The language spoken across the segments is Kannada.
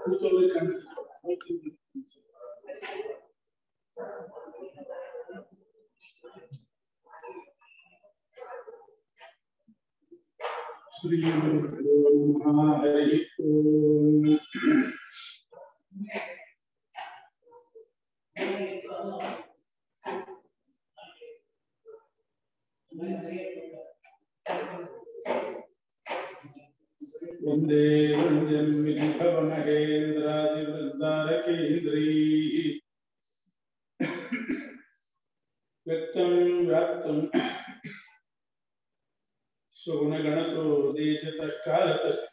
ಕೂತವ್ರಿಗೆ ಕಾಣಿಸುತ್ತೆ ಶ್ರೀ ಗುರುಭ್ಯೋ ನಮಃ ಹರಿ ಓಂ वन्दे वन्द्यं विधिभवमहेन्द्रादिवृन्दारकेन्द्रैः व्यक्तं व्याप्तं स्वगुणगणतो देशतः कालतश्च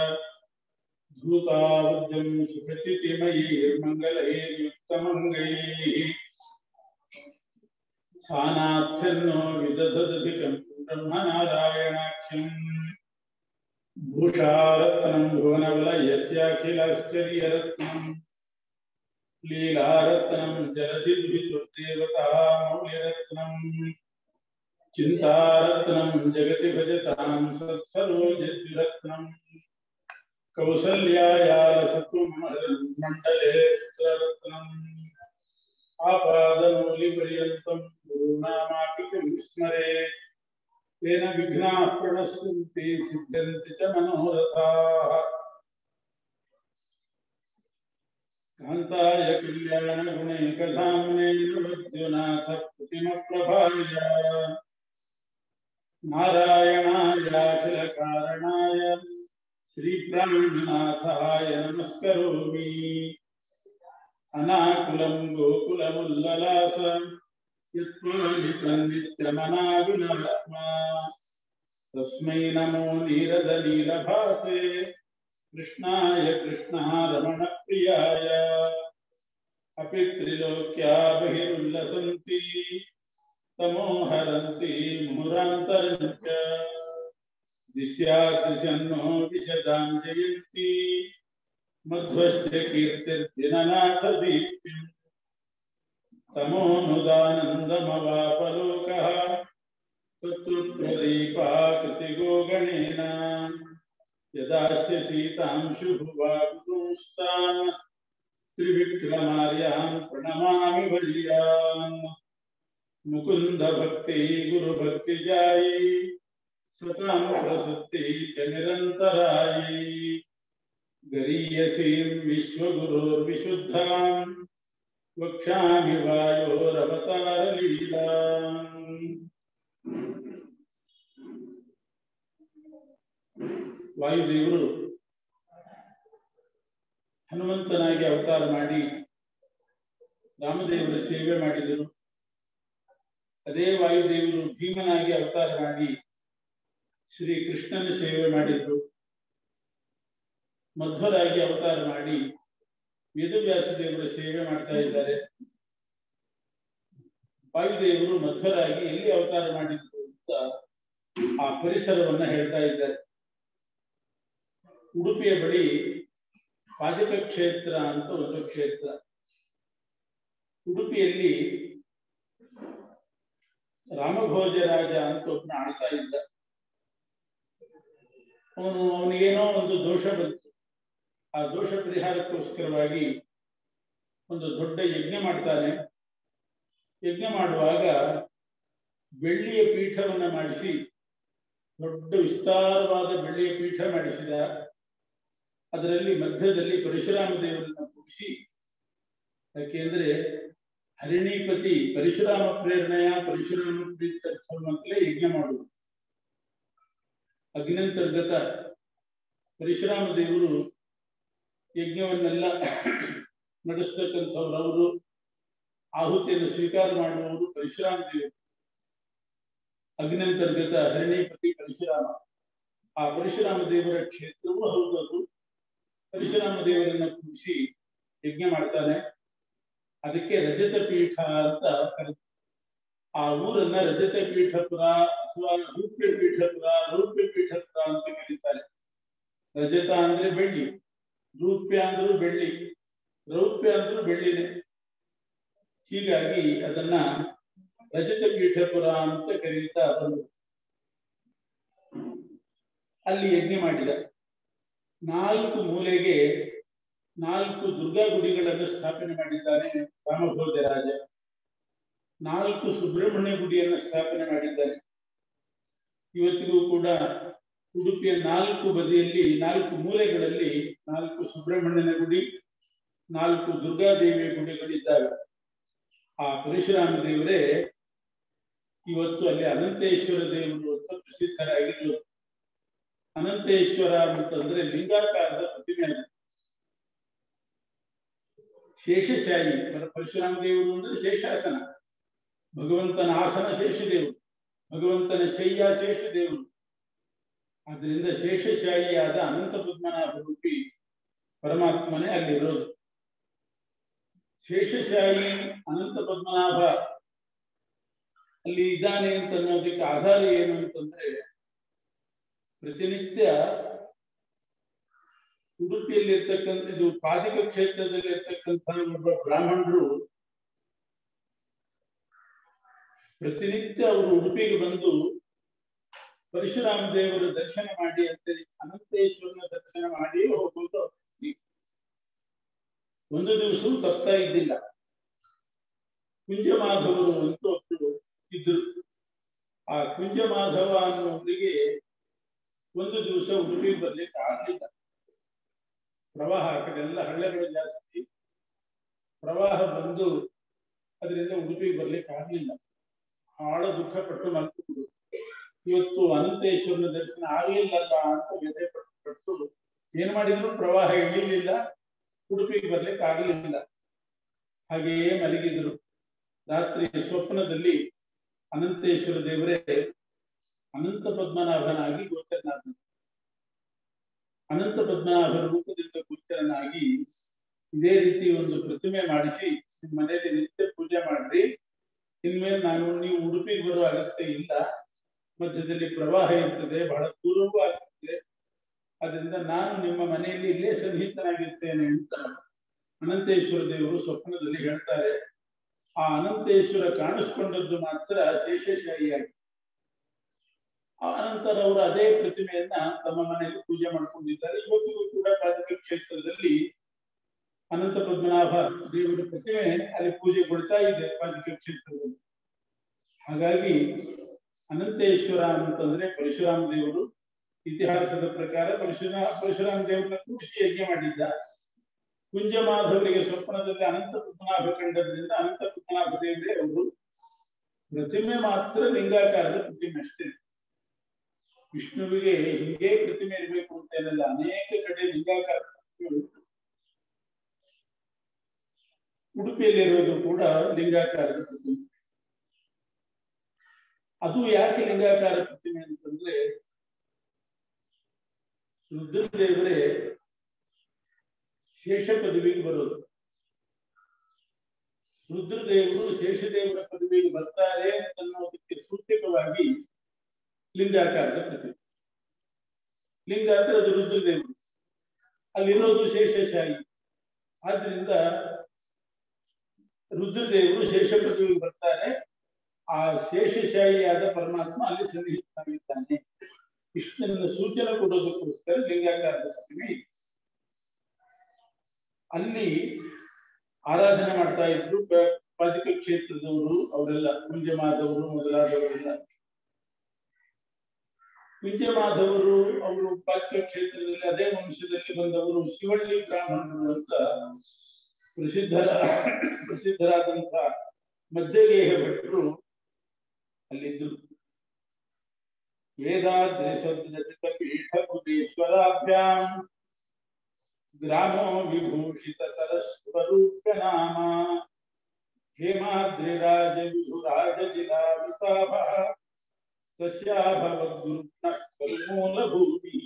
धूतावद्यं सुखचितिमयैर्मङ्गलैर्युक्तमङ्गैः सानार्थ्यन्नो विदधदधिकं ब्रह्मनारायणाख्यम् भूषारत्नं भुवनवलयस्याखिलाश्चर्यरत्नं लीलारत्नं जलधिर्विदुर्देवतामौल्यरत्नं चिन्तारत्नं जगति भजतां सत्सरोजद्विरत्नं कौसल्यायालसत्त्वमण्डले रत्नम् आपादमौलिपर्यन्तं गुरुनामाकृतिं स्मरेत् तेन विघ्नाः प्रणश्यन्ति सिद्ध्यन्ति च मनोरथाः कान्ताय कल्याणगुणैकधाम्ने नवद्युनाथ प्रतिमप्रभाय नारायणायाखिलकारणाय श्रीप्राणनाथाय नमस्करोमि अनाकुलं गोकुलमुल्ललास यत्त्वलितं नित्यमनाविनात्मा तस्मै नमो नीरदनीलभासे कृष्णाय कृष्णारमणप्रियाय अपि त्रिलोक्या बहिरुल्लसन्ति तमो हरन्ति मुहुरान्तरं च दिश्यादृशन्नो विशदां जयन्ति मध्वस्य कीर्तिर्दिननाथदीप्तिम् तमोनुदानन्दमवापलोकः तत्त्वप्रदीपाकृतिगो गणेन यदास्य सीतांशुभुवागुंस्तान् त्रिविक्रमार्यान् प्रणमामि वर्यान् मुकुन्दभक्ति गुरुभक्तिजायै सतां प्रसक्ति च निरन्तरायै गरीयसीं विश्वगुरोर्विशुद्धाम् वक्षामि वायोरवतारलीला ವಾಯುದೇವರು ಹನುಮಂತನಾಗಿ ಅವತಾರ ಮಾಡಿ ರಾಮದೇವರ ಸೇವೆ ಮಾಡಿದರು ಅದೇ ವಾಯುದೇವರು ಭೀಮನಾಗಿ ಅವತಾರ ಮಾಡಿ ಶ್ರೀ ಕೃಷ್ಣನ ಸೇವೆ ಮಾಡಿದ್ರು ಮಧ್ವರಾಗಿ ಅವತಾರ ಮಾಡಿ ವೇದವ್ಯಾಸ ದೇವರ ಸೇವೆ ಮಾಡ್ತಾ ಇದ್ದಾರೆ ವಾಯುದೇವರು ಮಧ್ವರಾಗಿ ಎಲ್ಲಿ ಅವತಾರ ಮಾಡಿದ್ರು ಅಂತ ಆ ಪರಿಸರವನ್ನ ಹೇಳ್ತಾ ಇದ್ದಾರೆ ಉಡುಪಿಯ ಬಳಿ ಪಾಜಕ ಕ್ಷೇತ್ರ ಅಂತ ಒಂದು ಕ್ಷೇತ್ರ ಉಡುಪಿಯಲ್ಲಿ ರಾಮಭೋಜರಾಜ ಅಂತ ಒಬ್ಬನ ಆಳ್ತಾ ಇದ್ದ ಅವನು ಅವನಿಗೇನೋ ಒಂದು ದೋಷ ಬಂತು ಆ ದೋಷ ಪರಿಹಾರಕ್ಕೋಸ್ಕರವಾಗಿ ಒಂದು ದೊಡ್ಡ ಯಜ್ಞ ಮಾಡ್ತಾನೆ ಯಜ್ಞ ಮಾಡುವಾಗ ಬೆಳ್ಳಿಯ ಪೀಠವನ್ನ ಮಾಡಿಸಿ ದೊಡ್ಡ ವಿಸ್ತಾರವಾದ ಬೆಳ್ಳಿಯ ಪೀಠ ಮಾಡಿಸಿದ ಅದರಲ್ಲಿ ಮಧ್ಯದಲ್ಲಿ ಪರಶುರಾಮ ದೇವರನ್ನ ಕೂಡಿಸಿ ಯಾಕೆಂದ್ರೆ ಹರಿಣೀಪತಿ ಪರಶುರಾಮ ಪ್ರೇರಣೆಯ ಪರಶುರಾಮ ಪ್ರೀತ್ಯರ್ಥವಂತಲೇ ಯಜ್ಞ ಮಾಡುವುದು ಅಗ್ನಂತರ್ಗತ ಪರಶುರಾಮ ದೇವರು ಯಜ್ಞವನ್ನೆಲ್ಲ ನಡೆಸ್ತಕ್ಕಂಥವ್ರು ಅವರು ಆಹುತಿಯನ್ನು ಸ್ವೀಕಾರ ಮಾಡುವವರು ಪರಶುರಾಮ ದೇವರು ಅಗ್ನಂತರ್ಗತ ಹರಿಣೀಪತಿ ಪರಶುರಾಮ ಆ ಪರಶುರಾಮ ದೇವರ ಕ್ಷೇತ್ರವೂ ಹೌದು ಅದು ಪರಶುರಾಮ ದೇವರನ್ನ ಕೂಡಿಸಿ ಯಜ್ಞ ಮಾಡ್ತಾನೆ ಅದಕ್ಕೆ ರಜತ ಪೀಠ ಅಂತ ಕರೀತಾರೆ ಆ ಊರನ್ನ ರಜತ ಪೀಠಪುರ ಅಥವಾ ರೂಪ್ಯ ಪೀಠಪುರ ರೌಪ್ಯ ಪೀಠಪುರ ಅಂತ ಕರೀತಾರೆ ರಜತ ಅಂದ್ರೆ ಬೆಳ್ಳಿ ರೂಪ್ಯ ಅಂದ್ರೂ ಬೆಳ್ಳಿ ರೌಪ್ಯ ಅಂದ್ರೂ ಬೆಳ್ಳಿನೇ ಹೀಗಾಗಿ ಅದನ್ನ ರಜತ ಪೀಠಪುರ ಅಂತ ಕರೀತಾ ಬಂದು ಅಲ್ಲಿ ಯಜ್ಞ ಮಾಡಿದ ನಾಲ್ಕು ಮೂಲೆಗೆ ನಾಲ್ಕು ದುರ್ಗಾ ಗುಡಿಗಳನ್ನು ಸ್ಥಾಪನೆ ಮಾಡಿದ್ದಾನೆ ರಾಮಭೋಜ ರಾಜ ನಾಲ್ಕು ಸುಬ್ರಹ್ಮಣ್ಯ ಗುಡಿಯನ್ನು ಸ್ಥಾಪನೆ ಮಾಡಿದ್ದಾನೆ ಇವತ್ತಿಗೂ ಕೂಡ ಉಡುಪಿಯ ನಾಲ್ಕು ಬದಿಯಲ್ಲಿ ನಾಲ್ಕು ಮೂಲೆಗಳಲ್ಲಿ ನಾಲ್ಕು ಸುಬ್ರಹ್ಮಣ್ಯನ ಗುಡಿ ನಾಲ್ಕು ದುರ್ಗಾದೇವಿಯ ಗುಡಿಗಳಿದ್ದಾವೆ ಆ ಪರಶುರಾಮ ದೇವರೇ ಇವತ್ತು ಅಲ್ಲಿ ಅನಂತೇಶ್ವರ ದೇವರು ಅಂತ ಪ್ರಸಿದ್ಧರಾಗಿದ್ರು ಅನಂತೇಶ್ವರ ಅಂತಂದ್ರೆ ಲಿಂಗಾಕಾರದ ಪ್ರತಿಮೆ ಅದು ಶೇಷಶಾಹಿ ಪರಶುರಾಮ ದೇವರು ಅಂದ್ರೆ ಶೇಷಾಸನ ಭಗವಂತನ ಆಸನ ಶೇಷದೇವರು ಭಗವಂತನ ಶಯ್ಯ ಶೇಷದೇವರು ಆದ್ರಿಂದ ಶೇಷಶಾಹಿಯಾದ ಅನಂತ ಪದ್ಮನಾಭ ರೂಪಿ ಪರಮಾತ್ಮನೇ ಅಲ್ಲಿರೋದು ಶೇಷಶಾಹಿ ಅನಂತ ಪದ್ಮನಾಭ ಅಲ್ಲಿ ಇದ್ದಾನೆ ಅಂತ ಅನ್ನೋದಕ್ಕೆ ಆಧಾರ ಏನು ಅಂತಂದ್ರೆ ಪ್ರತಿನಿತ್ಯ ಉಡುಪಿಯಲ್ಲಿ ಇರ್ತಕ್ಕಂಥ ಇದು ಪಾದಿಕ ಕ್ಷೇತ್ರದಲ್ಲಿ ಇರ್ತಕ್ಕಂಥ ಒಬ್ಬ ಬ್ರಾಹ್ಮಣರು ಪ್ರತಿನಿತ್ಯ ಅವರು ಉಡುಪಿಗೆ ಬಂದು ಪರಶುರಾಮ ದೇವರ ದರ್ಶನ ಮಾಡಿ ಅಂತ ಅನಂತೇಶ್ವರನ ದರ್ಶನ ಮಾಡಿ ಹೋಗುವುದು ಒಂದು ದಿವಸವೂ ತಪ್ತಾ ಇದ್ದಿಲ್ಲ ಕುಂಜಮಾಧವರು ಅಂತ ಒಬ್ಬರು ಇದ್ರು ಆ ಕುಂಜಮಾಧವ ಅನ್ನೋರಿಗೆ ಒಂದು ದಿವಸ ಉಡುಪಿಗೆ ಬರ್ಲಿಕ್ಕೆ ಆಗ್ಲಿಲ್ಲ ಪ್ರವಾಹ ಆ ಕಡೆ ಎಲ್ಲ ಹಳ್ಳೆಗಳು ಜಾಸ್ತಿ ಪ್ರವಾಹ ಬಂದು ಅದರಿಂದ ಉಡುಪಿಗೆ ಬರ್ಲಿಕ್ಕೆ ಆಗ್ಲಿಲ್ಲ ಬಹಳ ದುಃಖ ಪಟ್ಟು ಮಲ್ಕೊಂಡು ಇವತ್ತು ಅನಂತೇಶ್ವರನ ದರ್ಶನ ಆಗ್ಲಿಲ್ಲಲ್ಲ ಅಂತ ವ್ಯಥೆ ಪಟ್ಟು ಪಟ್ಟು ಏನ್ ಮಾಡಿದ್ರು ಪ್ರವಾಹ ಇಳಿಲಿಲ್ಲ ಉಡುಪಿಗೆ ಬರ್ಲಿಕ್ಕೆ ಆಗಲಿಲ್ಲ ಹಾಗೆಯೇ ಮಲಗಿದ್ರು ರಾತ್ರಿ ಸ್ವಪ್ನದಲ್ಲಿ ಅನಂತೇಶ್ವರ ದೇವರೇ ಅನಂತ ಪದ್ಮನಾಭನಾಗಿ ಗೋಚರನಾದ ಅನಂತ ಪದ್ಮನಾಭನ ರೂಪದಿಂದ ಗೋಚರನಾಗಿ ಇದೇ ರೀತಿ ಒಂದು ಪ್ರತಿಮೆ ಮಾಡಿಸಿ ನಿಮ್ಮ ಮನೆಯಲ್ಲಿ ನಿತ್ಯ ಪೂಜೆ ಮಾಡ್ರಿ ಇನ್ಮೇಲೆ ನಾನು ನೀವು ಉಡುಪಿಗೆ ಬರುವ ಅಗತ್ಯ ಇಲ್ಲ ಮಧ್ಯದಲ್ಲಿ ಪ್ರವಾಹ ಇರ್ತದೆ ಬಹಳ ದೂರವೂ ಆಗ್ತದೆ ಅದರಿಂದ ನಾನು ನಿಮ್ಮ ಮನೆಯಲ್ಲಿ ಇಲ್ಲೇ ಸನ್ನಿಹಿತನಾಗಿರ್ತೇನೆ ಅಂತ ಅನಂತೇಶ್ವರ ದೇವರು ಸ್ವಪ್ನದಲ್ಲಿ ಹೇಳ್ತಾರೆ ಆ ಅನಂತೇಶ್ವರ ಕಾಣಿಸ್ಕೊಂಡದ್ದು ಮಾತ್ರ ಶೇಷಶಾಹಿಯಾಗಿ ಆ ಅನಂತರ ಅವರು ಅದೇ ಪ್ರತಿಮೆಯನ್ನ ತಮ್ಮ ಮನೆಯಲ್ಲಿ ಪೂಜೆ ಮಾಡ್ಕೊಂಡಿದ್ದಾರೆ ಇವತ್ತಿಗೂ ಕೂಡ ಪಾದಕ ಕ್ಷೇತ್ರದಲ್ಲಿ ಅನಂತ ಪದ್ಮನಾಭ ದೇವರ ಪ್ರತಿಮೆ ಅಲ್ಲಿ ಪೂಜೆ ಕೊಡ್ತಾ ಇದೆ ಪಾದಕ ಕ್ಷೇತ್ರದಲ್ಲಿ ಹಾಗಾಗಿ ಅನಂತೇಶ್ವರ ಅಂತಂದ್ರೆ ಪರಶುರಾಮ ದೇವರು ಇತಿಹಾಸದ ಪ್ರಕಾರ ಪರಶುರಾ ಪರಶುರಾಮ ದೇವರನ್ನ ಕೂಡಿಸಿ ಯಜ್ಞ ಮಾಡಿದ್ದ ಕುಂಜಮಾಧವರಿಗೆ ಸ್ವಪ್ನದಲ್ಲಿ ಅನಂತ ಪದ್ಮನಾಭ ಕಂಡದ್ರಿಂದ ಅನಂತ ಪದ್ಮನಾಭ ದೇವರೇ ಅವರು ಪ್ರತಿಮೆ ಮಾತ್ರ ಲಿಂಗಾಕಾರದ ಪ್ರತಿಮೆ ಅಷ್ಟೇ ವಿಷ್ಣುವಿಗೆ ಹಿಂಗೆ ಪ್ರತಿಮೆ ಇರಬೇಕು ಅಂತ ಏನಲ್ಲ ಅನೇಕ ಕಡೆ ಲಿಂಗಾಕಾರ ಪ್ರತಿಮೆಗಳು ಉಡುಪಿಯಲ್ಲಿರೋದು ಕೂಡ ಲಿಂಗಾಕಾರದ ಪ್ರತಿಮೆ ಅದು ಯಾಕೆ ಲಿಂಗಾಕಾರ ಪ್ರತಿಮೆ ಅಂತಂದ್ರೆ ರುದ್ರದೇವರೇ ಶೇಷ ಪದವಿಗೆ ಬರೋದು ರುದ್ರದೇವರು ಶೇಷದೇವರ ಪದವಿಗೆ ಬರ್ತಾರೆ ಅನ್ನೋದಕ್ಕೆ ಸೂಚಕವಾಗಿ ಲಿಂಗಾಕಾರದ ಪ್ರತಿಮೆ ಲಿಂಗ ಅಂದ್ರೆ ಅದು ರುದ್ರದೇವರು ಅಲ್ಲಿರೋದು ಶೇಷಶಾಹಿ ಆದ್ರಿಂದ ರುದ್ರದೇವರು ಶೇಷ ಪದವಿಗೆ ಬರ್ತಾರೆ ಆ ಶೇಷಶಾಹಿಯಾದ ಪರಮಾತ್ಮ ಅಲ್ಲಿ ಸನ್ನಿಹಿತನಾಗಿದ್ದಾನೆ ಇಷ್ಟನ್ನ ಸೂಚನೆ ಕೊಡೋದಕ್ಕೋಸ್ಕರ ಲಿಂಗಾಕಾರದ ಪ್ರತಿಮೆ ಇದೆ ಅಲ್ಲಿ ಆರಾಧನೆ ಮಾಡ್ತಾ ಇದ್ರು ಪಾಜಕ ಕ್ಷೇತ್ರದವರು ಅವರೆಲ್ಲ ಕುಂಜಮಾಧವರು ಮೊದಲಾದವರೆಲ್ಲ ಕುಂಜಮಾಧವರು ಅವರು ಪಾಜಕ ಕ್ಷೇತ್ರದಲ್ಲಿ ಅದೇ ವಂಶದಲ್ಲಿ ಬಂದವರು ಶಿವಳ್ಳಿ ಬ್ರಾಹ್ಮಣರು ಅಂತ ಪ್ರಸಿದ್ಧರ ಪ್ರಸಿದ್ಧರಾದಂಥ ಮಧ್ಯಗೇಹ ಭಟ್ರು ಅಲ್ಲಿದ್ರು ವೇದಾದ್ರಿಸದ್ರಚಿತ ಪೀಠ ಕುಟೇಶ್ವರಾಭ್ಯಾಂ ಗ್ರಾಮೋ ವಿಭೂಷಿತ ತರ ಸ್ವರೂಪ ನಾಮ ಹೇಮಾದ್ರಿರಾಜ ವಿಭುರಾಜ ಜಿಲಾವೃತಾಭ ತಸ್ಯಾಭವದ್ಗುರುನ ಮೂಲಭೂಮಿ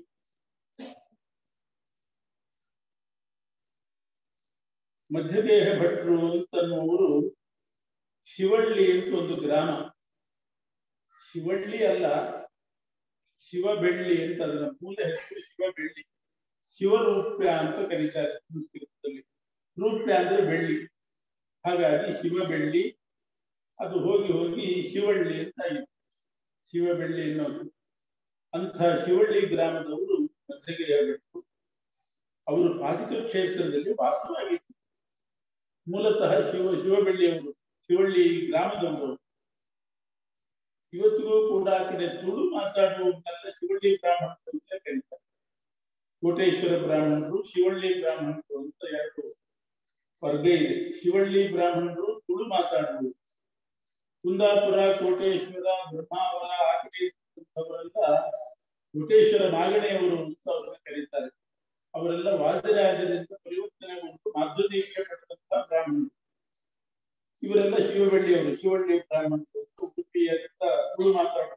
ಮಧ್ಯದೇಹ ಭಟ್ರು ಅಂತನ್ನುವರು ಶಿವಳ್ಳಿ ಅಂತ ಒಂದು ಗ್ರಾಮ ಶಿವಳ್ಳಿ ಅಲ್ಲ ಶಿವಬೆಳ್ಳಿ ಅಂತ ಅದರ ಮೂಲ ಹೆಸರು ಶಿವಬೆಳ್ಳಿ ಶಿವರೂಪ್ಯ ಅಂತ ಕರೀತಾರೆ ಸಂಸ್ಕೃತದಲ್ಲಿ ರೂಪ್ಯ ಅಂದ್ರೆ ಬೆಳ್ಳಿ ಹಾಗಾಗಿ ಶಿವಬೆಳ್ಳಿ ಅದು ಹೋಗಿ ಹೋಗಿ ಶಿವಳ್ಳಿ ಅಂತ ಆಗಿದೆ ಶಿವಬೆಳ್ಳಿ ಅನ್ನೋದು ಅಂಥ ಶಿವಳ್ಳಿ ಗ್ರಾಮದವರು ಮಧ್ಯಗೆ ಹೇಳ್ಬೇಕು ಅವರು ಪಾಜಿಕ ಕ್ಷೇತ್ರದಲ್ಲಿ ವಾಸವಾಗಿದ್ದರು ಮೂಲತಃ ಶಿವ ಶಿವಬಳ್ಳಿಯವರು ಶಿವಳ್ಳಿ ಗ್ರಾಮದವರು ಇವತ್ತಿಗೂ ಕೂಡ ಆ ಕಡೆ ತುಳು ಮಾತಾಡುವವನ್ನೆಲ್ಲ ಶಿವಳ್ಳಿ ಬ್ರಾಹ್ಮಣರು ಅಂತ ಕರೀತಾರೆ ಕೋಟೇಶ್ವರ ಬ್ರಾಹ್ಮಣರು ಶಿವಳ್ಳಿ ಬ್ರಾಹ್ಮಣರು ಅಂತ ಎರಡು ವರ್ಗ ಇದೆ ಶಿವಳ್ಳಿ ಬ್ರಾಹ್ಮಣರು ತುಳು ಮಾತಾಡುವರು ಕುಂದಾಪುರ ಕೋಟೇಶ್ವರ ಬ್ರಹ್ಮಾವರ ಆ ಕಡೆ ಇರ್ತಕ್ಕಂಥವರೆಲ್ಲ ಕೋಟೇಶ್ವರ ನಾಗಣೆಯವರು ಅಂತ ಅವರನ್ನ ಕರೀತಾರೆ ಅವರೆಲ್ಲ ವಾದರಾಜರಿಂದ ಪರಿವರ್ತನೆಗೊಂಡು ಮಾಧುರ್ಯಕ್ಕೆ ಪಟ್ಟಂತಹ ಬ್ರಾಹ್ಮಣರು ಇವರೆಲ್ಲ ಶಿವಬಳ್ಳಿಯವರು ಶಿವಳ್ಳಿ ಬ್ರಾಹ್ಮಣರು ಉಡುಪಿಯ ತುಳು ಮಾತಾಡುತ್ತಾರೆ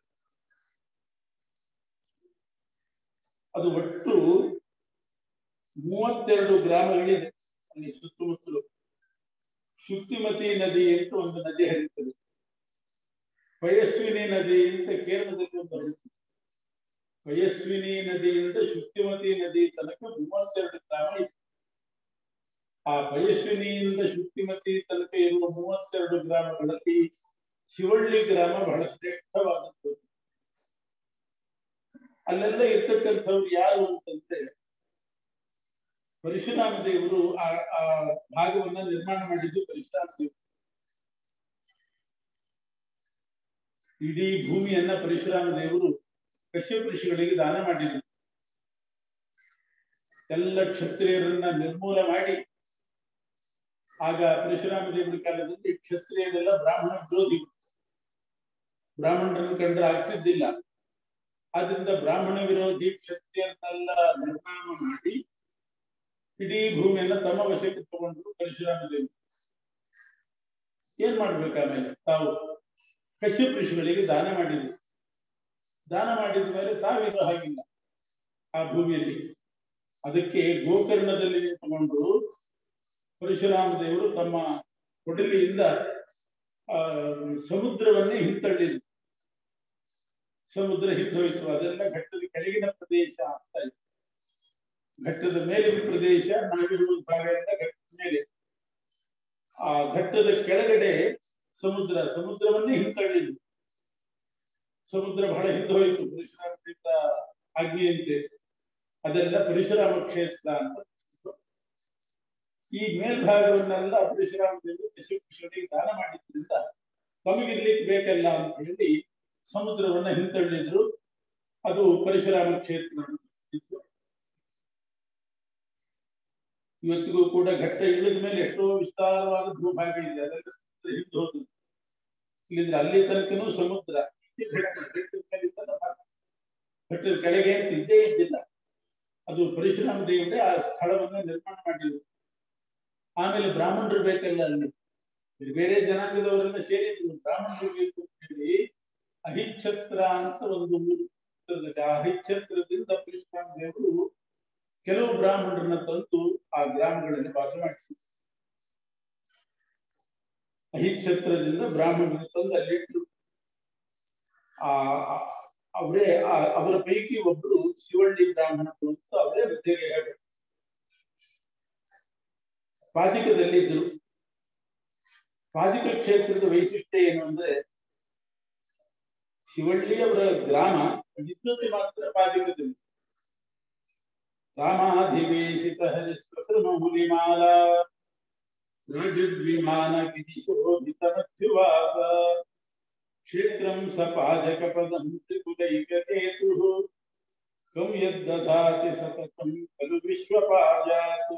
ಅದು ಒಟ್ಟು ಮೂವತ್ತೆರಡು ಗ್ರಾಮಗಳಿದೆ ಅಲ್ಲಿ ಸುತ್ತಮುತ್ತಲು ಶುಕ್ತಿಮತಿ ನದಿ ಅಂತ ಒಂದು ನದಿ ಹರಿಯುತ್ತದೆ ಪಯಸ್ವಿನಿ ನದಿ ಅಂತ ಕೇರಳದಲ್ಲಿ ಒಂದು ಹರಿಯುತ್ತದೆ ಪಯಸ್ವಿನಿ ನದಿಯಿಂದ ಶುಕ್ತಿಮತಿ ನದಿ ತನಕ ಮೂವತ್ತೆರಡು ಗ್ರಾಮ ಇದೆ ಆ ಪಯಸ್ವಿನಿಯಿಂದ ಶುಕ್ತಿಮತಿ ತನಕ ಇರುವ ಮೂವತ್ತೆರಡು ಗ್ರಾಮಗಳಲ್ಲಿ ಶಿವಳ್ಳಿ ಗ್ರಾಮ ಬಹಳ ಶ್ರೇಷ್ಠವಾದದ್ದು ಅಲ್ಲೆಲ್ಲ ಇರ್ತಕ್ಕಂಥವ್ರು ಯಾರು ಅಂತಂದ್ರೆ ಪರಶುರಾಮ ದೇವರು ಆ ಆ ಭಾಗವನ್ನ ನಿರ್ಮಾಣ ಮಾಡಿದ್ದು ಪರಶುರಾಮ ದೇವರು ಇಡೀ ಭೂಮಿಯನ್ನ ಪರಶುರಾಮ ದೇವರು ಕಶ್ಯಪ ಋಷಿಗಳಿಗೆ ದಾನ ಮಾಡಿದರು ಎಲ್ಲ ಕ್ಷತ್ರಿಯರನ್ನ ನಿರ್ಮೂಲ ಮಾಡಿ ಆಗ ಪರಶುರಾಮ ದೇವರ ಕಾಲದಲ್ಲಿ ಕ್ಷತ್ರಿಯರೆಲ್ಲ ಬ್ರಾಹ್ಮಣ ವಿರೋಧಿ ಬ್ರಾಹ್ಮಣರನ್ನು ಕಂಡ್ರೆ ಆಗ್ತಿದ್ದಿಲ್ಲ ಆದ್ರಿಂದ ಬ್ರಾಹ್ಮಣ ವಿರೋಧಿ ಕ್ಷತ್ರಿಯರನ್ನೆಲ್ಲ ನಿರ್ನಾಮ ಮಾಡಿ ಇಡೀ ಭೂಮಿಯನ್ನ ತಮ್ಮ ವಶಕ್ಕೆ ತಗೊಂಡ್ರು ಪರಶುರಾಮ ದೇವರು ಏನ್ ಮಾಡ್ಬೇಕಾಮೇಲೆ ತಾವು ಕಶ್ಯಪ ಋಷಿಗಳಿಗೆ ದಾನ ಮಾಡಿದ್ರು ದಾನ ಮಾಡಿದ ಮೇಲೆ ತಾವಿರೋ ಹಾಗಿಲ್ಲ ಆ ಭೂಮಿಯಲ್ಲಿ ಅದಕ್ಕೆ ಗೋಕರ್ಣದಲ್ಲಿ ನಿಂತುಕೊಂಡು ಪರಶುರಾಮ ದೇವರು ತಮ್ಮ ಕೊಡಲಿಯಿಂದ ಆ ಸಮುದ್ರವನ್ನೇ ಹಿಂತಳ್ಳಿದ್ರು ಸಮುದ್ರ ಹಿಂದೋಯ್ತು ಅದೆಲ್ಲ ಘಟ್ಟದ ಕೆಳಗಿನ ಪ್ರದೇಶ ಆಗ್ತಾ ಇತ್ತು ಘಟ್ಟದ ಮೇಲಿನ ಪ್ರದೇಶ ನಾವಿರುವ ಭಾಗದಿಂದ ಘಟ್ಟದ ಮೇಲೆ ಆ ಘಟ್ಟದ ಕೆಳಗಡೆ ಸಮುದ್ರ ಸಮುದ್ರವನ್ನೇ ಹಿಂತಳ್ಳಿದ್ರು ಸಮುದ್ರ ಬಹಳ ಹಿಂದೋಯ್ತು ಪರಶುರಾಮದಿಂದ ಆಜ್ಞೆಯಂತೆ ಅದೆಲ್ಲ ಪರಶುರಾಮ ಕ್ಷೇತ್ರ ಅಂತ ಈ ಮೇಲ್ಭಾಗವನ್ನೆಲ್ಲ ಪರಶುರಾಮ ದೇವರು ಕೃಷಿಗಳಿಗೆ ದಾನ ಮಾಡಿದ್ರಿಂದ ತಮಗಿರ್ಲಿಕ್ಕೆ ಬೇಕಲ್ಲ ಅಂತ ಹೇಳಿ ಸಮುದ್ರವನ್ನ ಹಿಂತಳ್ಳಿದ್ರು ಅದು ಪರಶುರಾಮ ಕ್ಷೇತ್ರ ಅಂತ ಇತ್ತು. ಇವತ್ತಿಗೂ ಕೂಡ ಘಟ್ಟ ಇಳಿದ ಮೇಲೆ ಎಷ್ಟೋ ವಿಸ್ತಾರವಾದ ಭೂಭಾಗ ಇದೆ ಅದೆಲ್ಲ ಸಮುದ್ರ ಹಿಂದೆ ಹೋದ್ರು ಇಲ್ಲಿದ್ರೆ ಅಲ್ಲಿ ತನಕನೂ ಸಮುದ್ರ ಈ ಘಟ್ಟ ಘಟ್ಟದ ಮೇಲಿಂದ ಭಾಗ. ಘಟ್ಟದ ಕೆಳಗೆ ಅಂತ ಇದ್ದೇ ಇದ್ದಿಲ್ಲ ಅದು ಪರಶುರಾಮ ದೇವರೇ ಆ ಸ್ಥಳವನ್ನ ನಿರ್ಮಾಣ ಮಾಡಿದ್ರು ಆಮೇಲೆ ಬ್ರಾಹ್ಮಣರು ಬೇಕಲ್ಲ ಅಲ್ಲಿ ಬೇರೆ ಬೇರೆ ಜನಾಂಗದವರೆಲ್ಲ ಸೇರಿದ್ರು ಬ್ರಾಹ್ಮಣರು ಬೇಕು ಅಂತ ಹೇಳಿ ಅಹಿಚ್ಛತ್ರ ಅಂತ ಒಂದು ಊರು ಇರ್ತದೆ. ಆ ಅಹಿಚ್ಛತ್ರದಿಂದ ಪರಶುರಾಮ ದೇವರು ಕೆಲವು ಬ್ರಾಹ್ಮಣರನ್ನ ತಂದು ಆ ಗ್ರಾಮಗಳಲ್ಲಿ ವಾಸ ಮಾಡಿಸಿ ಅಹಿಚ್ಛತ್ರದಿಂದ ಬ್ರಾಹ್ಮಣರನ್ನ ತಂದು ಅಲ್ಲಿಟ್ಟರು ಆ ಆ- ಅವರೇ ಆ- ಅವರ ಪೈಕಿ ಒಬ್ರು ಶಿವಳ್ಳಿ ಬ್ರಾಹ್ಮಣರು ಅಂತ ಅವರೇ ಬುದ್ಧಿಗೆ ಹೇಳ್ತಾರೆ ಪಾಜಿಕದಲ್ಲಿದ್ದರು ಪಾಜಿಕ ಕ್ಷೇತ್ರದ ವೈಶಿಷ್ಟ್ಯ ಏನು ಅಂದ್ರೆ ಶಿವಳ್ಳಿ ಅವರ ಗ್ರಾಮ ಇದ್ದದ್ದು ಮಾತ್ರ ಪಾಜಿಕದಲ್ಲಿ ರಾಮಾಧಿವೇಶಿತ ಹರಿಸ್ವಸಮಹುಲಿಮಾಲ ರಾಜದ್ವಿಮಾನ ಗಿರಿಶೋಭಿತ ಮಧ್ಯುವಾಸ ಕ್ಷೇತ್ರಂ ಸ ಪಾಜಕ ಪದಂ ತ್ರಿಕುಲೈಕೇತು ಕಂ ಯದ್ದಧಾತಿ ಸತತಂ ಖಲು ವಿಶ್ವಪಾಜಾತು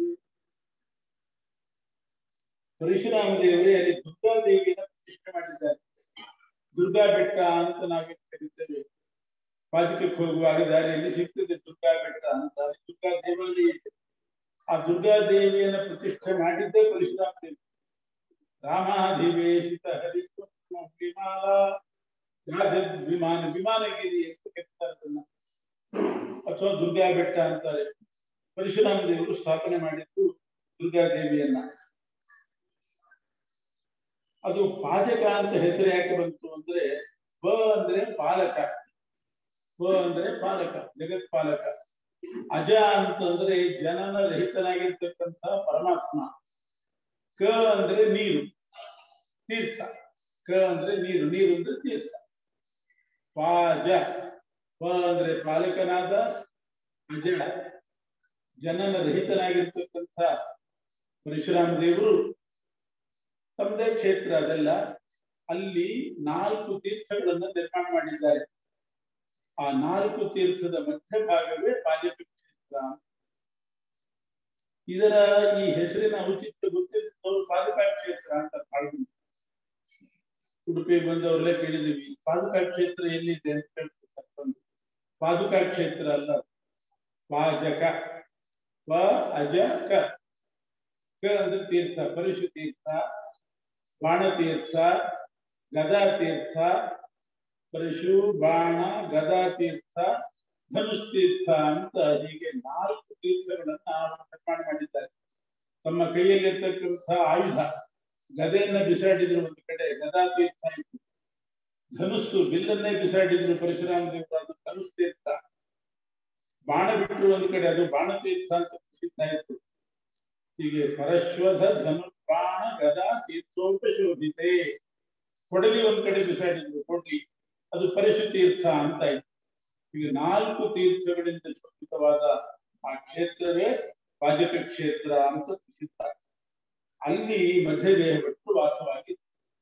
ಪರಶುರಾಮ ದೇವರೇ ಅಲ್ಲಿ ದುರ್ಗಾ ದೇವಿನ ಪ್ರತಿಷ್ಠೆ ಮಾಡಿದ್ದಾರೆ ದುರ್ಗಾ ಬೆಟ್ಟ ಅಂತ ನಾವೇನ್ ಕರೀತೇವೆ ಪಾಜಕಕ್ಕೆ ಹೋಗುವಾಗ ದಾರಿಯಲ್ಲಿ ಸಿಗ್ತದೆ ದುರ್ಗಾ ಬೆಟ್ಟ ಅಂತ ಅಲ್ಲಿ ದುರ್ಗಾ ದೇವಾಲಯ ಇದೆ ಆ ದುರ್ಗಾ ದೇವಿಯನ್ನ ಪ್ರತಿಷ್ಠೆ ಮಾಡಿದ್ದೇ ಪರಶುರಾಮ ದೇವಿ ರಾಮಾಧಿವೇಶಿತ ಹರಿಸ್ವ ವಿಮಾನ ರಾಜದ್ ವಿಮಾನ ವಿಮಾನಗಿರಿ ಅಂತ ಕರೀತಾರೆ ಅದನ್ನ ಅಥವಾ ದುರ್ಗಾ ಬೆಟ್ಟ ಅಂತಾರೆ ಪರಶುರಾಮ ದೇವರು ಸ್ಥಾಪನೆ ಮಾಡಿದ್ದು ದುರ್ಗಾ ದೇವಿಯನ್ನ ಅದು ಪಾಜಕ ಅಂತ ಹೆಸರು ಯಾಕೆ ಬಂತು ಅಂದ್ರೆ ಬ ಅಂದ್ರೆ ಪಾಲಕ ಬ ಅಂದ್ರೆ ಪಾಲಕ ಜಗತ್ ಪಾಲಕ ಅಜ ಅಂತಂದ್ರೆ ಜನನ ರಹಿತನಾಗಿರ್ತಕ್ಕಂಥ ಪರಮಾತ್ಮ ಕ ಅಂದ್ರೆ ನೀರು ತೀರ್ಥ ಕ ಅಂದ್ರೆ ನೀರು ನೀರು ಅಂದ್ರೆ ತೀರ್ಥ ಪಾಜ ಪ ಅಂದ್ರೆ ಪಾಲಕನಾದ ಅಜ ಜನನ ರಹಿತನಾಗಿರ್ತಕ್ಕಂಥ ಪರಶುರಾಮ ದೇವರು ತಮ್ಮದೇ ಕ್ಷೇತ್ರ ಅದೆಲ್ಲ ಅಲ್ಲಿ ನಾಲ್ಕು ತೀರ್ಥಗಳನ್ನ ನಿರ್ಮಾಣ ಮಾಡಿದ್ದಾರೆ ಆ ನಾಲ್ಕು ತೀರ್ಥದ ಮಧ್ಯಭಾಗವೇ ಪಾಜಕ ಕ್ಷೇತ್ರ ಇದರ ಈ ಹೆಸರಿನ ಔಚಿತ್ಯ ಗೊತ್ತಿದ್ದವರು ಪಾದಕ ಕ್ಷೇತ್ರ ಅಂತ ಕಾಳ್ಕೊಂಡು ಉಡುಪಿ ಬಂದವರೆಲ್ಲ ಕೇಳಿದೀವಿ ಪಾದುಕಾ ಕ್ಷೇತ್ರ ಎಲ್ಲಿದೆ ಅಂತ ಕೇಳ್ತಾರೆ ಪಾದುಕಾ ಕ್ಷೇತ್ರ ಅಲ್ಲ ಪಾಜಕ ವ ಅಜ ಕ ಕ ಅಂದ್ರೆ ತೀರ್ಥ ಪರಶು ತೀರ್ಥ ಬಾಣತೀರ್ಥ ಗದಾ ತೀರ್ಥ ಪರಶು ಬಾಣ ಗದಾ ತೀರ್ಥ ಧನುಷ್ ತೀರ್ಥ ಅಂತ ಹೀಗೆ ನಾಲ್ಕು ತೀರ್ಥಗಳನ್ನ ನಿರ್ಮಾಣ ಮಾಡಿದ್ದಾರೆ ತಮ್ಮ ಕೈಯಲ್ಲಿರ್ತಕ್ಕಂಥ ಆಯುಧ ಗದೆಯನ್ನ ಬಿಸಾಡಿದ್ರು ಒಂದು ಕಡೆ ಗದಾ ತೀರ್ಥ ಇತ್ತು ಧನುಸ್ಸು ಬಿಲ್ಲನ್ನೇ ಬಿಸಾಡಿದ್ರು ಪರಶುರಾಮ ದೇವರು ಅದು ಧನುಷ್ ತೀರ್ಥ ಬಾಣ ಬಿಟ್ಟರು ಒಂದು ಕಡೆ ಅದು ಬಾಣ ತೀರ್ಥ ಅಂತ ಪ್ರಸಿದ್ಧ ಆಯಿತು ಹೀಗೆ ಪರಶ್ವಧ ಧನು ಬಾಣ ಗದಾ ತೀರ್ಥೋಪಶೋಭಿತೆ ಕೊಡಲಿ ಒಂದ್ ಕಡೆ ಬಿಸಾಡಿದ್ರು ಕೊಡ್ಲಿ ಅದು ಪರಶು ತೀರ್ಥ ಅಂತ ಆಯ್ತು ಈಗ ನಾಲ್ಕು ತೀರ್ಥಗಳಿಂದ ಶೋಭಿತವಾದ ಆ ಕ್ಷೇತ್ರವೇ ಪಾಜಕ ಕ್ಷೇತ್ರ ಅಂತ ಪ್ರಸಿದ್ಧ ಅಲ್ಲಿ ಮಧ್ಯದೇಹ ಬಿಟ್ಟು ವಾಸವಾಗಿತ್ತು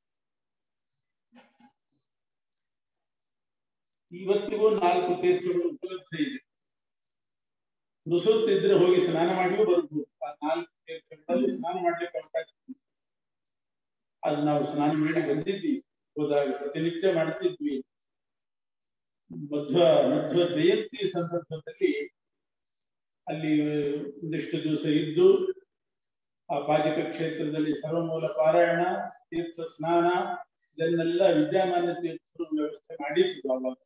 ಇವತ್ತಿಗೂ ನಾಲ್ಕು ತೀರ್ಥಗಳು ಉಪಲಬ್ಧ ಇದೆ ನುಸುತ್ತಿದ್ರೆ ಹೋಗಿ ಸ್ನಾನ ಮಾಡಿಯೂ ಬರ್ಬೋದು ಆ ನಾಲ್ಕು ತೀರ್ಥಗಳಲ್ಲಿ ಸ್ನಾನ ಮಾಡ್ಲಿಕ್ಕೆ ಅವಕಾಶ ಇದೆ. ಅದು ನಾವು ಸ್ನಾನ ಮಾಡಿ ಬಂದಿದ್ವಿ ಹೋದಾಗ ಪ್ರತಿನಿತ್ಯ ಮಾಡ್ತಿದ್ವಿ ಮಧ್ವ ಮಧ್ವ ಜಯಂತಿ ಸಂದರ್ಭದಲ್ಲಿ ಅಲ್ಲಿ ಒಂದಿಷ್ಟು ದಿವಸ ಇದ್ದು ಆ ಪಾಜಕ ಕ್ಷೇತ್ರದಲ್ಲಿ ಸರ್ವಮೂಲ ಪಾರಾಯಣ ತೀರ್ಥ ಸ್ನಾನ ಇದನ್ನೆಲ್ಲ ವಿದ್ಯಾಮಾನ್ಯ ತೀರ್ಥರು ವ್ಯವಸ್ಥೆ ಮಾಡಿದ್ರು ಅವಾಗ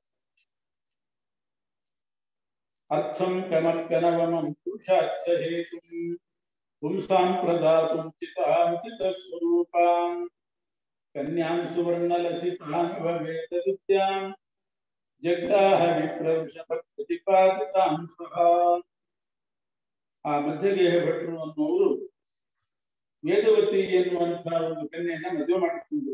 ಅರ್ಥಂ ಕಮರ್ಕನವಮಂ ಪುರುಷಾರ್ಥ ಹೇತು ಪುಂಸಾಂ ಪ್ರದಾತುಂ ಚಿತಾಂಚಿತ ಸ್ವರೂಪಾಂ ಕನ್ಯಾಂ ಸುವರ್ಣಲಸಿತಾಂ ವೇದ ವಿದ್ಯಾಂ ಜಗ್ರಾಹ ವಿಪ್ರವೃಷ ಪ್ರತಿಪಾದಿತಾಂ ಸಹ ಆ ಮಧ್ಯಗೇಹ ಭಟ್ರು ಅನ್ನುವರು ವೇದವತಿ ಎನ್ನುವಂತಹ ಒಂದು ಕನ್ಯೆಯನ್ನ ಮದುವೆ ಮಾಡಿಕೊಂಡು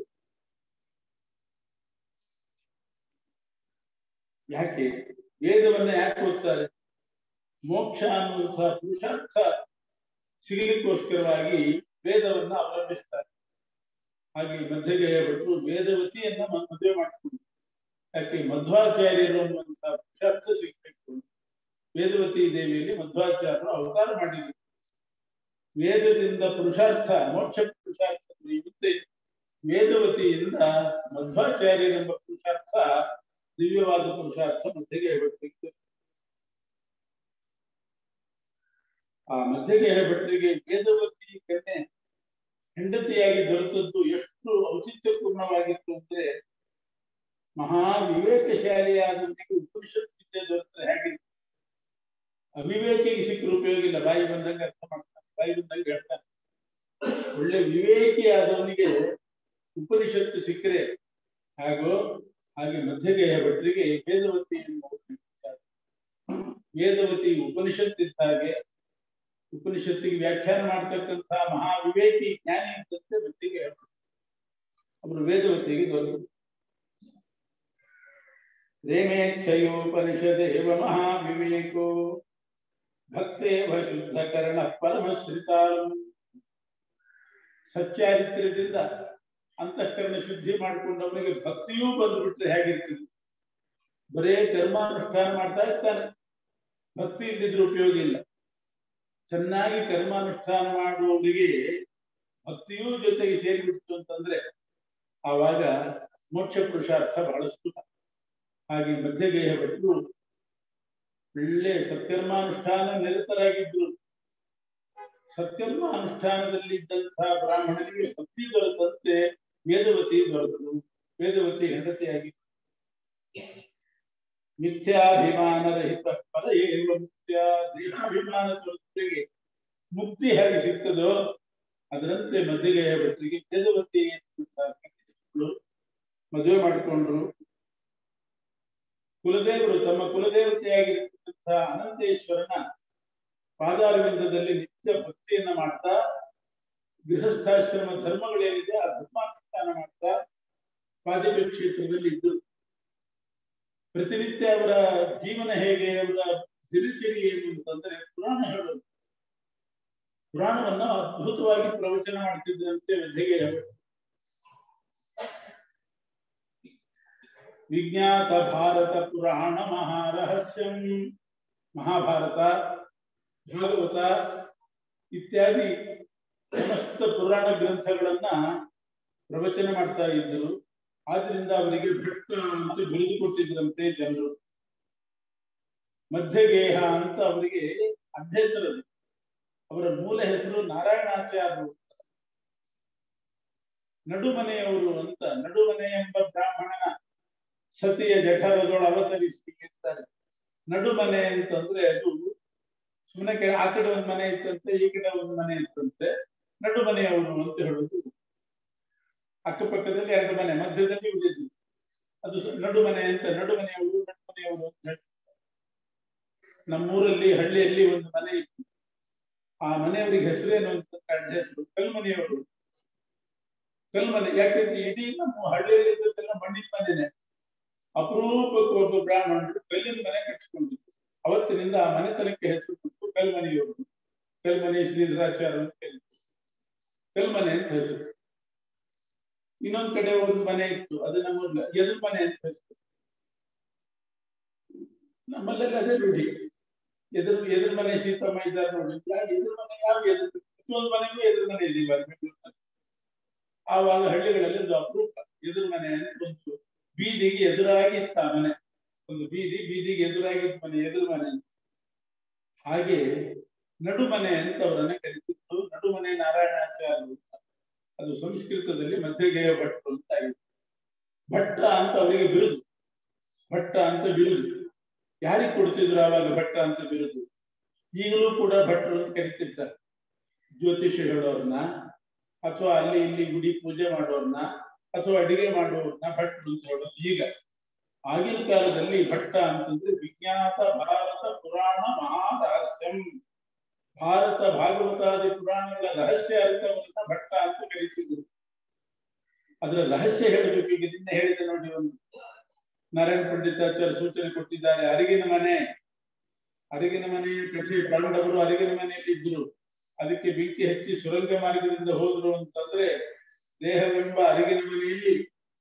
ಯಾಕೆ ವೇದವನ್ನ ಯಾಕೆ ಓದ್ತಾರೆ ಮೋಕ್ಷ ಅನ್ನುವಂತಹ ಪುರುಷಾರ್ಥ ಸಿಗಲಿಕ್ಕೋಸ್ಕರವಾಗಿ ವೇದವನ್ನ ಅವಲಂಬಿಸ್ತಾರೆ ಹಾಗೆ ಮಧ್ಯಗೇಹ ಭಟ್ರು ವೇದವತಿಯನ್ನ ಮ- ಮದುವೆ ಮಾಡಿಕೊಂಡು ಯಾಕೆ ಮಧ್ವಾಚಾರ್ಯರು ಅನ್ನುವಂತಹ ಪುರುಷಾರ್ಥ ಸಿಗಬೇಕು ವೇದವತಿ ದೇವಿಯಲ್ಲಿ ಮಧ್ವಾಚಾರ್ಯರು ಅವತಾರ ಮಾಡಿದ್ರು ವೇದದಿಂದ ಪುರುಷಾರ್ಥ ಮೋಕ್ಷ ಪುರುಷಾರ್ಥ ನಿಮಿತ್ತ ವೇದವತಿಯಿಂದ ಮಧ್ವಾಚಾರ್ಯರೆಂಬ ಪುರುಷಾರ್ಥ ದಿವ್ಯವಾದ ಪುರುಷಾರ್ಥ ಮಧ್ಯಗೆ ಭಟ್ರಿಗೆ ಆ ಮಧ್ಯಗೆ ಭಟ್ರಿಗೆ ವೇದವತಿ ಕನ್ಯೆ ಹೆಂಡತಿಯಾಗಿ ದೊರೆತದ್ದು ಎಷ್ಟು ಔಚಿತ್ಯಪೂರ್ಣವಾಗಿತ್ತು ಅಂದ್ರೆ ಮಹಾ ವಿವೇಕಶಾಲಿಯಾದವನಿಗೆ ಉಪನಿಷತ್ ವಿದ್ಯೆ ದೊರೆತರೆ ಹೇಗಿತ್ತು ಅವಿವೇಕಿಗೆ ಸಿಕ್ಕರು ಉಪಯೋಗ ಇಲ್ಲ ಬಾಯಿ ಬಂದಂಗೆ ಅರ್ಥ ಮಾಡ್ತಾನೆ ಬಾಯಿ ಬಂದಂಗೆ ಹೇಳ್ತಾನೆ ಒಳ್ಳೆ ವಿವೇಕಿಯಾದವನಿಗೆ ಉಪನಿಷತ್ತು ಸಿಕ್ಕರೆ ಹಾಗೂ ಹಾಗೆ ಮಧ್ಯಗೇಹ ಭಟ್ರಿಗೆ ವೇದವತಿ ಎನ್ನುವ ವಿಚಾರ. ವೇದವತಿ ಉಪನಿಷತ್ ಇದ್ದ ಹಾಗೆ ಉಪನಿಷತ್ತಿಗೆ ವ್ಯಾಖ್ಯಾನ ಮಾಡ್ತಕ್ಕಂತಹ ಮಹಾ ವಿವೇಕಿ ಜ್ಞಾನಿ ಇದ್ದಂತೆ ಮಧ್ಯಗೇಹ ಭಟ್ರು. ಅವರು ವೇದವತಿಗೆ ದೊರೆತರು ರೇಮೇಚ್ಛಯೋಪನಿಷದೇವ ಮಹಾವಿವೇಕೋ ಭಕ್ತೇವ ಶುದ್ಧಕರಣ ಪರಮಶ್ರಿತಾರು ಸಚ್ಚಾರಿತ್ರ್ಯದಿಂದ ಅಂತಃಕರಣ ಶುದ್ಧಿ ಮಾಡಿಕೊಂಡವನಿಗೆ ಭಕ್ತಿಯೂ ಬಂದ್ಬಿಟ್ರೆ ಹೇಗಿರ್ತದೆ ಬರೇ ಕರ್ಮಾನುಷ್ಠಾನ ಮಾಡ್ತಾ ಇರ್ತಾನೆ ಭಕ್ತಿ ಇಲ್ಲದಿದ್ರೆ ಉಪಯೋಗ ಇಲ್ಲ ಚೆನ್ನಾಗಿ ಕರ್ಮಾನುಷ್ಠಾನ ಮಾಡುವವರಿಗೆ ಭಕ್ತಿಯೂ ಜೊತೆಗೆ ಸೇರಿಬಿಡ್ತು ಅಂತಂದ್ರೆ ಆವಾಗ ಮೋಕ್ಷ ಪುರುಷಾರ್ಥ ಬಹಳಷ್ಟು ಹಾಗೆ ಮಧ್ಯಗೇಹ ಭಟ್ರು ಒಳ್ಳೆ ಸತ್ಕರ್ಮಾನುಷ್ಠಾನ ನಿರತರಾಗಿದ್ರು ಸತ್ಕರ್ಮ ಅನುಷ್ಠಾನದಲ್ಲಿದ್ದಂತಹ ಬ್ರಾಹ್ಮಣನಿಗೆ ಭಕ್ತಿ ದೊರೆತಂತೆ ವೇದವತಿ ದೊರೆತರು ವೇದವತಿ ಹೆಂಡತಿಯಾಗಿ ಮಿಥ್ಯಾಭಿಮಾನರಹಿತ ಪದ ಏವ ಮುಕ್ತ್ಯ ದೇಹಾಭಿಮಾನ ಜೊತೆಗೆ ಮುಕ್ತಿ ಹೇಗೆ ಸಿಗ್ತದೋ ಅದರಂತೆ ಮಧ್ಯಗೇಹ ಭಟ್ರಿಗೆ ವೇದವತಿ ಎನ್ನುವಂತಹ ಕನ್ಯೆ ಸಿಕ್ಕಳು. ಮದುವೆ ಮಾಡಿಕೊಂಡ್ರು ಕುಲದೇವರು ತಮ್ಮ ಕುಲದೇವತೆಯಾಗಿರ್ತಕ್ಕಂತಹ ಅನಂತೇಶ್ವರನ ಪಾದಾರವಿಂದದಲ್ಲಿ ನಿತ್ಯ ಭಕ್ತಿಯನ್ನ ಮಾಡ್ತಾ ಗೃಹಸ್ಥಾಶ್ರಮ ಧರ್ಮಗಳೇನಿದೆ ಆ ಧರ್ಮಾನುಷ್ಠಾನ ಮಾಡ್ತಾ ಪಾದಕ ಕ್ಷೇತ್ರದಲ್ಲಿ ಇದ್ದರು ಪ್ರತಿನಿತ್ಯ ಅವರ ಜೀವನ ಹೇಗೆ ಅವರ ದಿನಚರಿ ಏನು ಅಂತಂದ್ರೆ ಪುರಾಣ ಹೇಳೋದು ಪುರಾಣವನ್ನ ಅದ್ಭುತವಾಗಿ ಪ್ರವಚನ ಮಾಡ್ತಿದ್ದಂತೆ ಮೆದ್ದಿಗೆ ವಿಜ್ಞಾತ ಭಾರತ ಪುರಾಣ ಮಹಾರಹಸ್ಯಂ ಮಹಾಭಾರತ ಭಾಗವತ ಇತ್ಯಾದಿ ಸಮಸ್ತ ಪುರಾಣ ಗ್ರಂಥಗಳನ್ನ ಪ್ರವಚನ ಮಾಡ್ತಾ ಇದ್ದರು ಆದ್ರಿಂದ ಅವರಿಗೆ ಭಟ್ಟ ಅಂತ ಬಿರುದು ಕೊಟ್ಟಿದ್ರಂತೆ ಜನರು ಮಧ್ಯಗೇಹ ಅಂತ ಅವರಿಗೆ ಅಡ್ಡೆಸರು ಅವರ ಮೂಲ ಹೆಸರು ನಾರಾಯಣಾಚಾರ್ಯರು ನಡುಮನೆಯವರು ಅಂತ ನಡುಮನೆ ಎಂಬ ಬ್ರಾಹ್ಮಣನ ಸತಿಯ ಜಠರದೊಳು ಅವತರಿಸಿ ಇರ್ತಾರೆ ನಡುಮನೆ ಅಂತಂದ್ರೆ ಅದು ಸುಮ್ಮನೆ ಆ ಕಡೆ ಒಂದು ಮನೆ ಇತ್ತಂತೆ ಈ ಕಡೆ ಒಂದು ಮನೆ ಇತ್ತಂತೆ ನಡುಮನೆಯವರು ಅಂತ ಹೇಳುದು ಅಕ್ಕಪಕ್ಕದಲ್ಲಿ ಎರಡು ಮನೆ ಮಧ್ಯದಲ್ಲಿ ಉಳಿದು ಅದು ನಡುಮನೆ ಅಂತ ನಡುಮನೆಯವರು ನಡುಮನೆಯವರು ಅಂತ ಹೇಳಿ ನಮ್ಮೂರಲ್ಲಿ ಹಳ್ಳಿಯಲ್ಲಿ ಒಂದು ಮನೆ ಇತ್ತು ಆ ಮನೆಯವರಿಗೆ ಹೆಸರೇನು ಅಂತ ಹೆಸರು ಕಲ್ಮನೆಯವರು ಕಲ್ಮನೆ ಯಾಕೆಂದ್ರೆ ಇಡೀ ನಮ್ಮ ಹಳ್ಳಿಯಲ್ಲಿ ಇದ್ದದ್ದೆಲ್ಲ ಮಣ್ಣಿನ ಮನೆನೆ ಅಪರೂಪಕ್ಕೆ ಒಬ್ಬ ಬ್ರಾಹ್ಮಣರು ಕಲ್ಲಿನ ಮನೆ ಕಟ್ಟಿಸ್ಕೊಂಡಿದ್ರು ಅವತ್ತಿನಿಂದ ಆ ಮನೆತನಕ್ಕೆ ಹೆಸರು ಕೊಟ್ಟು ಕಲ್ಮನೆಯವರು ಕಲ್ಮನೆ ಶ್ರೀಧರಾಚಾರ್ಯ ಅಂತ ಕರೀತಾರೆ ಕಲ್ಮನೆ ಅಂತ ಹೆಸರು ಇನ್ನೊಂದ್ ಕಡೆ ಒಂದು ಮನೆ ಇತ್ತು ಅದು ನಮ್ಮ ಎದುರು ಮನೆ ಅಂತ ಹೆಸರು ನಮ್ಮಲ್ಲೆಲ್ಲ ಅದೇ ರೂಢಿ ಎದುರು ಎದುರು ಮನೆ ಸೀತಮ್ಮ ಇದ್ದಾರೆ ನೋಡಿ ಎದುರು ಮನೆ ಯಾವ ಎದುರು ಪ್ರತಿಯೊಂದು ಮನೆಗೂ ಎದುರು ಮನೆ ಇದೆ ಇವಾಗ ಬೆಂಗಳೂರಿನಲ್ಲಿ ಆವಾಗ ಹಳ್ಳಿಗಳಲ್ಲಿ ಒಂದು ಅಪರೂಪ ಎದುರು ಮನೆ ಅಂತ ಒಂದು ಬೀದಿಗೆ ಎದುರಾಗಿ ಇತ್ತ ಮನೆ ಒಂದು ಬೀದಿ ಬೀದಿಗೆ ಎದುರಾಗಿ ಮನೆ ಎದುರು ಮನೆ ಹಾಗೆ ನಡುಮನೆ ಅಂತ ಅವರನ್ನ ಕರೀತಿದ್ರು ನಡುಮನೆ ನಾರಾಯಣಾಚಾರ್ಯರು ಅಂತ ಅದು ಸಂಸ್ಕೃತದಲ್ಲಿ ಮಧ್ಯಗೇಯ ಭಟ್ರು ಅಂತ ಆಗಿದೆ ಭಟ್ಟ ಅಂತ ಅವರಿಗೆ ಬಿರುದು ಭಟ್ಟ ಅಂತ ಬಿರುದು ಯಾರಿಗೆ ಕೊಡ್ತಿದ್ರು ಆವಾಗ ಭಟ್ಟ ಅಂತ ಬಿರುದು ಈಗಲೂ ಕೂಡ ಭಟ್ರು ಅಂತ ಕರಿತಿರ್ತಾರೆ ಜ್ಯೋತಿಷ್ಯ ಹೇಳೋರ್ನ ಅಥವಾ ಅಲ್ಲಿ ಇಲ್ಲಿ ಗುಡಿ ಪೂಜೆ ಮಾಡೋರ್ನ ಅಥವಾ ಅಡಿಗೆ ಮಾಡೋರ್ನ ಭಟ್ರು ಅಂತ ಹೇಳೋದು ಈಗ ಆಗಿನ ಕಾಲದಲ್ಲಿ ಭಟ್ಟ ಅಂತಂದ್ರೆ ವಿಜ್ಞಾತ ಭಾರತ ಪುರಾಣ ಮಹಾರಹಸ್ಯಂ ಭಾರತ ಭಾಗವತಾದಿ ಪುರಾಣಗಳ ರಹಸ್ಯ ಅರ್ಥವನ್ನ ಭಟ್ಟ ಅಂತ ಕರೀತಿದ್ರು ಅದರ ರಹಸ್ಯ ಹೇಳಬೇಕು ಈಗ ನಿನ್ನೆ ಹೇಳಿದೆ ನೋಡಿ ಒಂದು ನಾರಾಯಣ ಪಂಡಿತಾಚಾರ್ಯ ಸೂಚನೆ ಕೊಟ್ಟಿದ್ದಾರೆ ಅರಿಗಿನ ಮನೆ ಅರಿಗಿನ ಮನೆ ಕಥೆ ಪಾಂಡವರು ಅರಿಗಿನ ಮನೆಯಲ್ಲಿ ಇದ್ರು ಅದಕ್ಕೆ ಬೆಂಕಿ ಹಚ್ಚಿ ಸುರಂಗ ಮಾರ್ಗದಿಂದ ಹೋದ್ರು ಅಂತಂದ್ರೆ ದೇಹವೆಂಬ ಅರಿಗಿನ ಮನೆಯಲ್ಲಿ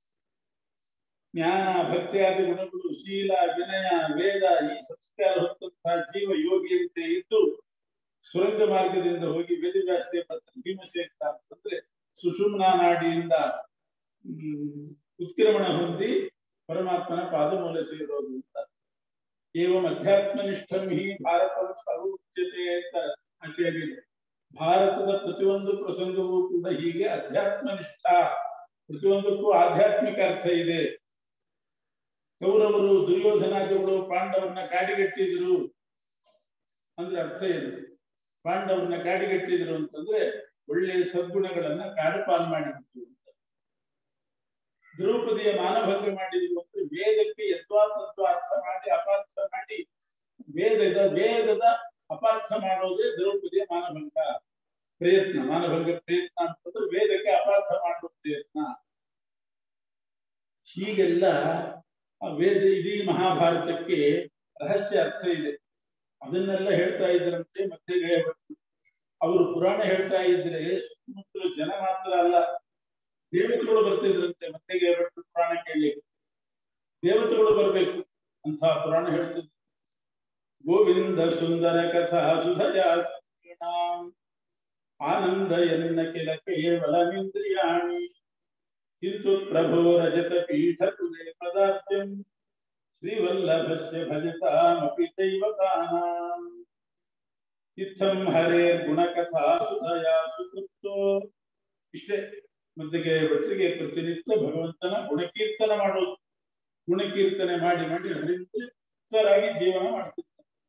ಜ್ಞಾನ ಭಕ್ತಿಯಾದ ಗುಣಗಳು ಶೀಲ ವಿನಯ ವೇದ ಈ ಸಂಸ್ಕಾರ ಹೊತ್ತಂತಹ ಜೀವ ಯೋಗಿಯಂತೆ ಇದ್ದು ಸುರಂಗ ಮಾರ್ಗದಿಂದ ಹೋಗಿ ವೇದವ್ಯಾಸದೇವ ಭೀಮಸೇನ ಅಂತಂದ್ರೆ ಸುಷುಮ್ನಾ ನಾಡಿಯಿಂದ ಹ್ಮ್ ಉತ್ಕ್ರಮಣ ಹೊಂದಿ ಪರಮಾತ್ಮನ ಪಾದಮೂಲ ಸೇರೋದು ಅಂತ ಏವಂ ಅಧ್ಯಾತ್ಮನಿಷ್ಠಂ ಹಿ ಭಾರತಂ ಸರ್ವೋಚ್ಯತೆ ಅಂತ ಆಚಾರ್ಯರು ಭಾರತದ ಪ್ರತಿಯೊಂದು ಪ್ರಸಂಗವೂ ಕೂಡ ಹೀಗೆ ಅಧ್ಯಾತ್ಮನಿಷ್ಠ ಪ್ರತಿಯೊಂದಕ್ಕೂ ಆಧ್ಯಾತ್ಮಿಕ ಅರ್ಥ ಇದೆ ಕೌರವರು ದುರ್ಯೋಧನಾದಿಗಳು ಪಾಂಡವರನ್ನ ಕಾಡಿಗಟ್ಟಿದ್ರು ಅಂದ್ರೆ ಅರ್ಥ ಏನು ಪಾಂಡವರನ್ನ ಕಾಡಿಗಟ್ಟಿದ್ರು ಅಂತಂದ್ರೆ ಒಳ್ಳೆಯ ಸದ್ಗುಣಗಳನ್ನ ಕಾಡುಪಾಲ್ ಮಾಡಿದ್ರು ಅಂತ ದ್ರೌಪದಿಯ ಮಾನಭಂಗ ಮಾಡಿದ್ರು ಅಂದ್ರೆ ವೇದಕ್ಕೆ ಯದ್ವಾ ತದ್ವಾ ಅರ್ಥ ಮಾಡಿ ಅಪಾರ್ಥ ಮಾಡಿ ವೇದದ ವೇದದ ಅಪಾರ್ಥ ಮಾಡೋದೇ ದ್ರೌಪದಿಯ ಮಾನಭಂಗ ಪ್ರಯತ್ನ ಮಾನಭಂಗ ಪ್ರಯತ್ನ ಅಂತಂದ್ರೆ ವೇದಕ್ಕೆ ಅಪಾರ್ಥ ಮಾಡುವ ಪ್ರಯತ್ನ ಹೀಗೆಲ್ಲ ಆ ವೇದ ಇಡೀ ಮಹಾಭಾರತಕ್ಕೆ ರಹಸ್ಯ ಅರ್ಥ ಇದೆ ಅದನ್ನೆಲ್ಲ ಹೇಳ್ತಾ ಇದ್ರಂತೆ ಮತ್ತೆ ಅವರು ಪುರಾಣ ಹೇಳ್ತಾ ಇದ್ರೆ ಸುತ್ತಮುತ್ತಲು ಜನ ಮಾತ್ರ ಅಲ್ಲ ದೇವತೆಗಳು ಬರ್ತಿದ್ರಂತೆ ಮತ್ತೆ ಭಟ್ರು ಪುರಾಣ ಕೇಳಲಿಕ್ಕೆ ದೇವತೆಗಳು ಬರ್ಬೇಕು ಅಂತ ಪುರಾಣ ಹೇಳ್ತಿದ್ರು ಗೋವಿಂದ ಸುಂದರ ಕಥಾ ಸುಧಯಾ ಆನಂದ ಎನ್ನ ಕೆಲ ಕೇವಲಮಿಂದ್ರಿಯಾಣಿ ಕಿಂತು ಪ್ರಭೋ ರಜತ ಪೀಠ ಕುಲೆ ಪದಾರ್ಥಂ ಶ್ರೀವಲ್ಲಭಸ್ಯ ಭಜತಾಮಪಿ ದೈವತಾನಾಂ ಇತ್ತಂ ಹರೇ ಗುಣಕಥಾ ಸುಧಯಾ ಸುಕೃತ್ತೋ ಇಷ್ಟೇ ಮದ್ದಿಗೆ ಭಟ್ರಿಗೆ ಪ್ರತಿನಿತ್ಯ ಭಗವಂತನ ಗುಣಕೀರ್ತನ ಮಾಡೋದು ಗುಣಕೀರ್ತನೆ ಮಾಡಿ ಮಾಡಿ ಅದರಿಂದ ಜೀವನ ಮಾಡ್ತಿರ್ತಾರೆ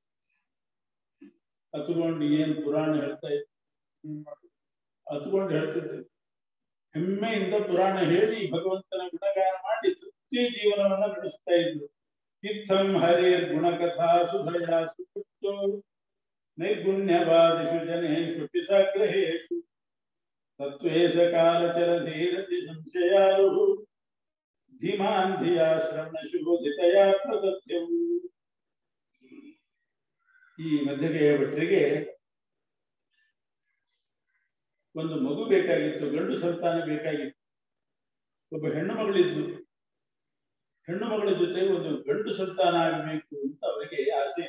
ಹತ್ಕೊಂಡು ಏನ್ ಪುರಾಣ ಹೇಳ್ತಾ ಇತ್ತು ಹತ್ಕೊಂಡು ಹೇಳ್ತಿದ್ದೆ ಹೆಮ್ಮೆಯಿಂದ ಪುರಾಣ ಹೇಳಿ ಭಗವಂತನ ಗುಣಗಾನ ಮಾಡಿ ತೃಪ್ತಿ ಜೀವನವನ್ನ ನಡೆಸ್ತಾ ಇದ್ರು ಇತ್ತಂ ಹರೇರ್ ಗುಣಕಥಾ ಸುಧಯಾ ಸುಕೃತ್ತೋ ನೈರ್ಗುಣ್ಯವಾದಿಷು ಜನೇಷು ಪಿಶಾಗ್ರಹೇಷು ತತ್ವೇಶ ಕಾಲಚರಧೀರತಿ ಸಂಶಯಾಲು ಧೀಮಾನ್ ಧಿಯಾ ಶ್ರವಣ ಶುಭೋಧಿತಯ ಪ್ರದತ್ಯವು ಈ ಮಧ್ಯಗೆಯ ಭಟ್ರಿಗೆ ಒಂದು ಮಗು ಬೇಕಾಗಿತ್ತು ಗಂಡು ಸಂತಾನ ಬೇಕಾಗಿತ್ತು ಒಬ್ಬ ಹೆಣ್ಣು ಮಗಳಿದ್ಲು ಹೆಣ್ಣು ಮಗಳ ಜೊತೆ ಒಂದು ಗಂಡು ಸಂತಾನ ಆಗಬೇಕು ಅಂತ ಅವರಿಗೆ ಆಸೆ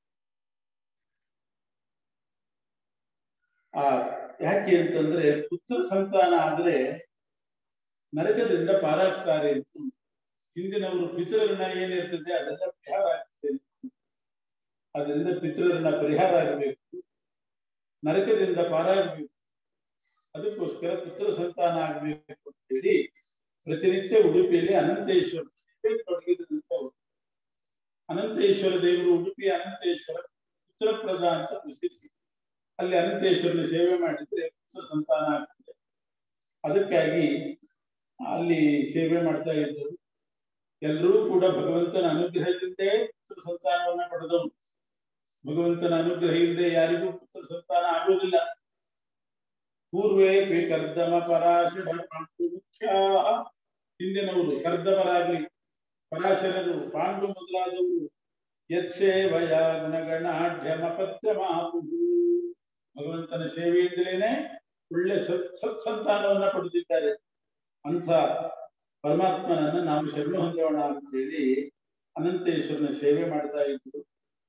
ಆ ಯಾಕೆ ಅಂತಂದ್ರೆ ಪುತ್ರ ಸಂತಾನ ಆದ್ರೆ ನರಕದಿಂದ ಪಾರಾಗ್ತಾರೆ ಅಂತ ಹಿಂದಿನವರು ಪಿತೃಋಣ ಏನಿರ್ತದೆ ಅದೆಲ್ಲ ಪರಿಹಾರ ಆಗ್ತದೆ ಅದರಿಂದ ಪಿತೃಋಣ ಪರಿಹಾರ ಆಗಬೇಕು ನರಕದಿಂದ ಪಾರಾಗಬೇಕು ಅದಕ್ಕೋಸ್ಕರ ಪುತ್ರ ಸಂತಾನ ಆಗಬೇಕು ಅಂತ ಹೇಳಿ ಪ್ರತಿನಿತ್ಯ ಉಡುಪಿಯಲ್ಲಿ ಅನಂತೇಶ್ವರ ಸೇವೆ ತೊಡಗಿದಂತವರು ಅನಂತೇಶ್ವರ ದೇವರು ಉಡುಪಿ ಅನಂತೇಶ್ವರ ಪುತ್ರಪ್ರದ ಅಂತ ಪ್ರಸಿದ್ಧಿ ಅಲ್ಲಿ ಅನಂತೇಶ್ವರನ ಸೇವೆ ಮಾಡಿದ್ರೆ ಪುತ್ರ ಸಂತಾನ ಆಗ್ತದೆ ಅದಕ್ಕಾಗಿ ಅಲ್ಲಿ ಸೇವೆ ಮಾಡ್ತಾ ಇದ್ದರು ಎಲ್ಲರೂ ಕೂಡ ಭಗವಂತನ ಅನುಗ್ರಹದಿಂದೇ ಪುತ್ರ ಸಂತಾನವನ್ನ ಪಡೆದವರು ಭಗವಂತನ ಅನುಗ್ರಹ ಇಲ್ಲದೆ ಯಾರಿಗೂ ಪುತ್ರ ಸಂತಾನ ಆಗುವುದಿಲ್ಲ ಪೂರ್ವೇ ಪಿ ಕರ್ದಮ ಪರಾಶರ ಪಾಂಡು ಮುಖ್ಯ ಹಿಂದಿನವರು ಕರ್ದಮರಾಗ್ಲಿ ಪರಾಶರರು ಪಾಂಡು ಮೊದಲಾದವರು ಯತ್ಸೇವಯ ಗುಣಗಣಾಢ್ಯಮಪತ್ಯಮಾಪು ಭಗವಂತನ ಸೇವೆಯಿಂದಲೇನೆ ಒಳ್ಳೆ ಸತ್ ಸತ್ ಸಂತಾನವನ್ನ ಪಡೆದಿದ್ದಾರೆ ಅಂತ ಪರಮಾತ್ಮನನ್ನ ನಾವು ಶರಣು ಹೊಂದೋಣ ಅಂತ ಹೇಳಿ ಅನಂತೇಶ್ವರನ ಸೇವೆ ಮಾಡ್ತಾ ಇದ್ರು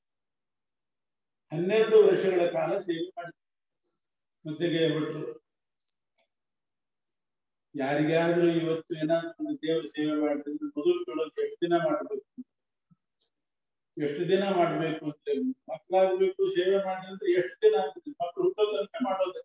ಹನ್ನೆರಡು ವರ್ಷಗಳ ಕಾಲ ಸೇವೆ ಮಾಡಿ ಮುದ್ದೆಗೆ ಹೊರಟರು ಯಾರಿಗಾದ್ರೂ ಇವತ್ತು ಏನಾದ್ರು ದೇವರ ಸೇವೆ ಮಾಡಿದ್ರೆ ಮೊದಲು ಕೇಳೋಕೆ ಎಷ್ಟು ದಿನ ಮಾಡ್ಬೇಕು ಎಷ್ಟು ದಿನ ಮಾಡ್ಬೇಕು ಅಂತ ಮಕ್ಕಳಾಗ್ಬೇಕು ಸೇವೆ ಮಾಡಿದ್ರೆ ಎಷ್ಟು ದಿನ ಆಗ್ತದೆ ಮಕ್ಕಳು ಹುಟ್ಟೋ ತನಕ ಮಾಡೋದೆ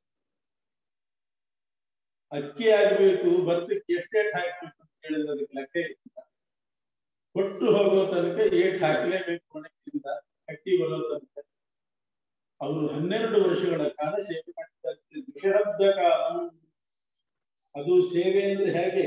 ಅಕ್ಕಿ ಆಗ್ಬೇಕು ಭತ್ತಕ್ಕೆ ಎಷ್ಟೇಟ್ ಹಾಕ್ಬೇಕು ಅಂತ ಹೇಳಿದ್ರೆ ಅದಕ್ಕೆ ಲೆಕ್ಕ ಇರ್ತದ ಕೊಟ್ಟು ಹೋಗೋ ತನಕ ಏಟ್ ಹಾಕಲೇಬೇಕು ಒಣಗಿಂದ ಅಕ್ಕಿ ಬರೋ ತನಕ ಅವರು ಹನ್ನೆರಡು ವರ್ಷಗಳ ಕಾಲ ಸೇವೆ ಮಾಡಿದ್ದಾರೆ ದ್ವಿಶಬ್ದ ಕಾಲ ಅದು ಸೇವೆ ಅಂದ್ರೆ ಹೇಗೆ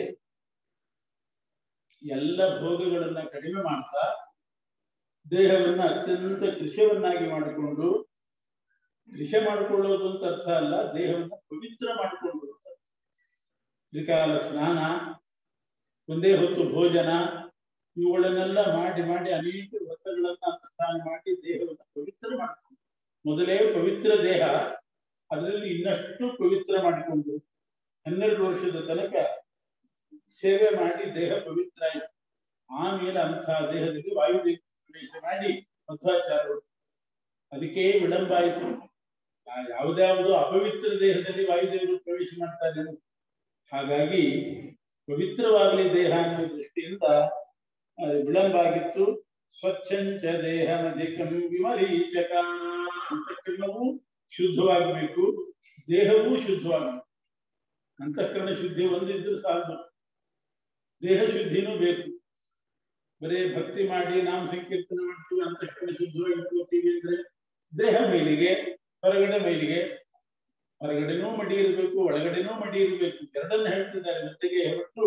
ಎಲ್ಲ ಭೋಗಗಳನ್ನ ಕಡಿಮೆ ಮಾಡ್ತಾ ದೇಹವನ್ನ ಅತ್ಯಂತ ಕೃಷಿಯವನ್ನಾಗಿ ಮಾಡಿಕೊಂಡು ಕೃಷಿ ಮಾಡಿಕೊಳ್ಳೋದು ಅಂತ ಅರ್ಥ ಅಲ್ಲ ದೇಹವನ್ನ ಪವಿತ್ರ ಮಾಡಿಕೊಳ್ಳೋದು ಅಂತ ತ್ರಿಕಾಲ ಸ್ನಾನ ಒಂದೇ ಹೊತ್ತು ಭೋಜನ ಇವುಗಳನ್ನೆಲ್ಲ ಮಾಡಿ ಮಾಡಿ ಅನೇಕ ವ್ರತಗಳನ್ನ ಅನುಷ್ಠಾನ ಮಾಡಿ ದೇಹವನ್ನ ಪವಿತ್ರ ಮಾಡಿಕೊಂಡು ಮೊದಲೇ ಪವಿತ್ರ ದೇಹ ಅದರಲ್ಲಿ ಇನ್ನಷ್ಟು ಪವಿತ್ರ ಮಾಡಿಕೊಂಡು ಹನ್ನೆರಡು ವರ್ಷದ ತನಕ ಸೇವೆ ಮಾಡಿ ದೇಹ ಪವಿತ್ರ ಆಯಿತು ಆಮೇಲೆ ಅಂತಹ ದೇಹದಲ್ಲಿ ವಾಯುದೇವ ಪ್ರವೇಶ ಮಾಡಿ ಮಧ್ವಾಚಾರ್ಯರು ಅದಕ್ಕೆ ವಿಳಂಬ ಆಯಿತು ಯಾವುದ್ಯಾವುದು ಅಪವಿತ್ರ ದೇಹದಲ್ಲಿ ವಾಯುದೇವರು ಪ್ರವೇಶ ಮಾಡ್ತಾರೆ ಹಾಗಾಗಿ ಪವಿತ್ರವಾಗಲಿ ದೇಹ ಅನ್ನೋ ದೃಷ್ಟಿಯಿಂದ ವಿಳಂಬ ಆಗಿತ್ತು ಸ್ವಚ್ಛಂಚ ದೇಹಮಧಿಕಂ ವಿಮರೀಚಕ ಅಂತಃಕರಣವು ಶುದ್ಧವಾಗಬೇಕು ದೇಹವೂ ಶುದ್ಧವಾಗಬೇಕು ಅಂತಃಕರಣ ಶುದ್ಧಿ ಒಂದಿದ್ರು ಸಾಲದು ದೇಹ ಶುದ್ಧಿನೂ ಬೇಕು ಬರೇ ಭಕ್ತಿ ಮಾಡಿ ನಾಮ ಸಂಕೀರ್ತನೆ ಮಾಡ್ತೀವಿ ಅಂತಃಕರಣ ಶುದ್ಧವಾಗಿ ಇಟ್ಕೋತೀವಿ ಅಂದ್ರೆ ದೇಹ ಮೈಲಿಗೆ ಹೊರಗಡೆ ಮೈಲಿಗೆ ಹೊರಗಡೆನೂ ಮಡಿ ಇರಬೇಕು ಒಳಗಡೆನೂ ಮಡಿ ಇರಬೇಕು ಎರಡನ್ನ ಹೇಳ್ತಿದ್ದಾರೆ ಜೊತೆಗೆ ಹೊರಟು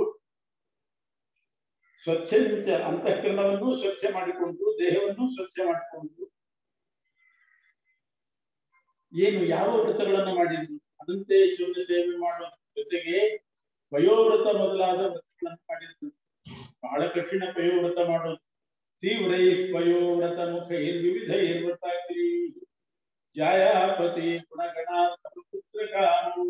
ಸ್ವಚ್ಛ ಅಂತಃಕರಣವನ್ನು ಸ್ವಚ್ಛ ಮಾಡಿಕೊಂಡು ದೇಹವನ್ನು ಸ್ವಚ್ಛ ಮಾಡಿಕೊಂಡು ಏನು ಯಾವ ವ್ರತಗಳನ್ನ ಮಾಡಿದ್ರು ಅನಂತೇಶ್ವರನ ಸೇವೆ ಮಾಡುವ ಜೊತೆಗೆ ವಯೋವ್ರತ ಮೊದಲಾದ ವ್ರತಗಳನ್ನು ಮಾಡಿದ್ರು ಬಹಳ ಕಠಿಣ ಪಯೋವ್ರತ ಮಾಡೋದು ತೀವ್ರೈ ಪಯೋವ್ರತ ಮುಖೈರ್ ವಿವಿಧ ವ್ರತಾಗ್ರಿ ಜಾಯಾಪತಿ ಗುಣಗಣಾತ್ಮಪುತ್ರಕಾನು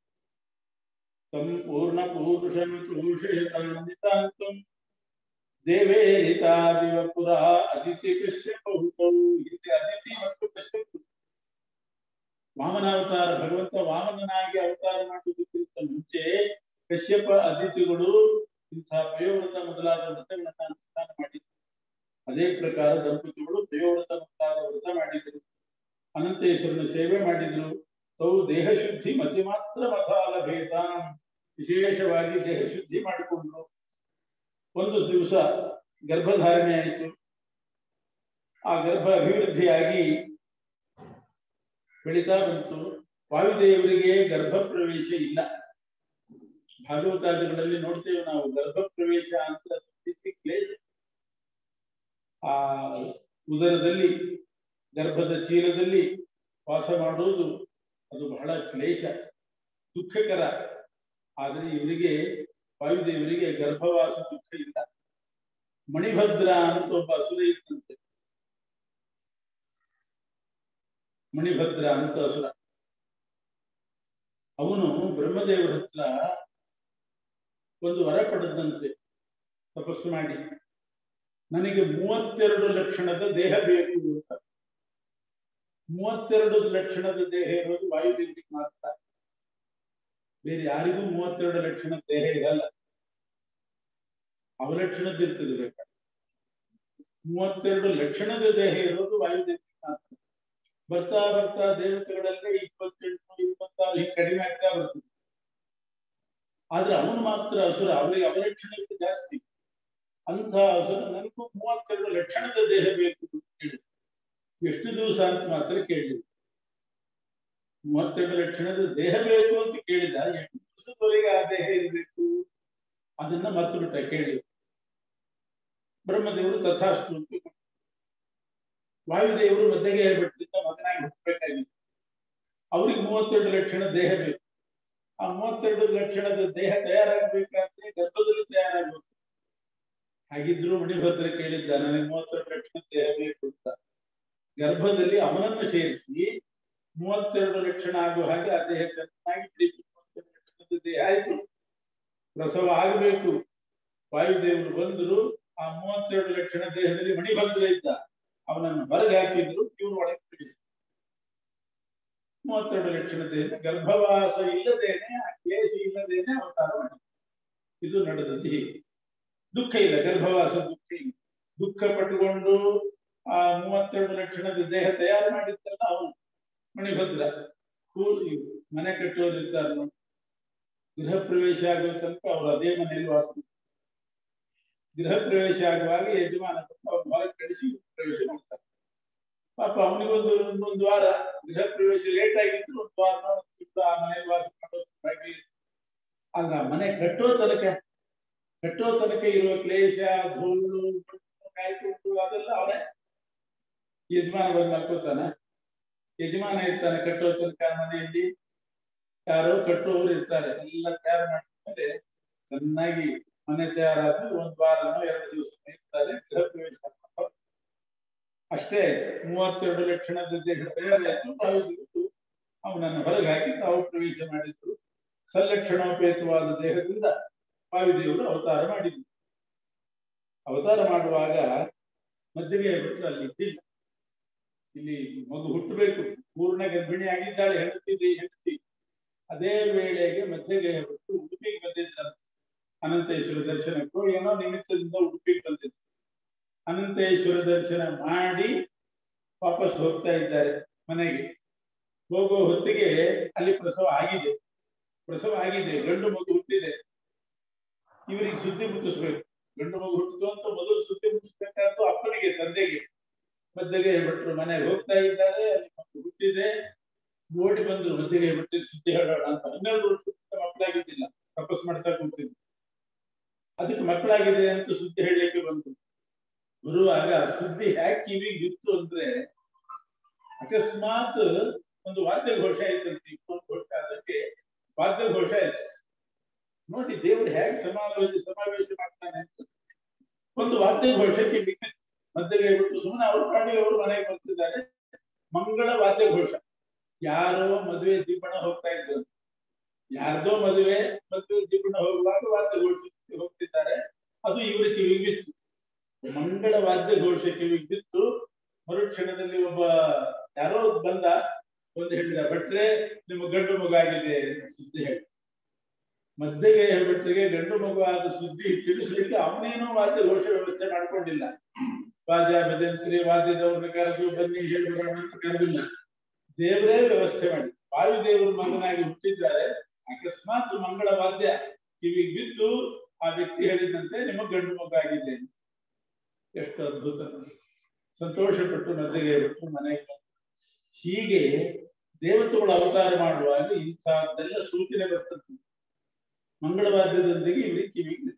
ಸಂಪೂರ್ಣ ಪೂರುಷಮಿತುಷೇತಾನ್ವಿತಾಂತಂ ದೇವೇರಿತಾದಿವ ಪುರ ಅದಿತಿ ಕಶ್ಯಪಹುತೌ ಹಿಂದೆ ಅದಿತಿ ಮತ್ತು ಕಶ್ಯಪ ವಾಮನಾವತಾರ ಭಗವಂತ ವಾಮನನಾಗಿ ಅವತಾರ ಮಾಡುವುದಕ್ಕಿಂತ ಮುಂಚೆ ಕಶ್ಯಪ ಅತಿಥಿಗಳು ಇಂತಹ ಪಯೋವ್ರತ ಮೊದಲಾದ ವ್ರತಗಳನ್ನ ಅನುಷ್ಠಾನ ಮಾಡಿದ್ರು ಅದೇ ಪ್ರಕಾರ ದಂಪತಿಗಳು ಪಯೋವ್ರತ ಮೊದಲಾದ ವ್ರತ ಮಾಡಿದರು ಅನಂತೇಶ್ವರನ ಸೇವೆ ಮಾಡಿದ್ರು ತಾವು ದೇಹ ಶುದ್ಧಿ ಮತಿ ಮಾತ್ರ ಮಸಾಲ ಭೇದ ವಿಶೇಷವಾಗಿ ದೇಹ ಶುದ್ಧಿ ಮಾಡಿಕೊಂಡ್ರು ಒಂದು ದಿವಸ ಗರ್ಭಧಾರಣೆ ಆಯಿತು ಆ ಗರ್ಭ ಅಭಿವೃದ್ಧಿಯಾಗಿ ಬೆಳೀತಾ ಬಂತು ವಾಯುದೇವರಿಗೆ ಗರ್ಭ ಪ್ರವೇಶ ಇಲ್ಲ ಭಾಗವತಾದಿಗಳಲ್ಲಿ ನೋಡ್ತೇವೆ ನಾವು ಗರ್ಭ ಪ್ರವೇಶ ಅಂತ ಕ್ಲೇಶ ಆ ಉದರದಲ್ಲಿ ಗರ್ಭದ ಚೀಲದಲ್ಲಿ ವಾಸ ಮಾಡುವುದು ಅದು ಬಹಳ ಕ್ಲೇಶ ದುಃಖಕರ ಆದರೆ ಇವರಿಗೆ ವಾಯುದೇವರಿಗೆ ಗರ್ಭವಾಸ ದುಃಖ ಇಲ್ಲ ಮಣಿಭದ್ರ ಅಂತ ಒಬ್ಬ ಅಸುರ ಇತ್ತಂತೆ ಮಣಿಭದ್ರ ಅಂತ ಅಸುರ ಅವನು ಬ್ರಹ್ಮದೇವರ ಹತ್ರ ಒಂದು ವರ ಪಡೆದಂತೆ ತಪಸ್ಸು ಮಾಡಿ ನನಗೆ ಮೂವತ್ತೆರಡು ಲಕ್ಷಣದ ದೇಹ ಬೇಕು ಅಂತ ಮೂವತ್ತೆರಡು ಲಕ್ಷಣದ ದೇಹ ಇರೋದು ವಾಯುದೇವರಿಗೆ ಮಾತ್ರ ಬೇರೆ ಯಾರಿಗೂ ಮೂವತ್ತೆರಡು ಲಕ್ಷಣದ ದೇಹ ಇರಲ್ಲ ಅವಲಕ್ಷಣದ್ದು ಇರ್ತದೆ ಬೇಕಾದ್ರೆ ಮೂವತ್ತೆರಡು ಲಕ್ಷಣದ ದೇಹ ಇರೋದು ವಾಯುದೇವರಿಗೆ ಮಾತ್ರ ಬರ್ತಾ ಬರ್ತಾ ದೇವತೆಗಳಲ್ಲೇ ಇಪ್ಪತ್ತೆಂಟು ಇಪ್ಪತ್ತಾರು ಹೀಗೆ ಕಡಿಮೆ ಆಗ್ತಾ ಬರ್ತದೆ ಆದ್ರೆ ಅವನು ಮಾತ್ರ ಅಸುರ ಅವರಿಗೆ ಅವಲಕ್ಷಣಕ್ಕೆ ಜಾಸ್ತಿ ಅಂತ ಅಸುರ ನನಗೂ ಮೂವತ್ತೆರಡು ಲಕ್ಷಣದ ದೇಹ ಬೇಕು ಅಂತ ಕೇಳಿ ಎಷ್ಟು ದಿವಸ ಅಂತ ಮಾತ್ರ ಕೇಳಿದ ಮೂವತ್ತೆರಡು ಲಕ್ಷಣದ ದೇಹ ಬೇಕು ಅಂತ ಕೇಳಿದ ಎಷ್ಟು ದಿವಸದವರೆಗೆ ಆ ದೇಹ ಇರಬೇಕು ಅದನ್ನ ಮರ್ತು ಬಿಟ್ಟ ಕೇಳಿ ಬ್ರಹ್ಮದೇವರು ತಥಾಸ್ತು ಅಂತ ಕೊಟ್ರು. ವಾಯುದೇವರು ಮಧ್ಯಗೆ ಹೇಳ್ಬಿಟ್ಟಿದ್ದ ಮಗನಾಗಿ ಹುಟ್ಟಬೇಕಾಗಿತ್ತು ಅವ್ರಿಗೆ ಮೂವತ್ತೆರಡು ಲಕ್ಷಣ ದೇಹ ಬೇಕು ಆ ಮೂವತ್ತೆರಡು ಲಕ್ಷಣದ ದೇಹ ತಯಾರಾಗಬೇಕಾದ್ರೆ ಗರ್ಭದಲ್ಲಿ ತಯಾರಾಗಬೇಕು ಹಾಗಿದ್ರು ಮಣಿಭದ್ರ ಕೇಳಿದ್ದ ನನಗೆ ಮೂವತ್ತೆರಡು ಲಕ್ಷಣ ದೇಹ ಬೇಕು ಅಂತ ಗರ್ಭದಲ್ಲಿ ಅವನನ್ನು ಸೇರಿಸಿ ಮೂವತ್ತೆರಡು ಲಕ್ಷಣ ಆಗುವ ಹಾಗೆ ಆ ದೇಹ ಚೆನ್ನಾಗಿ ಬಿಡಿತು ಮೂವತ್ತೆರಡು ಲಕ್ಷಣದ ದೇಹ ಆಯ್ತು ಪ್ರಸವ ಆಗಬೇಕು ವಾಯುದೇವರು ಬಂದರು ಆ ಮೂವತ್ತೆರಡು ಲಕ್ಷಣ ದೇಹದಲ್ಲಿ ಮಣಿಭದ್ರ ಇದ್ದ ಅವನನ್ನು ಹೊರಗೆ ಹಾಕಿದ್ರು ಇವರು ಒಳಗೆ ಬಿಡಿಸಿ ಮೂವತ್ತೆರಡು ಲಕ್ಷಣ ದೇಹ ಗರ್ಭವಾಸ ಇಲ್ಲದೇನೆ ಆ ಕೇಸ ಇಲ್ಲದೇನೆ ಅವತಾರ ಮಾಡಿ ಇದು ನಡೆದದ್ದು ಹೀಗೆ ದುಃಖ ಇಲ್ಲ ಗರ್ಭವಾಸ ದುಃಖ ಇಲ್ಲ ದುಃಖ ಪಟ್ಟುಕೊಂಡು ಆ ಮೂವತ್ತೆರಡು ಲಕ್ಷಣದ ದೇಹ ತಯಾರು ಮಾಡಿದ್ದಲ್ಲ ಅವನು ಮಣಿಭದ್ರ ಕೂಲಿ ಮನೆ ಕಟ್ಟೋರು ಇರ್ತಾರೆ ನೋಡಿ. ಗೃಹ ಪ್ರವೇಶ ಆಗುವ ತನಕ ಅವರು ಅದೇ ಮನೆಯಲ್ಲಿ ವಾಸ ಮಾಡ್ತಾರೆ. ಗೃಹ ಪ್ರವೇಶ ಆಗುವಾಗ ಯಜಮಾನ ಬಂದು ಅವ್ರ ಹೊರಗೆ ಕಳಿಸಿ ಪ್ರವೇಶ ಮಾಡ್ತಾರೆ ಪಾಪ ಅವನಿಗೊಂದು ಒಂದು ವಾರ ಗೃಹ ಪ್ರವೇಶ ಲೇಟ್ ಆಗಿದ್ರು ಒಂದು ವಾರ ಒಂದು ತಿಂಗಳು ಆ ಮನೆಯಲ್ಲಿ ವಾಸ ಮಾಡೋಷ್ಟಾಗಿ ಆಗ ಮನೆ ಕಟ್ಟೋ ತನಕ ಕಟ್ಟೋ ತನಕ ಇರುವ ಕ್ಲೇಶ ಧೂಳು ಕಾಯ್ಕೊಂಡು ಅದೆಲ್ಲ ಅವನೇ ಯಜಮಾನ ಬಂದು ಮಲ್ಕೋತಾನ ಯಜಮಾನ ಇರ್ತಾನೆ ಕಟ್ಟೋ ತನಕ ಮನೆಯಲ್ಲಿ ಯಾರೋ ಕಟ್ಟುವವರು ಇರ್ತಾರೆ ಎಲ್ಲ ತಯಾರು ಮಾಡಿದ್ಮೇಲೆ ಚೆನ್ನಾಗಿ ಮನೆ ತಯಾರಾದ್ರೆ ಒಂದು ವಾರನೋ ಎರಡು ದಿವಸ ಇರ್ತಾರೆ ಗೃಹ ಪ್ರವೇಶ ಮಾಡ್ಕೊಂಡು ಅಷ್ಟೇ ಆಯ್ತು ಮೂವತ್ತೆರಡು ಲಕ್ಷಣದ ದೇಹ ತಯಾರಾಯ್ತು ವಾಯುದೇವರು ಅವನನ್ನು ಹೊರಗೆ ಹಾಕಿ ತಾವು ಪ್ರವೇಶ ಮಾಡಿದ್ರು ಸಲ್ಲಕ್ಷಣೋಪೇತವಾದ ದೇಹದಿಂದ ವಾಯುದೇವರು ಅವತಾರ ಮಾಡಿದ್ರು ಅವತಾರ ಮಾಡುವಾಗ ಮಧ್ಯಗೆ ಬಿಟ್ಟರೆ ಅಲ್ಲಿ ಇದ್ದಿಲ್ಲ ಇಲ್ಲಿ ಮಗು ಹುಟ್ಟಬೇಕು ಪೂರ್ಣ ಗರ್ಭಿಣಿ ಆಗಿದ್ದಾಳೆ ಹೆಂಡತಿ ಹೆಂಡತಿ ಅದೇ ವೇಳೆಗೆ ಮಧ್ಯಗೆ ಬಿಟ್ಟು ಉಡುಪಿಗೆ ಬಂದಿದ್ರಂತೆ ಅನಂತೇಶ್ವರ ದರ್ಶನಕ್ಕೂ ಏನೋ ನಿಮಿತ್ತದಿಂದ ಉಡುಪಿಗೆ ಬಂದಿದ್ರು ಅನಂತೇಶ್ವರ ದರ್ಶನ ಮಾಡಿ ವಾಪಸ್ ಹೋಗ್ತಾ ಇದ್ದಾರೆ ಮನೆಗೆ ಹೋಗೋ ಹೊತ್ತಿಗೆ ಅಲ್ಲಿ ಪ್ರಸವ ಆಗಿದೆ ಪ್ರಸವ ಆಗಿದೆ ಗಂಡು ಮಗು ಹುಟ್ಟಿದೆ ಇವರಿಗೆ ಸುದ್ದಿ ಮುಟ್ಟಿಸ್ಬೇಕು ಗಂಡು ಮಗು ಹುಟ್ಟಿತು ಅಂತ ಮೊದಲು ಸುದ್ದಿ ಮುಟ್ಟಿಸ್ಬೇಕಾದ್ದು ಅಪ್ಪನಿಗೆ ತಂದೆಗೆ ಮಧ್ಯಗೆ ಭಟ್ರು ಮನೆಗೆ ಹೋಗ್ತಾ ಇದ್ದಾರೆ ಅಲ್ಲಿ ಮಗು ಹುಟ್ಟಿದೆ ಓಡಿ ಬಂದ್ರು ಮಧ್ಯಗೆ ಭಟ್ಟಿಗೆ ಸುದ್ದಿ ಹೇಳೋಣ ಅಂತ ಹನ್ನೆರಡು ವರ್ಷ ಮಕ್ಕಳಾಗಿದ್ದಿಲ್ಲ ತಪಸ್ ಮಾಡ್ತಾ ಕೂತಿದ್ರು ಅದಕ್ಕೆ ಮಕ್ಕಳಾಗಿದೆ ಅಂತ ಸುದ್ದಿ ಹೇಳಲಿಕ್ಕೆ ಬಂತು ಬರುವಾಗ ಸುದ್ದಿ ಹ್ಯಾಕ್ ಕಿವಿಗೆ ಬಿತ್ತು ಅಂದ್ರೆ ಅಕಸ್ಮಾತ್ ಒಂದು ವಾದ್ಯ ಘೋಷ ಆಯ್ತಂತೆ ಇನ್ನೊಂದು ಘೋಷ ಅದಕ್ಕೆ ವಾದ್ಯ ಘೋಷ ಆಯ್ತು ನೋಡಿ ದೇವರು ಹೇಗೆ ಸಮಾಲೋಚನೆ ಸಮಾವೇಶ ಮಾಡ್ತಾನೆ ಅಂತ ಒಂದು ವಾದ್ಯ ಘೋಷಕ್ಕೆ ಬಿಟ್ಟು ಮಧ್ಯಗೆ ಬಿಟ್ಟು ಸುಮ್ಮನೆ ಅವ್ರ ಪಾಡಿ ಅವರು ಮನೆಗೆ ಬರ್ತಿದ್ದಾರೆ ಮಂಗಳ ವಾದ್ಯ ಘೋಷ ಯಾರೋ ಮದುವೆ ದಿಬ್ಬಣ ಹೋಗ್ತಾ ಇದ್ರು ಯಾರ್ದೋ ಮದುವೆ ಮದುವೆ ದಿಬ್ಬಣ ಹೋಗುವಾಗ ವಾದ್ಯ ಘೋಷಕ್ಕೆ ಹೋಗ್ತಿದ್ದಾರೆ ಅದು ಇವರ ಕಿವಿಗೆ ಬಿತ್ತು ಮಂಗಳ ವಾದ್ಯ ಘೋಷ ಕಿವಿಗೆ ಬಿತ್ತು ಮರುಕ್ಷಣದಲ್ಲಿ ಒಬ್ಬ ಯಾರೋ ಬಂದ ಒಂದು ಹೇಳಿದ ಭಟ್ರೆ ನಿಮ್ಮ ಗಂಡು ಮಗು ಆಗಿದೆ ಅಂತ ಸುದ್ದಿ ಹೇಳಿ ಮಧ್ಯಗೆ ಭಟ್ರಿಗೆ ಗಂಡು ಮಗು ಆದ ಸುದ್ದಿ ತಿಳಿಸ್ಲಿಕ್ಕೆ ಅವನೇನೋ ವಾದ್ಯ ಘೋಷ ವ್ಯವಸ್ಥೆ ಮಾಡ್ಕೊಂಡಿಲ್ಲ ವಾದ್ಯ ಭಜಂತ್ರಿ ವಾದ್ಯದವ್ರನ್ನ ಕರೆದು ಬನ್ನಿ ಹೇಳ್ಬಿಡೋಣ ಅಂತ ಕರೆದಿಲ್ಲ ದೇವರೇ ವ್ಯವಸ್ಥೆ ಮಾಡಿ ವಾಯುದೇವರು ಮಗನಾಗಿ ಹುಟ್ಟಿದ್ದಾರೆ ಅಕಸ್ಮಾತ್ ಮಂಗಳ ವಾದ್ಯ ಕಿವಿಗೆ ಬಿದ್ದು ಆ ವ್ಯಕ್ತಿ ಹೇಳಿದಂತೆ ನಿಮ್ಮ ಗಂಡು ಮಗು ಆಗಿದೆ ಎಷ್ಟು ಅದ್ಭುತ ಸಂತೋಷ ಪಟ್ಟು ಮಧ್ಯಗೆ ಬಿಟ್ಟು ಮನೆಗೆ ಬಂದ್ರು. ಹೀಗೆ ದೇವತೆಗಳು ಅವತಾರ ಮಾಡುವಾಗ ಇಂಥದ್ದೆಲ್ಲ ಸೂಚನೆ ಬರ್ತದೆ ಮಂಗಳವಾದ್ಯದೊಂದಿಗೆ ಇವರಿಗೆ ಕಿವಿಗೆ ಬಿತ್ತು.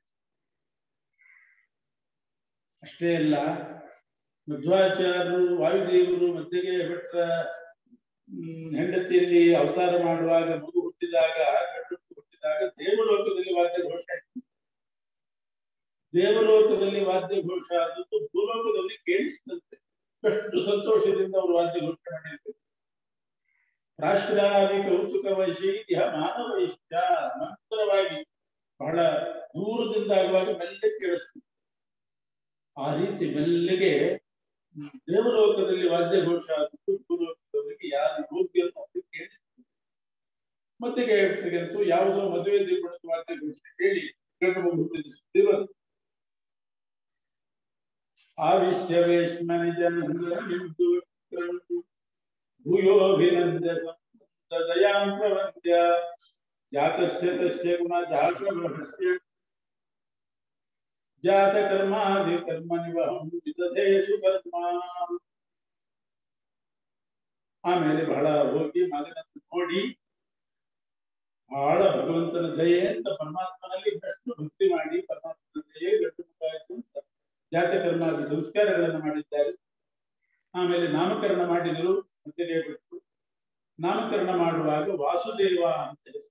ಅಷ್ಟೇ ಅಲ್ಲ ಮಧ್ವಾಚಾರ್ಯರು ವಾಯುದೇವರು ಮಧ್ಯಗೆ ಭಟ್ರ ಹ್ಮ್, ಹೆಂಡತಿಯಲ್ಲಿ ಅವತಾರ ಮಾಡುವಾಗ ಮಗು ಹುಟ್ಟಿದಾಗ ಗಂಡು ಹುಟ್ಟಿದಾಗ ದೇವಲೋಕದಲ್ಲಿ ವಾದ್ಯ ಘೋಷ ಆಯ್ತು ದೇವಲೋಕದಲ್ಲಿ ವಾದ್ಯ ಘೋಷ ಆದದ್ದು ಭೂಲೋಕದಲ್ಲಿ ಕೇಳಿಸಿದಂತೆ ಎಷ್ಟು ಸಂತೋಷದಿಂದ ಅವರು ವಾದ್ಯ ಘೋಷ ಮಾಡಿರ್ಬೇಕು ಪ್ರಾಶ್ರಾವಿ ಕೌತುಕ ವೈಶೈತ್ಯ ಮಾನವೈಶ್ಯ ನಂತರವಾಗಿ ಬಹಳ ದೂರದಿಂದ ಆಗುವಾಗ ಮೆಲ್ಲಗೆ ಕೇಳಿಸ್ತು ಆ ರೀತಿ ಮೆಲ್ಲಗೆ ದೇವಲೋಕದಲ್ಲಿ ವಾದ್ಯಘೋಷ ಆಗಿತ್ತು ಭೂಲೋಕದವರಿಗೆ ಯಾರು ಯೋಗ್ಯರು ಅದು ಕೇಳಿಸ್ತು ಮತ್ತೆ ಕೇಳ್ತಕ್ಕಂತೂ ಯಾವುದೋ ಮದುವೆ ದಿಬ್ಬಣದ ವಾದ್ಯಘೋಷ ಕೇಳಿ ಗಂಡು ಮಗು ಹುಟ್ಟಿದ ಸುದ್ದಿ ಬಂತು ಆವಿಶ್ಯವೇಶ್ಮನ ಜನಂದು ಭೂಯೋಭಿನಂದ ದಯಾಂ ಪ್ರವಂದ್ಯ ಜಾತಸ್ಯ ತಸ್ಯ ಗುಣ ಜಾತಮಹಸ್ಯ ಜಾತ ಕರ್ಮಾದಿ ಕರ್ಮ ನಿವಹಂ ವಿದಧೇಶು ಕರ್ಮ ಆಮೇಲೆ ಬಹಳ ಹೋಗಿ ಮಗನನ್ನು ನೋಡಿ ಬಹಳ ಭಗವಂತನ ದಯೆ ಅಂತ ಪರಮಾತ್ಮನಲ್ಲಿ ಇನ್ನಷ್ಟು ಭಕ್ತಿ ಮಾಡಿ ಪರಮಾತ್ಮನ ದಯೆ ಗಟ್ಟು ಮುಖಾಯಿತು ಅಂತ ಜಾತ ಕರ್ಮಾದಿ ಸಂಸ್ಕಾರಗಳನ್ನು ಮಾಡಿದ್ದಾರೆ ಆಮೇಲೆ ನಾಮಕರಣ ಮಾಡಿದರು ಮತ್ತೆ ಬಿಟ್ಟು ನಾಮಕರಣ ಮಾಡುವಾಗ ವಾಸುದೇವ ಅಂತ ಹೆಸರು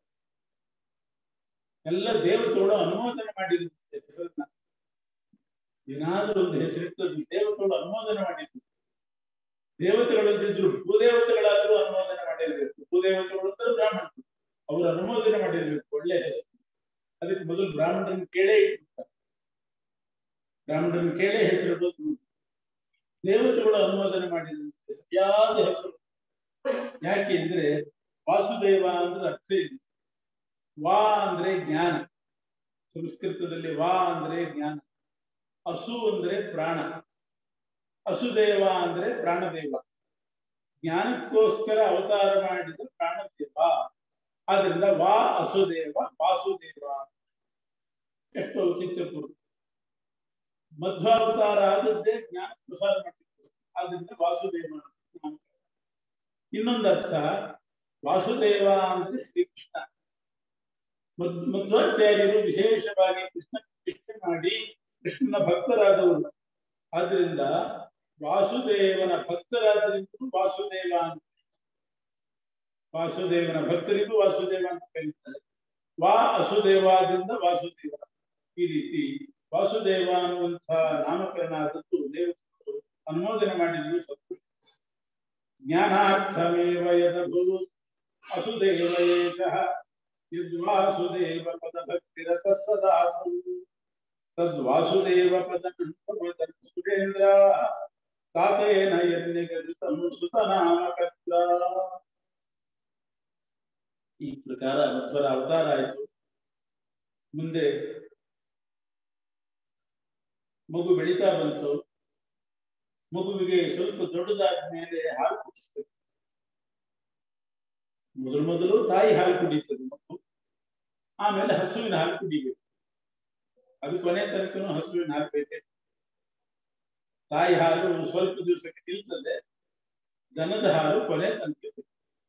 ಎಲ್ಲ ದೇವತೋಳು ಅನುಮೋದನೆ ಮಾಡಿದ್ರು ಹೆಸರನ್ನ ಏನಾದ್ರೂ ಒಂದು ಹೆಸರಿಟ್ಟು ದೇವತೋಳು ಅನುಮೋದನೆ ಮಾಡಿದ್ರು ದೇವತೆಗಳಲ್ಲಿದ್ರು ಭೂದೇವತೆಗಳಾದರೂ ಅನುಮೋದನೆ ಮಾಡಿರ್ಬೇಕು ಭೂದೇವತೆಗಳು ಅಂದ್ರೆ ಬ್ರಾಹ್ಮಣರು ಅವರು ಅನುಮೋದನೆ ಮಾಡಿರ್ಬೇಕು ಒಳ್ಳೆ ಹೆಸರು ಅದಕ್ಕೆ ಮೊದಲು ಬ್ರಾಹ್ಮಣರನ್ನು ಕೇಳೇ ಇಟ್ಟಿರ್ತಾರೆ ಬ್ರಾಹ್ಮಣರನ್ನು ಕೇಳೇ ಹೆಸರು ದೇವತೆಗಳು ಅನುಮೋದನೆ ಮಾಡಿದಂತೆ ಸರಿಯಾದ ಹೆಸರು ಯಾಕೆ ಅಂದ್ರೆ ವಾಸುದೇವ ಅಂದ್ರೆ ಅರ್ಥ ಇದೆ ವಾ ಅಂದ್ರೆ ಜ್ಞಾನ ಸಂಸ್ಕೃತದಲ್ಲಿ ವಾ ಅಂದ್ರೆ ಜ್ಞಾನ ಹಸು ಅಂದ್ರೆ ಪ್ರಾಣ ಹಸುದೇವ ಅಂದ್ರೆ ಪ್ರಾಣದೇವ ಜ್ಞಾನಕ್ಕೋಸ್ಕರ ಅವತಾರ ಮಾಡಿದ ಪ್ರಾಣದೇವ ಆದ್ರಿಂದ ವಾ ಹಸುದೇವ ವಾಸುದೇವ ಎಷ್ಟು ಔಚಿತ್ಯಪೂರ್ಣ ಮಧ್ವಾವತಾರ ಆದದ್ದೇ ಜ್ಞಾನ ಪ್ರಸಾರ ಮಾಡಲಿಕ್ಕೆ ಆದ್ರಿಂದ ವಾಸುದೇವ ಇನ್ನೊಂದು ಅರ್ಥ ವಾಸುದೇವ ಅಂದ್ರೆ ಶ್ರೀಕೃಷ್ಣ ಮದ್ ಮಧ್ವಾಚಾರ್ಯರು ವಿಶೇಷವಾಗಿ ಕೃಷ್ಣ ಪ್ರತಿಷ್ಠೆ ಮಾಡಿ ಕೃಷ್ಣನ ಭಕ್ತರಾದವರು ಆದ್ರಿಂದ ವಾಸುದೇವನ ಭಕ್ತರಾದ್ರಿಂದ ವಾಸುದೇವ ಅಂತ ವಾಸುದೇವನ ಭಕ್ತರಿಗೂ ವಾಸುದೇವ ಅಂತ ಕರೀತಾರೆ ವಾ ಅಸುದೇವಾದ್ರಿಂದ ವಾಸುದೇವ ಈ ರೀತಿ ವಾಸುದೇವ ಅನ್ನುವಂಥ ನಾಮಕರಣ ಆದದ್ದು ದೇವತೆಗಳು ಅನುಮೋದನೆ ಮಾಡಿದ್ರು ಸಂತುಷ್ಟ ಜ್ಞಾನಾರ್ಥಮೇವ ಯದಭೂ ವಸುದೇವ ಏಕಃ ಯದ್ವಾಸುದೇವ ಪದ ಭಕ್ತಿರತ ಸದಾ ತದ್ವಾಸುದೇವ ಪದ ಸುರೇಂದ್ರ ತಾತೇನ ಯನ್ನಿಗದಿತಂ ಸುತನಾಮಕತ್ರ ಈ ಪ್ರಕಾರ ಮಧ್ವರ ಅವತಾರ ಆಯಿತು ಮುಂದೆ ಮಗು ಬೆಳೀತಾ ಬಂತು ಮಗುವಿಗೆ ಸ್ವಲ್ಪ ದೊಡ್ಡದಾದ ಮೇಲೆ ಹಾಲು ಕುಡಿಸ್ಬೇಕು ಮೊದಲು ಮೊದಲು ತಾಯಿ ಹಾಲು ಕುಡಿತದೆ ಮಗು ಆಮೇಲೆ ಹಸುವಿನ ಹಾಲು ಕುಡಿಬೇಕು ಅದು ಕೊನೆ ತನಕನೂ ಹಸುವಿನ ಹಾಲು ಬೇಕೆ ತಾಯಿ ಹಾಲು ಸ್ವಲ್ಪ ದಿವಸಕ್ಕೆ ನಿಲ್ತದೆ ದನದ ಹಾಲು ಕೊನೆ ತನಕ ಬೇಕು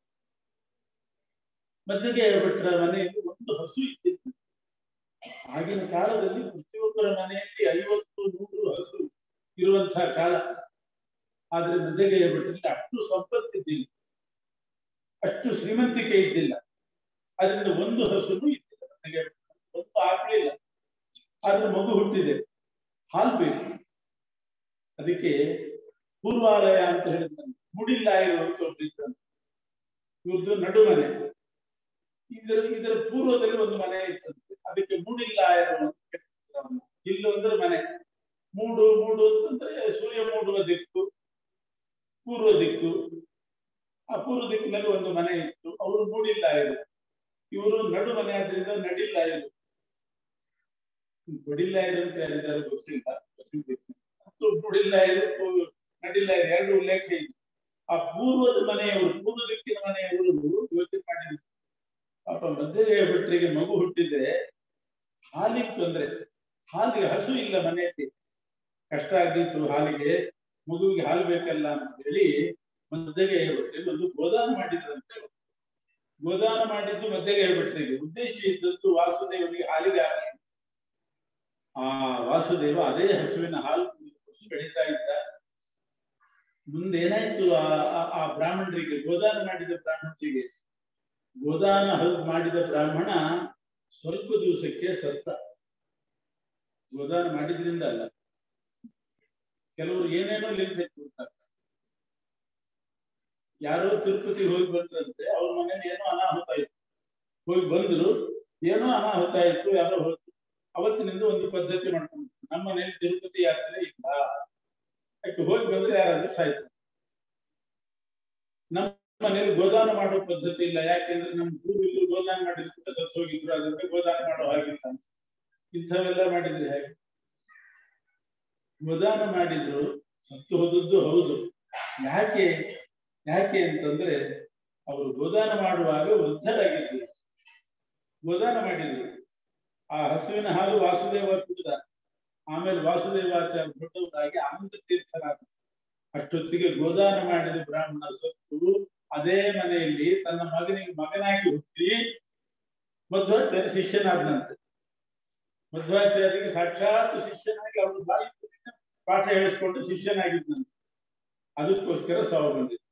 ಮಧ್ಯಗೆ ಭಟ್ರ ಮನೆಯಲ್ಲಿ ಒಂದು ಹಸು ಇದ್ದಿತ್ತು ಆಗಿನ ಕಾಲದಲ್ಲಿ ಪ್ರತಿಯೊಬ್ಬರ ಮನೆಯಲ್ಲಿ ಐವತ್ತು ನೂರು ಹಸು ಇರುವಂತಹ ಕಾಲ ಆದ್ರೆ ಮಧ್ಯಗೆಯ ಭಟ್ರಲ್ಲಿ ಅಷ್ಟು ಸಂಪತ್ತಿದ್ದಿಲ್ಲ ಅಷ್ಟು ಶ್ರೀಮಂತಿಕೆ ಇದ್ದಿಲ್ಲ ಅದರಿಂದ ಒಂದು ಹಸುನು ಇದ್ದಿಲ್ಲ ಮಧ್ಯಗೆ ಒಂದು ಆಗ್ಲಿಲ್ಲ ಆದ್ರೆ ಮಗು ಹುಟ್ಟಿದೆ ಹಾಲು ಬೇಕು ಅದಕ್ಕೆ ಪೂರ್ವಾಲಯ ಅಂತ ಹೇಳಿದ ಮುಡಿಲ್ಲ ಇರುವಂತ ಒಬ್ಬರಿದ್ದ ಇವ್ರದ್ದು ನಡು ಮನೆ ಇದರ ಇದರ ಪೂರ್ವದಲ್ಲಿ ಒಂದು ಮನೆ ಇತ್ತಂತೆ ಅದಕ್ಕೆ ಮೂಡಿಲ್ಲ ಇಲ್ಲು ಅಂದ್ರೆ ಮನೆ ಮೂಡು ಮೂಡು ಅಂತಂದ್ರೆ ಸೂರ್ಯ ಮೂಡುವ ದಿಕ್ಕು ಪೂರ್ವ ದಿಕ್ಕು ಆ ಪೂರ್ವ ದಿಕ್ಕಿನಲ್ಲಿ ಒಂದು ಮನೆ ಇತ್ತು ಅವರು ಮೂಡಿಲ್ಲ ಇರು ಇವರು ನಡು ಮನೆ ಆದ್ರಿಂದ ನಡಿಲ್ಲ ಇರು ಬಡಿಲ್ಲ ಇರು ಅಂತ ಯಾರಿದ್ದಾರೆ ಗೊತ್ತಿಲ್ಲ ಮತ್ತು ಮೂಡಿಲ್ಲ ಇರು ನಡಿಲ್ಲ ಇರು ಎರಡು ಉಲ್ಲೇಖ ಇದೆ ಆ ಪೂರ್ವದ ಮನೆಯವರು ಪೂರ್ವ ದಿಕ್ಕಿನ ಮನೆಯವರು ಯೋಚನೆ ಮಾಡಿದ್ರು ಪಾಪ ಮಧ್ಯೆ ಭಟ್ರಿಗೆ ಮಗು ಹುಟ್ಟಿದ್ರೆ ಹಾಲಿಗೆ ತೊಂದ್ರೆ ಹಾಲಿಗೆ ಹಸು ಇಲ್ಲ ಮನೆಯಲ್ಲಿ ಕಷ್ಟ ಆಗಿತ್ತು ಹಾಲಿಗೆ ಮಗುವಿಗೆ ಹಾಲು ಬೇಕಲ್ಲ ಅಂತ ಹೇಳಿ ಮಧ್ಯಗೆ ಹೇಳ್ಬಿಟ್ರೆ ಒಂದು ಗೋದಾನ ಮಾಡಿದ್ರಂತೆ ಗೋದಾನ ಮಾಡಿದ್ದು ಮಧ್ಯಗೆ ಹೇಳ್ಬಿಟ್ರಿಗೆ ಉದ್ದೇಶ ಇದ್ದದ್ದು ವಾಸುದೇವನಿಗೆ ಹಾಲಿಗೆ ಹಾಕಿ ಆ ವಾಸುದೇವ ಅದೇ ಹಸುವಿನ ಹಾಲು ಬೆಳೀತಾ ಇದ್ದ ಮುಂದೇನಾಯ್ತು ಆ ಆ ಬ್ರಾಹ್ಮಣರಿಗೆ ಗೋದಾನ ಮಾಡಿದ ಬ್ರಾಹ್ಮಣರಿಗೆ ಗೋದಾನ ಮಾಡಿದ ಬ್ರಾಹ್ಮಣ ಸ್ವಲ್ಪ ದಿವಸಕ್ಕೆ ಸತ್ತ ಗೋದಾನ ಮಾಡಿದ್ರಿಂದ ಅಲ್ಲ ಕೆಲವರು ಏನೇನೋ ಲಿಂಕ್ ಹಚ್ಚಿಬಿಡ್ತಾರೆ ಯಾರೋ ತಿರುಪತಿ ಹೋಗಿ ಬಂದ್ರಂತೆ ಅವ್ರ ಮನೇಲಿ ಏನೋ ಅನಾಹುತ ಇತ್ತು ಹೋಗಿ ಬಂದ್ರು ಏನೋ ಅನಾಹುತ ಆಯ್ತು ಯಾರೋ ಹೋಯ್ತು ಅವತ್ತಿನಿಂದ ಒಂದು ಪದ್ಧತಿ ಮಾಡ್ಕೊಂಡು ನಮ್ಮ ಮನೇಲಿ ತಿರುಪತಿ ಯಾತ್ರೆ ಇಲ್ಲ ಯಾಕೆ ಹೋಗಿ ಬಂದ್ರೆ ಯಾರಾದ್ರೂ ಸಾಯ್ತು ನಮ್ಮ ಮನೇಲಿ ಗೋದಾನ ಮಾಡೋ ಪದ್ಧತಿ ಇಲ್ಲ ಯಾಕೆಂದ್ರೆ ನಮ್ಮ ಪೂರ್ವಿಕರು ಗೋದಾನ ಮಾಡಿದ್ರು ಸತ್ತು ಹೋಗಿದ್ರು ಅದಕ್ಕೆ ಗೋದಾನ ಮಾಡೋ ಹಾಗಿಲ್ಲ ಇಂಥವೆಲ್ಲ ಮಾಡಿದ್ರೆ ಹೇಗೆ ಗೋದಾನ ಮಾಡಿದ್ರು ಸತ್ತು ಹೋದದ್ದು ಹೌದು ಯಾಕೆ ಯಾಕೆ ಅಂತಂದ್ರೆ ಅವರು ಗೋದಾನ ಮಾಡುವಾಗ ವೃದ್ಧರಾಗಿದ್ರು ಗೋದಾನ ಮಾಡಿದ್ರು ಆ ಹಸುವಿನ ಹಾಲು ವಾಸುದೇವ ಕುಡಿದ ಆಮೇಲೆ ವಾಸುದೇವಾಚಾರ್ಯ ದೊಡ್ಡವರಾಗಿ ಆನಂದ ತೀರ್ಥರಾದ ಅಷ್ಟೊತ್ತಿಗೆ ಗೋದಾನ ಮಾಡಿದ ಬ್ರಾಹ್ಮಣ ಸತ್ತು ಅದೇ ಮನೆಯಲ್ಲಿ ತನ್ನ ಮಗನಿಗೆ ಮಗನಾಗಿ ಹುಟ್ಟಿ ಮಧ್ವಾಚಾರ್ಯ ಶಿಷ್ಯನಾದನಂತೆ ಮಧ್ವಾಚಾರ್ಯರಿಗೆ ಸಾಕ್ಷಾತ್ ಶಿಷ್ಯನಾಗಿ ಅವರು ಬಾಯಿ ಪಾಠ ಹೇಳಿಸ್ಕೊಂಡು ಶಿಷ್ಯನಾಗಿದ್ದಂತೆ ಅದಕ್ಕೋಸ್ಕರ ಸಾವು ಬಂದಿತ್ತು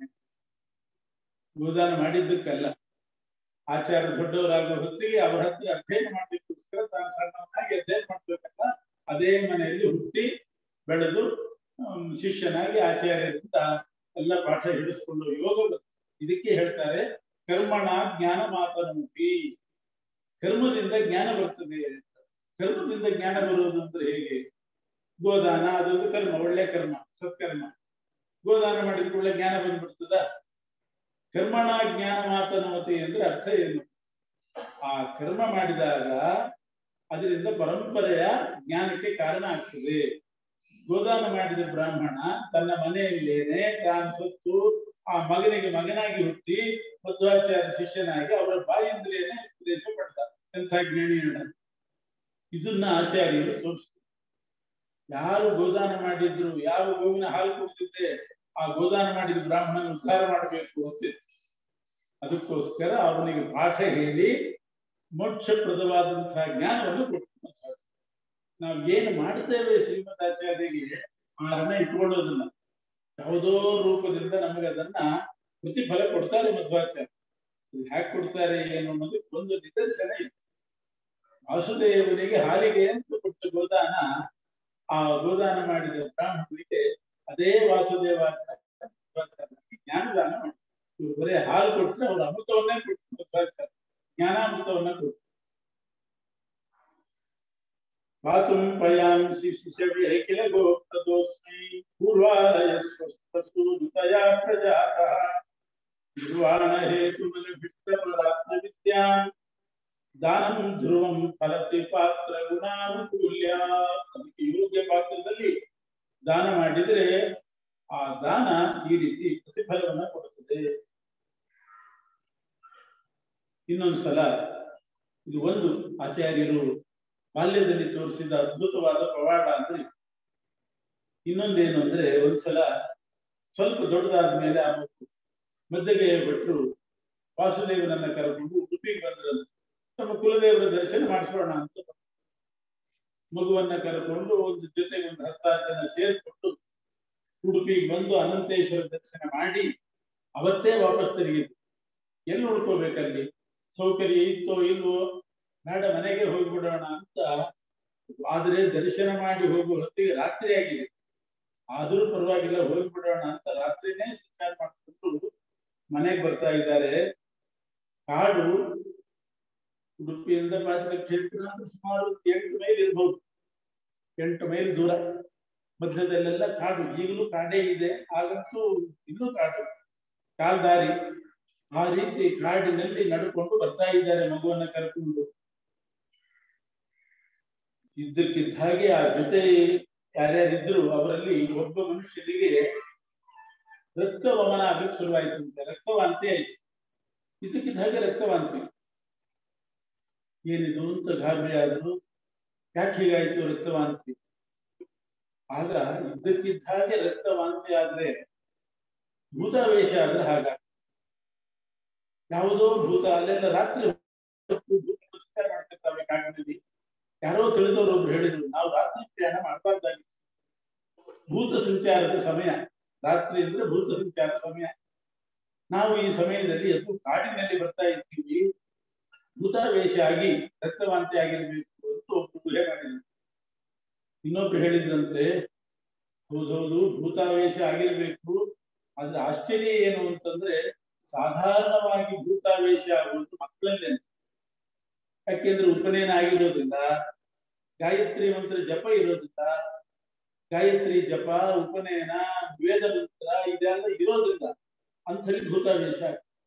ಗೋದಾನ ಮಾಡಿದ್ದಕ್ಕಲ್ಲ ಆಚಾರ ದೊಡ್ಡವರಾಗುವ ಹೊತ್ತಿಗೆ ಅವರ ಹತ್ರ ಅಧ್ಯಯನ ಮಾಡ್ಲಿಕ್ಕೋಸ್ಕರ ತಾನು ಸಣ್ಣವನಾಗಿ ಅಧ್ಯಯನ ಮಾಡ್ಬೇಕಲ್ಲ ಅದೇ ಮನೆಯಲ್ಲಿ ಹುಟ್ಟಿ ಬೆಳೆದು ಶಿಷ್ಯನಾಗಿ ಆಚಾರ್ಯರಿಂದ ಎಲ್ಲ ಪಾಠ ಹೇಳಿಸ್ಕೊಂಡು ಯೋಗ ಇದಕ್ಕೆ ಹೇಳ್ತಾರೆ ಕರ್ಮಣ ಜ್ಞಾನ ಮಾತನಮುಖಿ ಕರ್ಮದಿಂದ ಜ್ಞಾನ ಬರ್ತದೆ ಕರ್ಮದಿಂದ ಜ್ಞಾನ ಬರುವುದು ಅಂದ್ರೆ ಹೇಗೆ ಗೋದಾನ ಅದೊಂದು ಕರ್ಮ ಒಳ್ಳೆ ಕರ್ಮ ಸತ್ಕರ್ಮ ಗೋದಾನ ಮಾಡಿದ ಕೂಡಲೇ ಜ್ಞಾನ ಬಂದ್ಬಿಡ್ತದ ಕರ್ಮಣ ಜ್ಞಾನ ಮಾತನಮತಿ ಅಂದ್ರೆ ಅರ್ಥ ಏನು ಆ ಕರ್ಮ ಮಾಡಿದಾಗ ಅದರಿಂದ ಪರಂಪರೆಯ ಜ್ಞಾನಕ್ಕೆ ಕಾರಣ ಆಗ್ತದೆ ಗೋದಾನ ಮಾಡಿದ ಬ್ರಾಹ್ಮಣ ತನ್ನ ಮನೆಯಲ್ಲೇನೆ ತಾನು ಸತ್ತು ಆ ಮಗನಿಗೆ ಮಗನಾಗಿ ಹುಟ್ಟಿ ಮಧ್ವಾಚಾರ್ಯ ಶಿಷ್ಯನಾಗಿ ಅವರ ಬಾಯಿಂದಲೇನೆ ಉಪದೇಶ ಪಡ್ತ ಎಂಥ ಜ್ಞಾನಿಯನ್ನ ಇದನ್ನ ಆಚಾರ್ಯರು ತೋರಿಸ್ತಾರೆ ಯಾರು ಗೋದಾನ ಮಾಡಿದ್ರು ಯಾವ ಗೋವಿನ ಹಾಲು ಕುಡಿದಿದ್ದೆ ಆ ಗೋದಾನ ಮಾಡಿದ ಬ್ರಾಹ್ಮಣ ಉದ್ಧಾರ ಮಾಡಬೇಕು ಅಂತಿತ್ತು ಅದಕ್ಕೋಸ್ಕರ ಅವನಿಗೆ ಪಾಠ ಹೇಳಿ ಮೋಕ್ಷಪ್ರದವಾದಂತಹ ಜ್ಞಾನವನ್ನು ಕೊಟ್ಟು ನಾವು ಏನು ಮಾಡ್ತೇವೆ ಶ್ರೀಮದಾಚಾರ್ಯರಿಗೆ ಆ ಋಣ ಇಟ್ಕೊಳ್ಳೋದಿಲ್ಲ ಯಾವುದೋ ರೂಪದಿಂದ ನಮಗೆ ಅದನ್ನ ಪ್ರತಿಫಲ ಕೊಡ್ತಾರೆ ಮಧ್ವಾಚಾರ್ಯ ಹ್ಯಾಕ್ ಕೊಡ್ತಾರೆ ಏನು ಅನ್ನೋದು ಒಂದು ನಿದರ್ಶನ ಇದೆ ವಾಸುದೇವನಿಗೆ ಹಾಲಿಗೆ ಅಂತ ಕೊಟ್ಟ ಗೋದಾನ ಆ ಗೋದಾನ ಮಾಡಿದ ಬ್ರಾಹ್ಮಣರಿಗೆ ಅದೇ ವಾಸುದೇವಾಚಾರ್ಯ ಜ್ಞಾನದಾನ ಮಾಡಿ ಇವ್ರು ಬರೀ ಹಾಲು ಕೊಟ್ಟರೆ ಅವ್ರು ಅಮೃತವನ್ನೇ ಕೊಟ್ಟು ಮಧ್ವಾಚಾರ್ಯ ಜ್ಞಾನಾಮೃತವನ್ನ ಕೊಟ್ಟು ಪಾತುಂ ಪಯಾಂಸಿ ಶಿಶವ್ಯೇ ಕಿಲ ಗೋಪ್ತದೋಸ್ಮೈ ಪೂರ್ವಾಲಯ ಸ್ವಸ್ಥಸು ನುತಯಾ ಪ್ರಜಾತಃ ನಿರ್ವಾಣ ಹೇತು ಬಲಭಿಷ್ಟಪರಾತ್ಮ ವಿದ್ಯಾಂ ದಾನಂ ಧ್ರುವಂ ಫಲತಿ ಪಾತ್ರ ಗುಣಾನುಕೂಲ್ಯ ಅದಕ್ಕೆ ಯೋಗ್ಯ ಪಾತ್ರದಲ್ಲಿ ದಾನ ಮಾಡಿದ್ರೆ ಆ ದಾನ ಈ ರೀತಿ ಪ್ರತಿಫಲವನ್ನ ಕೊಡುತ್ತದೆ ಇನ್ನೊಂದು ಸಲ ಇದು ಒಂದು ಆಚಾರ್ಯರು ಬಾಲ್ಯದಲ್ಲಿ ತೋರಿಸಿದ ಅದ್ಭುತವಾದ ಪವಾಡ ಅಂದ್ರೆ ಇನ್ನೊಂದೇನು ಅಂದ್ರೆ ಒಂದ್ಸಲ ಸ್ವಲ್ಪ ದೊಡ್ಡದಾದ ಮೇಲೆ ಆ ಮಧ್ಯಗೆಯ ಭಟ್ರು ವಾಸುದೇವನನ್ನ ಕರೆಕೊಂಡು ಉಡುಪಿಗೆ ಬಂದ್ರಂತೆ ನಮ್ಮ ಕುಲದೇವರ ದರ್ಶನ ಮಾಡಿಸೋಣ ಅಂತ ಮಗುವನ್ನ ಕರೆಕೊಂಡು ಒಂದು ಜೊತೆಗೆ ಒಂದು ಹತ್ತಾರು ಜನ ಸೇರ್ಕೊಂಡು ಉಡುಪಿಗೆ ಬಂದು ಅನಂತೇಶ್ವರ ದರ್ಶನ ಮಾಡಿ ಅವತ್ತೇ ವಾಪಸ್ ತಿರುಗಿದ್ರು ಎಲ್ಲಿ ಉಳ್ಕೋಬೇಕಲ್ಲಿ ಸೌಕರ್ಯ ಇತ್ತೋ ಇಲ್ವೋ ಬೇಡ ಮನೆಗೆ ಹೋಗ್ಬಿಡೋಣ ಅಂತ ಆದ್ರೆ ದರ್ಶನ ಮಾಡಿ ಹೋಗುವ ಹೊತ್ತಿಗೆ ರಾತ್ರಿ ಆಗಿದೆ ಆದ್ರೂ ಪರವಾಗಿಲ್ಲ ಹೋಗ್ಬಿಡೋಣ ಅಂತ ರಾತ್ರಿನೇ ಸಂಚಾರ ಮಾಡಿಕೊಂಡು ಮನೆಗೆ ಬರ್ತಾ ಇದ್ದಾರೆ ಕಾಡು ಉಡುಪಿಯಿಂದ ಪಾಚಕ ಕ್ಷೇತ್ರ ಅಂದ್ರೆ ಸುಮಾರು ಎಂಟು ಮೈಲ್ ಇರ್ಬೋದು ಎಂಟು ಮೈಲ್ ದೂರ ಮಧ್ಯದಲ್ಲೆಲ್ಲ ಕಾಡು ಈಗಲೂ ಕಾಡೇ ಇದೆ ಆಗಂತೂ ಇನ್ನೂ ಕಾಡು ಕಾಲ್ದಾರಿ ಆ ರೀತಿ ಕಾಡಿನಲ್ಲಿ ನಡ್ಕೊಂಡು ಬರ್ತಾ ಇದ್ದಾರೆ ಮಗುವನ್ನ ಕರ್ಕೊಂಡು ಇದ್ದಕ್ಕಿದ್ದ ಹಾಗೆ ಆ ಜೊತೆ ಯಾರ್ಯಾರಿದ್ರು ಅವರಲ್ಲಿ ಒಬ್ಬ ಮನುಷ್ಯನಿಗೆ ರಕ್ತ ವಮನ ಆಗಕ್ಕೆ ಶುರುವಾಯ್ತು ಅಂತ ರಕ್ತವಾಂತಿ ಆಯ್ತು ಇದಕ್ಕಿದ್ದ ಹಾಗೆ ರಕ್ತವಾಂತಿ ಏನಿದು ಅಂತ ಗಾಬರಿ ಆದ್ರು ಯಾಕೆ ಹೀಗಾಯ್ತು ರಕ್ತವಾಂತಿ ಆಗ ಇದ್ದಕ್ಕಿದ್ದ ಹಾಗೆ ರಕ್ತವಾಂತಿ ಆದ್ರೆ ಭೂತಾವೇಶ ಆದ್ರೆ ಹಾಗಾಗ್ತದೆ ಯಾವುದೋ ಭೂತ ಅಲ್ಲೆಲ್ಲ ರಾತ್ರಿ ನಮಸ್ಕಾರ ಮಾಡ್ತಿರ್ತಾವೆ ಕಾಡಿನಲ್ಲಿ ಯಾರೋ ತಿಳಿದವರು ಒಬ್ರು ಹೇಳಿದ್ರು ನಾವು ರಾತ್ರಿ ಪ್ರಯಾಣ ಮಾಡಬಾರ್ದಾಗಿತ್ತು ಭೂತ ಸಂಚಾರದ ಸಮಯ ರಾತ್ರಿ ಅಂದ್ರೆ ಭೂತ ಸಂಚಾರ ಸಮಯ ನಾವು ಈ ಸಮಯದಲ್ಲಿ ಅದು ಕಾಡಿನಲ್ಲಿ ಬರ್ತಾ ಇರ್ತೀವಿ ಭೂತಾವೇಶ ಆಗಿ ರಕ್ತವಾಂತಿ ಆಗಿರ್ಬೇಕು ಅಂತ ಒಬ್ರು ಊಹೆ ಮಾಡಿದ್ರು ಇನ್ನೊಬ್ರು ಹೇಳಿದ್ರಂತೆ ಹೌದೌದು ಭೂತಾವೇಶ ಆಗಿರ್ಬೇಕು ಆದ್ರೆ ಆಶ್ಚರ್ಯ ಏನು ಅಂತಂದ್ರೆ ಸಾಧಾರಣವಾಗಿ ಭೂತಾವೇಶ ಆಗುವುದು ಮಕ್ಕಳಲ್ಲೇ ಯಾಕೆಂದ್ರೆ ಉಪನಯನ ಆಗಿರೋದ್ರಿಂದ ಗಾಯತ್ರಿ ಮಂತ್ರ ಜಪ ಇರೋದ್ರಿಂದ ಗಾಯತ್ರಿ ಜಪ ಉಪನಯನ ವೇದ ಮಂತ್ರ ಇದೆಲ್ಲ ಇರೋದ್ರಿಂದ ಅಂಥಲ್ಲಿ ಭೂತಾವೇಶ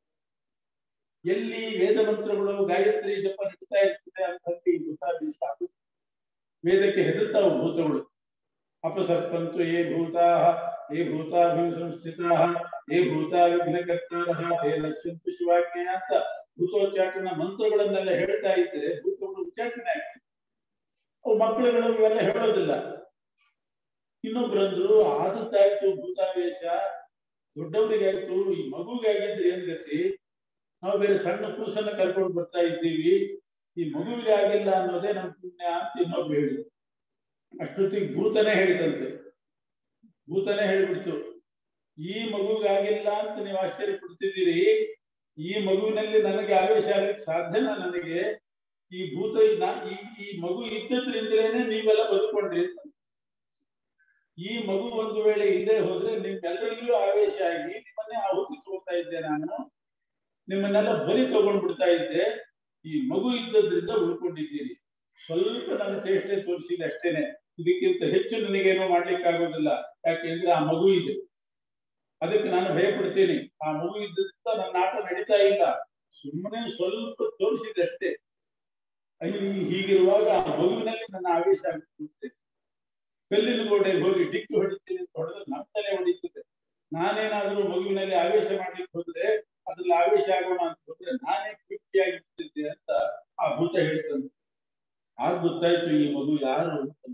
ಎಲ್ಲಿ ವೇದ ಮಂತ್ರಗಳು ಗಾಯತ್ರಿ ಜಪ ನಡೀತಾ ಇರ್ತದೆ ಅಂಥಲ್ಲಿ ಭೂತಾವೇಶ ಆಗುತ್ತೆ ವೇದಕ್ಕೆ ಹೆದರ್ತಾವು ಭೂತಗಳು ಅಪಸರ್ಪಂತು ಏ ಭೂತಾ ಏ ಭೂತಾಭಿ ಸಂಸ್ಥಿತಾ ಏ ಭೂತಾ ವಿಘ್ನಕರ್ತಾರಃ ತೇ ನಶ್ಯಂತು ಶಿವಾಜ್ಞೆ ಅಂತ ಭೂತೋಚ್ಚಾಟನ ಮಂತ್ರಗಳನ್ನೆಲ್ಲ ಹೇಳ್ತಾ ಇದ್ರೆ ಭೂತಗಳು ಉಚ್ಚಾಟನೆ ಆಗ್ತದೆ ಅವು ಮಕ್ಕಳುಗಳು ಇವೆಲ್ಲ ಹೇಳೋದಿಲ್ಲ ಇನ್ನೊಬ್ರಂದ್ರು ಆದದ್ದಾಯ್ತು ಭೂತಾವೇಶ ದೊಡ್ಡವರಿಗಾಯ್ತು ಈ ಮಗುಗಾಗಿದ್ರೆ ಏನ್ ಗತಿ ನಾವು ಬೇರೆ ಸಣ್ಣ ಕೂಸನ್ನ ಕರ್ಕೊಂಡು ಬರ್ತಾ ಇದ್ದೀವಿ ಈ ಮಗುವಿಗೆ ಆಗಿಲ್ಲ ಅನ್ನೋದೇ ನಮ್ಮ ಪುಣ್ಯ ಅಂತ ಇನ್ನೊಬ್ರು ಹೇಳಿದ್ರು ಅಷ್ಟೊತ್ತಿಗೆ ಭೂತನೇ ಹೇಳಿದಂತೆ ಭೂತನೇ ಹೇಳಿಬಿಡ್ತು ಈ ಮಗುಗಾಗಿಲ್ಲ ಅಂತ ನೀವು ಆಶ್ಚರ್ಯ ಪಡ್ತಿದ್ದೀರಿ ಈ ಮಗುವಿನಲ್ಲಿ ನನಗೆ ಆವೇಶ ಆಗ್ಲಿಕ್ಕೆ ಸಾಧ್ಯನಾ ನನಗೆ ಈ ಭೂತ ಈ ಈ ಮಗು ಇದ್ದದ್ರಿಂದಲೇನೆ ನೀವೆಲ್ಲ ಬದುಕೊಂಡ್ರಿ ಅಂತ ಈ ಮಗು ಒಂದು ವೇಳೆ ಇಲ್ಲದೆ ಹೋದ್ರೆ ನಿಮ್ಮೆಲ್ಲರಲ್ಲಿಯೂ ಆವೇಶ ಆಗಿ ನಿಮ್ಮನ್ನೇ ಆಹುತಿ ತಗೋತಾ ಇದ್ದೆ ನಾನು ನಿಮ್ಮನ್ನೆಲ್ಲ ಬಲಿ ತಗೊಂಡ್ಬಿಡ್ತಾ ಇದ್ದೆ ಈ ಮಗು ಇದ್ದದ್ರಿಂದ ಉಳ್ಕೊಂಡಿದ್ದೀರಿ ಸ್ವಲ್ಪ ನನ್ನ ಚೇಷ್ಟೆ ತೋರಿಸಿದೆ ಅಷ್ಟೇನೆ ಇದಕ್ಕಿಂತ ಹೆಚ್ಚು ನನಗೇನೋ ಮಾಡ್ಲಿಕ್ಕೆ ಆಗೋದಿಲ್ಲ ಯಾಕೆಂದ್ರೆ ಆ ಮಗು ಇದೆ ಅದಕ್ಕೆ ನಾನು ಭಯ ಪಡ್ತೀನಿ ಆ ಮಗು ಇದ್ದರಿಂದ ನನ್ನ ಆಟ ನಡೀತಾ ಇಲ್ಲ ಸುಮ್ಮನೆ ಸ್ವಲ್ಪ ತೋರಿಸಿದೆ ಅಷ್ಟೇ ಹೀಗಿರುವಾಗ ಆ ಮಗುವಿನಲ್ಲಿ ನನ್ನ ಆವೇಶ ಆಗುತ್ತೆ ಕಲ್ಲಿನ ಗೋಡೆಗೆ ಹೋಗಿ ಡಿಕ್ಕಿ ಹೊಡಿತೀನಿ ಅಂತ ಹೊಡೆದ್ರೆ ನಮ್ಮ ತಲೆ ಹೊಡಿತಿದೆ ನಾನೇನಾದ್ರೂ ಮಗುವಿನಲ್ಲಿ ಆವೇಶ ಮಾಡ್ಲಿಕ್ಕೆ ಹೋದ್ರೆ ಅದ್ರಲ್ಲಿ ಆವೇಶ ಆಗೋಣ ಅಂತ ಹೋದ್ರೆ ನಾನೇ ತೃಪ್ತಿಯಾಗಿ ಬಿಡ್ತಿದ್ದೆ ಅಂತ ಆ ಭೂತ ಹೇಳ್ತಂತೆ ಆಗ ಗೊತ್ತಾಯ್ತು ಈ ಮಗು ಯಾರು ಅಂತ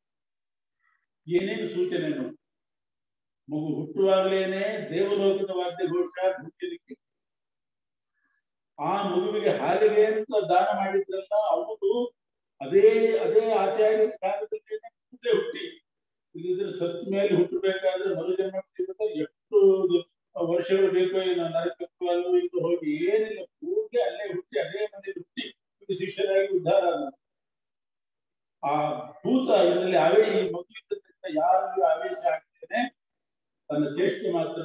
ಏನೇನು ಸೂಚನೆ ನೋಡಿ ಮಗು ಹುಟ್ಟುವಾಗ್ಲೇನೆ ದೇವಲೋಕದ ವಾದ್ಯಘೋಷ ಹುಟ್ಟಿದಕ್ಕೆ ಆ ಮಗುವಿಗೆ ಹಾಲಿಗೆ ಅಂತ ದಾನ ಮಾಡಿದ್ರಲ್ಲ ಅವನು ಅದೇ ಅದೇ ಆಚಾರ್ಯ ಕಾಲದಲ್ಲೇನೆ ಹುಟ್ಟೆ ಹುಟ್ಟಿ ಇಲ್ಲಿದ್ರೆ ಸತ್ ಮೇಲೆ ಹುಟ್ಟಬೇಕಾದ್ರೆ ಮರುಜನ್ಮ ಹುಟ್ಟಿದ್ರೆ ಎಷ್ಟು ವರ್ಷಗಳು ಬೇಕೋ ಏನೋ ನರಕಕ್ಕೂ ಅಲ್ಲೂ ಇಂದು ಹೋಗಿ ಏನಿಲ್ಲ ಕೂಡಲೇ ಅಲ್ಲೇ ಹುಟ್ಟಿ ಅದೇ ಮನೇಲಿ ಹುಟ್ಟಿ ಶಿಷ್ಯರಾಗಿ ಉದ್ಧಾರ ಆದ ಆ ಭೂತ ಇದರಲ್ಲಿ ಅವೇ ಈ ಮಗುವಿದ್ದ ಯಾರಿಗೂ ಆವೇಶ ಆಗ್ತೇನೆ ತನ್ನ ಚೇಷ್ಟೆ ಮಾತ್ರ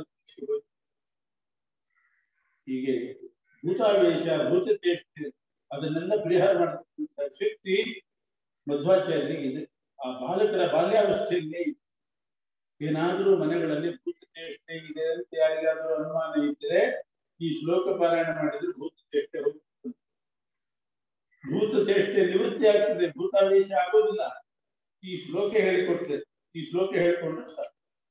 ಹೀಗೆ ಭೂತಾವೇಶ ಭೂತ ಚೇಷ್ಟೆ ಅದನ್ನೆಲ್ಲ ಪರಿಹಾರ ಮಾಡತಕ್ಕಂಥ ಶಕ್ತಿ ಮಧ್ವಾಚಾರ್ಯರಿಗೆ ಇದೆ ಆ ಬಾಲಕರ ಬಾಲ್ಯಾವಸ್ಥೆಯಲ್ಲೇ ಇದೆ ಏನಾದರೂ ಮನೆಗಳಲ್ಲಿ ಭೂತ ಚೇಷ್ಟೆ ಇದೆ ಅಂತ ಯಾರಿಗಾದ್ರೂ ಅನುಮಾನ ಇದ್ದರೆ ಈ ಶ್ಲೋಕ ಪಾರಾಯಣ ಮಾಡಿದ್ರೆ ಭೂತ ಚೇಷ್ಟೆ ಹೋಗ್ತದೆ ಭೂತ ಚೇಷ್ಟೆ ನಿವೃತ್ತಿ ಆಗ್ತದೆ ಭೂತಾವೇಶ ಆಗೋದಿಲ್ಲ ಈ ಶ್ಲೋಕ ಹೇಳಿಕೊಟ್ರೆ ಈ ಶ್ಲೋಕ ಹೇಳಿಕೊಂಡ್ರೆ ಸಾಕು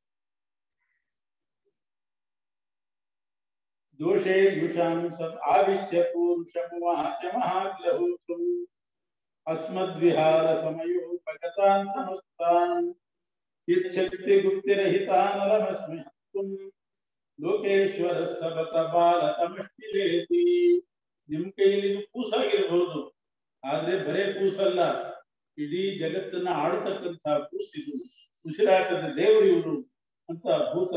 ದೋಷೇ ಯುಷಾಂ ಸತ್ ಆವಿಶ್ಯ ಪೂರುಷಮುವಾಚ ಮಹಾಗ್ಲಹೂತು ಅಸ್ಮದ್ವಿಹಾರ ಸಮಯೋಪಗತಾನ್ ಸಮಸ್ತಾನ್ ಇಚ್ಛಕ್ತಿ ಗುಪ್ತಿರಹಿತಾನಲಮಸ್ಮಿ ಹತ್ತುಂ ಲೋಕೇಶ್ವರ ಸಬತ ಬಾಲಕಮಷ್ಟಿಲೇತಿ ನಿಮ್ ಕೈಯಲ್ಲಿ ಇದು ಕೂಸಾಗಿರ್ಬಹುದು ಆದ್ರೆ ಬರೇ ಕೂಸಲ್ಲ ಇಡೀ ಜಗತ್ತನ್ನ ಆಡತಕ್ಕಂಥ ಕೂಸಿದು ಉಸಿರಾಟದ ದೇವರು ಇವರು ಅಂತ ಭೂತ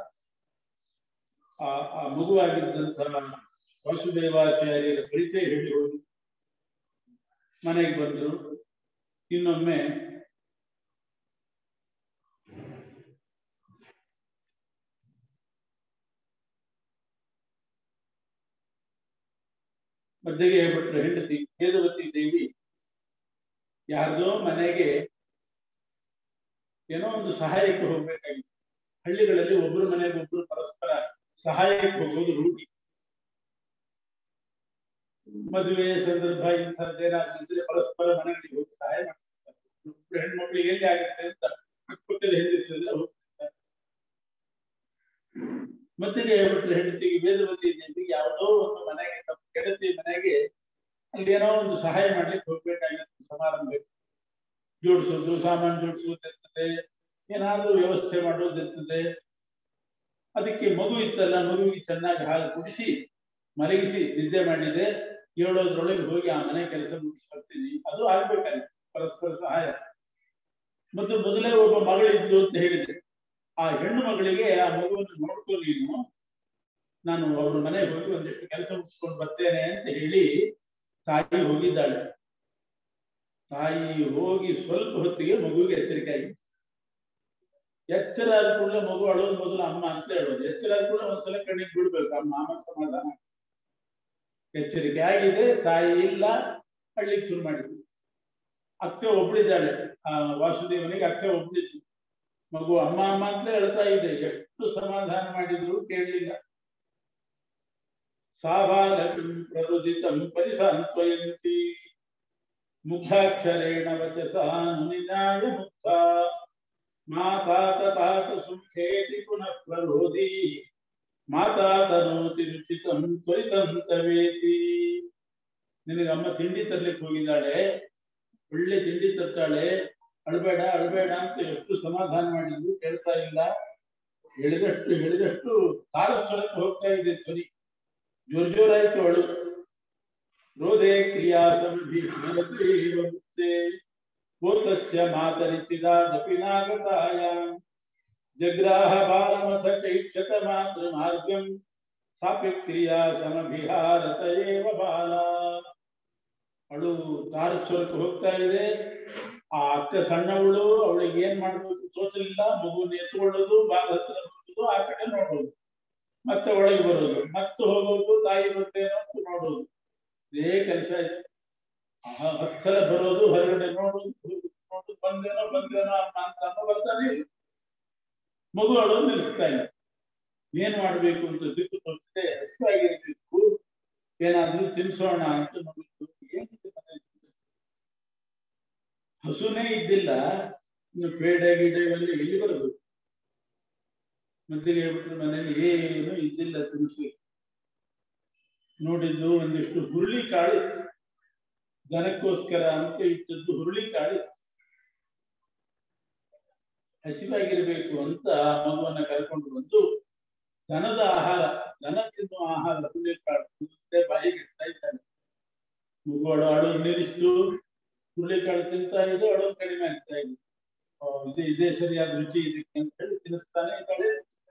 ಆ ಆ ಮಗುವಾಗಿದ್ದಂಥ ವಾಸುದೇವಾಚಾರ್ಯರ ಪರಿಚಯ ಹೇಳಿ ಹೋಗಿ ಮನೆಗೆ ಬಂದ್ರು ಇನ್ನೊಮ್ಮೆ ಮಧ್ಯಗೆ ಹೇಳ್ಬಿಟ್ರು ಹೆಂಡತಿ ವೇದವತಿ ದೇವಿ ಯಾರ್ದೋ ಮನೆಗೆ ಏನೋ ಒಂದು ಸಹಾಯಕ್ಕೆ ಹೋಗ್ಬೇಕಾಗಿತ್ತು ಹಳ್ಳಿಗಳಲ್ಲಿ ಒಬ್ಬರು ಮನೆಗೆ ಒಬ್ರು ಪರಸ್ಪರ ಸಹಾಯಕ್ಕೆ ಹೋಗೋದು ರೂಢಿ ಮದುವೆ ಸಂದರ್ಭ ಇಂಥದ್ದೇನಾದ್ರೆ ಪರಸ್ಪರ ಮನೆಗಳಿಗೆ ಹೋಗಿ ಸಹಾಯ ಮಾಡ್ತಾರೆ ಹೆಣ್ಮಕ್ಳಿಗೆ ಎಲ್ಲಿ ಆಗುತ್ತೆ ಅಂತ ಅಕ್ಕಪಕ್ಕದ ಹೆಂಗಸರೆಲ್ಲ ಹೋಗ್ತಿರ್ತಾರೆ ಮತ್ತಿಗೆ ಹೇಳ್ಬಿಟ್ರೆ ಹೆಂಡತಿಗೆ ವೇದವತಿ ದೇವಿಗೆ ಯಾವುದೋ ಒಂದು ಮನೆಗೆ ತಮ್ಮ ಗೆಳತಿ ಮನೆಗೆ ಅಲ್ಲಿ ಏನೋ ಒಂದು ಸಹಾಯ ಮಾಡ್ಲಿಕ್ಕೆ ಹೋಗ್ಬೇಕಾಗಿತ್ತು ಸಮಾರಂಭಕ್ಕೆ ಜೋಡಿಸೋದು ಸಾಮಾನು ಜೋಡಿಸೋದು ಇರ್ತದೆ ಏನಾದ್ರೂ ವ್ಯವಸ್ಥೆ ಮಾಡೋದಿರ್ತದೆ ಅದಕ್ಕೆ ಮಗು ಇತ್ತಲ್ಲ ಮಗುವಿಗೆ ಚೆನ್ನಾಗಿ ಹಾಲು ಕುಡಿಸಿ ಮಲಗಿಸಿ ನಿದ್ದೆ ಮಾಡಿದೆ ಏಳೋದ್ರೊಳಗೆ ಹೋಗಿ ಆ ಮನೆ ಕೆಲಸ ಮುಗಿಸ್ಕೊಳ್ತೀನಿ ಅದು ಆಗ್ಬೇಕಾಗಿತ್ತು ಪರಸ್ಪರ ಸಹಾಯ ಮತ್ತು ಮೊದಲೇ ಒಬ್ಬ ಮಗಳಿದ್ಲು ಅಂತ ಹೇಳಿದೆ ಆ ಹೆಣ್ಣು ಮಗಳಿಗೆ ಆ ಮಗುವನ್ನು ನೋಡ್ಕೊ ನೀನು ನಾನು ಅವ್ರ ಮನೆಗೆ ಹೋಗಿ ಒಂದಿಷ್ಟು ಕೆಲಸ ಮುಗಿಸ್ಕೊಂಡು ಬರ್ತೇನೆ ಅಂತ ಹೇಳಿ ತಾಯಿ ಹೋಗಿದ್ದಾಳೆ ತಾಯಿ ಹೋಗಿ ಸ್ವಲ್ಪ ಹೊತ್ತಿಗೆ ಮಗುವಿಗೆ ಎಚ್ಚರಿಕೆ ಆಗಿ ಎಚ್ಚರ ಆದ ಕೂಡಲೇ ಮಗು ಅಳೋದು ಮೊದಲು ಅಮ್ಮ ಅಂತ ಹೇಳೋದು ಎಚ್ಚರ ಆದ ಕೂಡಲೇ ಒಂದ್ಸಲ ಕಣ್ಣಿಗೆ ಬಿಡ್ಬೇಕು ಅಮ್ಮ ಆಮೇಲೆ ಸಮಾಧಾನ ಎಚ್ಚರಿಕೆ ಆಗಿದೆ ತಾಯಿ ಇಲ್ಲ ಅಳ್ಲಿಕ್ಕೆ ಶುರು ಮಾಡಿದ್ವಿ ಅಕ್ಕ ಒಬ್ಳಿದ್ದಾಳೆ ಆ ವಾಸುದೇವನಿಗೆ ಅಕ್ಕ ಒಬ್ಳಿತ್ತು ಮಗು ಅಮ್ಮ ಅಮ್ಮ ಅಂತಲೇ ಹೇಳ್ತಾ ಇದೆ ಎಷ್ಟು ಸಮಾಧಾನ ಮಾಡಿದ್ರು ಕೇಳಲಿಲ್ಲ ಸಾವಾಲಕಂ ಪ್ರರುದಿತಂ ಪರಿಸಾಂತ್ವಯಂತಿ ಮುಗ್ಧಾಕ್ಷರೇಣ ವಚಸಾನುನಿನಾಯ ಮುಗ್ಧ ಮಾತಾ ತಾತ ಸುಖೇತಿ ಪುನಃ ಪ್ರರೋಧಿ ಮಾತಾ ತನೋತಿ ರುಚಿತಂ ತ್ವರಿತಂ ತವೇತಿ ನಿನಗೆ ಅಮ್ಮ ತಿಂಡಿ ತರ್ಲಿಕ್ಕೆ ಹೋಗಿದ್ದಾಳೆ ಒಳ್ಳೆ ತಿಂಡಿ ತರ್ತಾಳೆ ಅಳ್ಬೇಡ ಅಳ್ಬೇಡ ಅಂತ ಎಷ್ಟು ಸಮಾಧಾನ ಮಾಡಿದ್ರು ಕೇಳ್ತಾ ಇಲ್ಲ ಹೇಳಿದಷ್ಟು ಹೇಳಿದಷ್ಟು ತಾರಸ್ವರಕ್ಕೆ ಹೋಗ್ತಾ ಇದೆ ಧ್ವನಿ ಜೋರ್ ಜೋರಾಯ್ತು ಅಳು ರೋಧೆ ಕ್ರಿಯಾ ಸಮಭಿತ್ತೆ ಭೂತಸ್ಯ ಮಾತರಿಚಿದಾದಪಿ ನಾಗತಾಯ ಜಗ್ರಾಹ ಬಾಲಮಥ ಚೈಕ್ಷತ ಮಾತ್ರ ಮಾರ್ಗಂ ಸಾಪಿ ಕ್ರಿಯಾ ಸಮಭಿಹಾರತ ಏವ ಬಾಲ ಅವಳು ತಾರಸ್ವರಕ್ಕೆ ಹೋಗ್ತಾ ಇದೆ ಆ ಅಕ್ಕ ಸಣ್ಣವಳು ಅವಳಿಗೆ ಏನ್ ಮಾಡ್ಬೇಕು ತೋಚಲಿಲ್ಲ ಮಗುನ ಎತ್ಕೊಳ್ಳೋದು ಬಾಲ ಹತ್ರ ಬರೋದು ಆ ಕಡೆ ನೋಡೋದು ಮತ್ತೆ ಒಳಗೆ ಬರೋದು ಮತ್ತೆ ಹೋಗೋದು ತಾಯಿ ಬರ್ತೇನೋ ಅಂತ ನೋಡೋದು ಇದೇ ಕೆಲಸ ಆಯ್ತು ಹತ್ತು ಸಲ ಬರೋದು ಹೊರಗಡೆ ನೋಡೋದು ನೋಡು ಬಂದೇನೋ ಬಂದೇನೋ ಅಮ್ಮ ಅಂತ ಅನ್ನೋ ಬರ್ತಾನೆ ಇಲ್ಲ ಮಗು ಅಳೋದು ನಿಲ್ಲಿಸ್ತಾ ಇಲ್ಲ ಏನ್ ಮಾಡ್ಬೇಕು ಅಂತ ದಿಕ್ಕು ತೋರಿಸಿದೆ ಹಸಿವಾಗಿರ್ಬೇಕು ಏನಾದ್ರೂ ತಿನ್ಸೋಣ ಅಂತ ನೋಡಿದ್ದು ಏನಿದೆ ಮನೇಲಿ ಹಸುನೇ ಇದ್ದಿಲ್ಲ ಇನ್ನು ಪೇಡೆ ಗಿಡ ಇವೆಲ್ಲ ಎಲ್ಲಿ ಬರಬೇಕು ಮತ್ತೆ ಹೇಳ್ಬಿಟ್ರೆ ಮನೇಲಿ ಏನು ಇದ್ದಿಲ್ಲ ತಿನ್ಸ್ಲಿಕ್ಕೆ ನೋಡಿದ್ದು ಒಂದಿಷ್ಟು ಹುರುಳಿ ಕಾಳಿತ್ತು ದನಕ್ಕೋಸ್ಕರ ಅಂತ ಇಟ್ಟದ್ದು ಹುರುಳಿ ಕಾಳಿತ್ತು ಹಸಿವಾಗಿರ್ಬೇಕು ಅಂತ ಮಗುವನ್ನ ಕರ್ಕೊಂಡು ಬಂದು ದನದ ಆಹಾರ ದನ ತಿನ್ನುವ ಆಹಾರ ಹುರುಳಿ ಕಾಳು ಮುಂದೆ ಬಾಯಿಗೆ ಇಡ್ತಾ ಇದ್ದಾನೆ ಮಗು ಅಳು ಅಳು ನಿಲ್ಲಿಸ್ತು ಹುರುಳಿಕಾಳು ತಿಂತಾ ಇದೆ ಅಳೋದು ಕಡಿಮೆ ಆಗ್ತಾ ಇದೆ ಇದು ಇದೇ ಸರಿಯಾದ ರುಚಿ ಇದಕ್ಕೆ ಅಂತ ಹೇಳಿ ತಿನ್ನಿಸ್ತಾನೆ ಇದ್ದಾಳೆ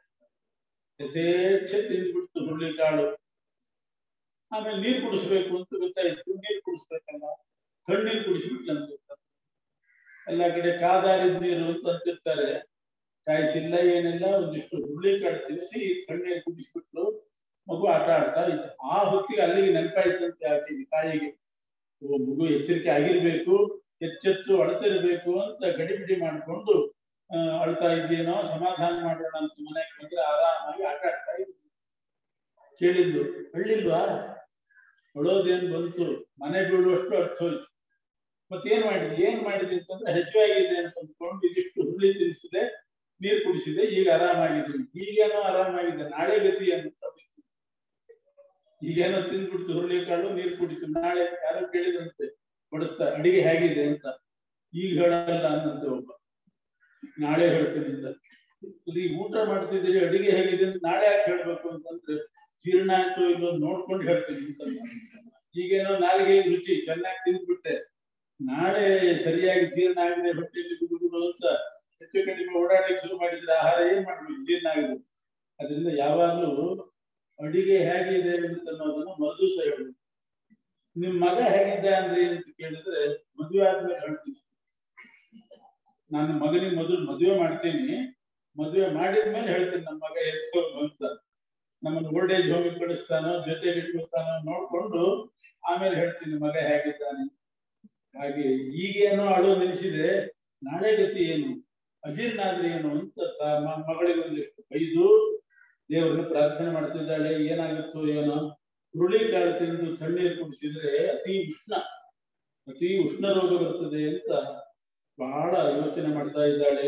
ಯಥೇಚ್ಛ ತಿಂದ್ಬಿಡ್ತು ಹುರುಳಿಕಾಳು ಆಮೇಲೆ ನೀರು ಕುಡಿಸ್ಬೇಕು ಅಂತ ಗೊತ್ತಾಯ್ತು ನೀರು ಕುಡಿಸ್ಬೇಕಲ್ಲ ತಣ್ಣೀರು ಕುಡಿಸ್ಬಿಟ್ಲು ಅಂತ ಎಲ್ಲ ಕಡೆ ಕಾದಾರಿದ ನೀರು ಅಂತ ಅಂತಿರ್ತಾರೆ ಕಾಯಿಸಿಲ್ಲ ಏನಿಲ್ಲ ಒಂದಿಷ್ಟು ಹುರುಳಿಕಾಳು ತಿನ್ನಿಸಿ ತಣ್ಣೀರು ಕುಡಿಸ್ಬಿಟ್ಲು ಮಗು ಆಟ ಆಡ್ತಾ ಇತ್ತು ಆ ಹೊತ್ತಿಗೆ ಅಲ್ಲಿಗೆ ನೆನಪಾಯ್ತಂತೆ ಆಕೆಗೆ ತಾಯಿಗೆ ಓ ಮಗು ಎಚ್ಚರಿಕೆ ಆಗಿರ್ಬೇಕು ಎಚ್ಚೆತ್ತು ಅಳ್ತಿರ್ಬೇಕು ಅಂತ ಗಡಿಬಿಡಿ ಮಾಡ್ಕೊಂಡು ಅಳ್ತಾ ಇದೆಯೇನೋ ಸಮಾಧಾನ ಮಾಡೋಣ ಅಂತ ಮನೆಗೆ ಬಂದ್ರೆ ಆರಾಮಾಗಿ ಆಟ ಆಡ್ತಾ ಇದ್ವಿ ಕೇಳಿದ್ದು ಅಳ್ಳಿಲ್ವಾ ಅಳೋದೇನ್ ಬಂತು ಮನೆ ಬೀಳುವಷ್ಟು ಅರ್ಥ ಹೋಯ್ತು ಮತ್ತೇನ್ ಮಾಡಿದ್ವಿ ಏನ್ ಮಾಡಿದ್ವಿ ಅಂತಂದ್ರೆ ಹಸಿವಾಗಿದೆ ಅಂತ ಅಂದ್ಕೊಂಡು ಇದಿಷ್ಟು ಹುರುಳಿ ತಿನ್ನಿಸಿದೆ ನೀರು ಕುಡಿಸಿದೆ ಈಗ ಆರಾಮಾಗಿದೆ ಈಗೇನೋ ಆರಾಮಾಗಿದೆ ನಾಳೆ ಗತಿ ಅಂತ ಈಗೇನೋ ತಿಂದ್ಬಿಡ್ತು ಹುರುಳಿ ಕಾಳು ನೀರು ಕುಡಿತು ನಾಳೆ ಯಾರೋ ಕೇಳಿದಂತೆ ಬಡಿಸ್ತಾ ಅಡಿಗೆ ಹೇಗಿದೆ ಅಂತ ಈಗ ಹೇಳಲ್ಲ ಅನ್ನಂತೆ ಒಬ್ಬ ನಾಳೆ ಹೇಳ್ತೀನಿ ಅಂತ ಈಗ ಊಟ ಮಾಡ್ತಿದ್ದೀರಿ ಅಡಿಗೆ ಹೇಗಿದೆ ಅಂತ ನಾಳೆ ಯಾಕೆ ಹೇಳ್ಬೇಕು ಅಂತಂದ್ರೆ ಜೀರ್ಣ ಆಯ್ತು ಇಲ್ಲೋ ನೋಡ್ಕೊಂಡು ಹೇಳ್ತೀನಿ ಅಂತ ಈಗೇನೋ ನಾಲಿಗೆ ರುಚಿ ಚೆನ್ನಾಗಿ ತಿಂದ್ಬಿಟ್ಟೆ ನಾಳೆ ಸರಿಯಾಗಿ ಜೀರ್ಣ ಆಗಿದೆ ಹೊಟ್ಟೆಯಲ್ಲಿ ಗುಡುಗುಡು ಅಂತ ಹೆಚ್ಚು ಕಡಿಮೆ ಓಡಾಡಲಿಕ್ಕೆ ಶುರು ಮಾಡಿದ್ರೆ ಆಹಾರ ಏನ್ ಮಾಡ್ಬೇಕು ಜೀರ್ಣ ಆಗಿದೆ ಅದರಿಂದ ಯಾವಾಗ್ಲೂ ಅಡಿಗೆ ಹೇಗಿದೆ ಅಂತ ಅನ್ನೋದನ್ನ ಮರುದಿವಸ ಹೇಳಿ ನಿಮ್ ಮಗ ಹೇಗಿದ್ದ ಅಂದ್ರೆ ಅಂತ ಕೇಳಿದ್ರೆ ಮದುವೆ ಆದ್ಮೇಲೆ ಹೇಳ್ತೀನಿ ನಾನು ಮಗನಿಗೆ ಮೊದಲು ಮದುವೆ ಮಾಡ್ತೀನಿ ಮದುವೆ ಮಾಡಿದ್ಮೇಲೆ ಹೇಳ್ತೀನಿ ನಮ್ಮ ಮಗ ಎತ್ತು ಅಂತ ನಮ್ಮನ್ನು ಓಲ್ಡ್ ಏಜ್ ಹೋಮಿಗೆ ಕಳಿಸ್ತಾನೋ ಜೊತೆಗೆ ಇಟ್ಕೊಳ್ತಾನೋ ನೋಡ್ಕೊಂಡು ಆಮೇಲೆ ಹೇಳ್ತೀನಿ ಮಗ ಹೇಗಿದ್ದಾನೆ ಹಾಗೆ ಈಗೇನೋ ಅಳು ನಿಲ್ಲಿಸಿದೆ ನಾಳೆ ಗತಿ ಏನು ಅಜೀರ್ಣ ಆದ್ರೆ ಏನು ಅಂತ ಮಗಳಿಗೆ ಒಂದಿಷ್ಟು ಬೈದು ದೇವರನ್ನ ಪ್ರಾರ್ಥನೆ ಮಾಡ್ತಿದ್ದಾಳೆ ಏನಾಗುತ್ತೋ ಏನೋ ಹುರುಳಿ ಕಾಳು ತಿಂದು ತಣ್ಣೀರು ಕುಡಿಸಿದ್ರೆ ಅತಿ ಉಷ್ಣ ಅತಿ ಉಷ್ಣ ರೋಗ ಬರ್ತದೆ ಅಂತ ಬಹಳ ಯೋಚನೆ ಮಾಡ್ತಾ ಇದ್ದಾಳೆ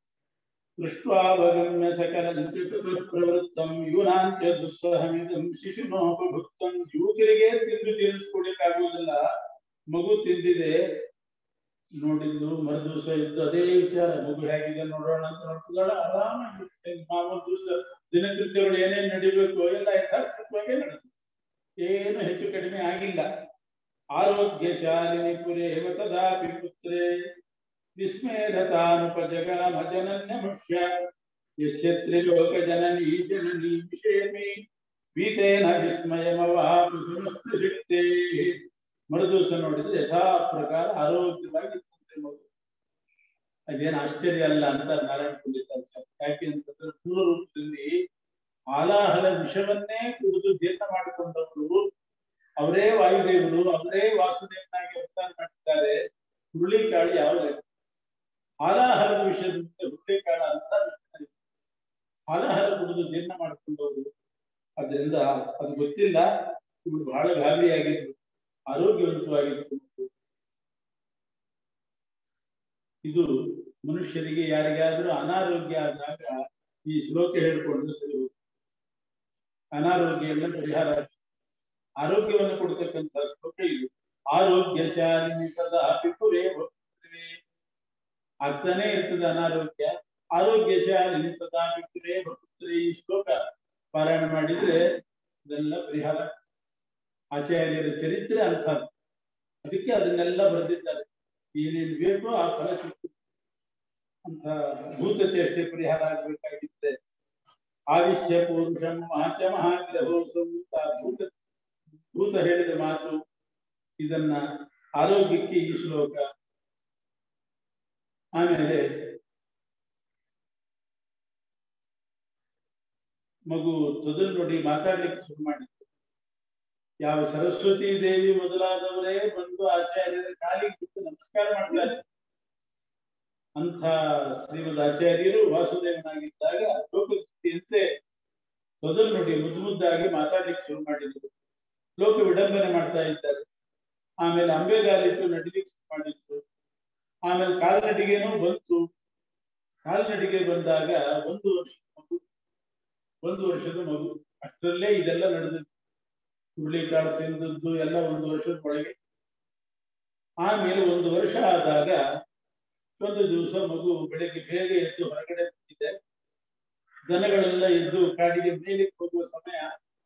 ದೃಷ್ಟ್ವಾವಗಮ್ಯ ಸಕಲ ಪ್ರವೃತ್ತಂ ಯೂನಾಂತ್ಯ ದುಸ್ಸಹಮಿದಂ ಶಿಶುನೋಪಭುಕ್ತಂ ಯುವಕರಿಗೆ ತಿಂದು ತೀರಿಸ್ಕೊಡ್ಲಿಕ್ಕಾಗುವುದಿಲ್ಲ ಮಗು ತಿಂದಿದೆ ನೋಡಿದ್ದು ಮರುದಿವಸ ಇದ್ದು ಅದೇ ವಿಚಾರ ಮಗು ಹೇಗಿದೆ ನೋಡೋಣ ಅಂತ ನೋಡ್ತಿದ್ದಾಳೆ ಆರಾಮಾಗಿ ಮಾಮೂಲು ದಿವಸ ದಿನಕೃತ್ಯಗಳು ಏನೇನ್ ನಡಿಬೇಕು ಎಲ್ಲ ಯಥಾರ್ಥವಾಗಿ ನಡೆದು ಏನು ಹೆಚ್ಚು ಕಡಿಮೆ ಆಗಿಲ್ಲ ಆರೋಗ್ಯ ಶಾಲಿನಿ ಪುರೇ ತದಾಪಿ ಪುತ್ರೇ ವಿಸ್ಮೇಧತಾನುಪಜಗಾಮ ಜನನ್ಯ ಮುಷ್ಯ ಯಸ್ಯ ತ್ರಿಲೋಕ ಜನನೀ ಜನನೀ ವಿಷಯಮಿ ಪೀತೇನ ವಿಸ್ಮಯಮವಾಪಿ ಸಮಸ್ತ ಶಕ್ತೇ ಮರುದಿವಸ ನೋಡಿದ್ರೆ ಯಥಾ ಪ್ರಕಾರ ಆರೋಗ್ಯವಾಗಿ ಮಗು ಅದೇನು ಆಶ್ಚರ್ಯ ಅಲ್ಲ ಅಂತ ನಾರಾಯಣ ಪಂಡಿತ ಅವರೇ ವಾಯುದೇವರು ಅವರೇ ವಾಸುದೇವನಾಗಿ ಅವತಾರ ಮಾಡ್ತಾರೆ ಹುರುಳಿಕಾಳು ಯಾವ ಲೆಕ್ಕ ಹಾಲಾಹಾರದ ವಿಷಯದಿಂದ ಹುರುಳಿಕಾಳು ಅಂತ ಹಾಲಾಹಾರ ಕುಡಿದು ಜೀರ್ಣ ಮಾಡ್ಕೊಂಡು ಹೋಗುದು ಅದರಿಂದ ಅದು ಗೊತ್ತಿಲ್ಲ ಇವರು ಬಹಳ ಗಾಬರಿಯಾಗಿದ್ರು ಆರೋಗ್ಯವಂತವಾಗಿತ್ತು ಇದು ಮನುಷ್ಯರಿಗೆ ಯಾರಿಗಾದ್ರೂ ಅನಾರೋಗ್ಯ ಆದಾಗ ಈ ಶ್ಲೋಕ ಹೇಳ್ಕೊಂಡು ಸರಿ ಹೋಗುತ್ತೆ. ಅನಾರೋಗ್ಯ ಎಲ್ಲ ಪರಿಹಾರ ಆಗ್ತದೆ. ಆರೋಗ್ಯವನ್ನು ಕೊಡ್ತಕ್ಕಂಥ ಶ್ಲೋಕ ಇದು ಆರೋಗ್ಯ ಶಾಲಿನಿ ಸದಾ ಪಿಪುರೇ ಭಕ್ತರೇ. ಆಗ್ತಾನೆ ಇರ್ತದೆ ಅನಾರೋಗ್ಯ ಆರೋಗ್ಯ ಶಾಲಿನಿ ಸದಾ ಪಿಪುರೇ ಭಕ್ತರೇ ಈ ಶ್ಲೋಕ ಪಾರಾಯಣ ಮಾಡಿದ್ರೆ ಇದೆಲ್ಲ ಪರಿಹಾರ ಆಚಾರ್ಯರ ಚರಿತ್ರೆ ಅಂತ ಅದಕ್ಕೆ ಅದನ್ನೆಲ್ಲ ಬರೆದಿದ್ದಾರೆ ಏನೇನು ಬೇಕೋ ಆ ಫಲ ಸಿಕ್ತು ಅಂತ ಭೂತತೆ ಅಷ್ಟೇ ಪರಿಹಾರ ಆಗ್ಬೇಕಾಗಿತ್ತೆ ಆವಿಶ್ಯ ಪೌರುಷಂ ಮಹಾಚ ಮಹಾಗ್ರಹೋ ಸಂಯುಕ್ತ ಭೂತ ಭೂತ ಹೇಳಿದ ಮಾತು ಇದನ್ನ ಆರೋಗ್ಯಕ್ಕೆ ಈ ಶ್ಲೋಕ ಆಮೇಲೆ ಮಗು ತೊದಲು ನೋಡಿ ಮಾತಾಡ್ಲಿಕ್ಕೆ ಶುರು ಮಾಡಿತ್ತು ಯಾವ ಸರಸ್ವತಿ ದೇವಿ ಮೊದಲಾದವರೇ ಬಂದು ಆಚಾರ್ಯರ ಕಾಲಿಗೆ ಬಿಟ್ಟು ನಮಸ್ಕಾರ ಮಾಡ್ತಾರೆ ಅಂಥ ಶ್ರೀಮದ್ ಆಚಾರ್ಯರು ವಾಸುದೇವನಾಗಿದ್ದಾಗ ಲೋಕದೃಷ್ಟಿಯಂತೆ ಮೊದಲು ನೋಡಿ ಮುದ್ದು ಮುದ್ದಾಗಿ ಮಾತಾಡ್ಲಿಕ್ಕೆ ಶುರು ಮಾಡಿದ್ರು ಲೋಕ ವಿಡಂಬನೆ ಮಾಡ್ತಾ ಇದ್ದಾರೆ ಆಮೇಲೆ ಅಂಬೆಗಾಲಿಟ್ಟು ನಡಿಲಿಕ್ಕೆ ಶುರು ಮಾಡಿದ್ರು ಆಮೇಲೆ ಕಾಲ್ನಡಿಗೆನೂ ಬಂತು ಕಾಲ್ನಡಿಗೆ ಬಂದಾಗ ಒಂದು ವರ್ಷ ಮಗು ಒಂದು ವರ್ಷದ ಮಗು ಅಷ್ಟರಲ್ಲೇ ಇದೆಲ್ಲ ನಡೆದಿತ್ತು ಹುರುಳಿಕಾಳು ತಿಂದದ್ದು ಎಲ್ಲ ಒಂದು ವರ್ಷದ ಒಳಗೆ ಆಮೇಲೆ ಒಂದು ವರ್ಷ ಆದಾಗ ಒಂದು ದಿವಸ ಮಗು ಬೆಳಗ್ಗೆ ಬೇಗ ಎದ್ದು ಹೊರಗಡೆ ಬಂದಿದೆ ದನಗಳೆಲ್ಲ ಎದ್ದು ಕಾಡಿಗೆ ಮೇಲಕ್ಕೆ ಹೋಗುವ ಸಮಯ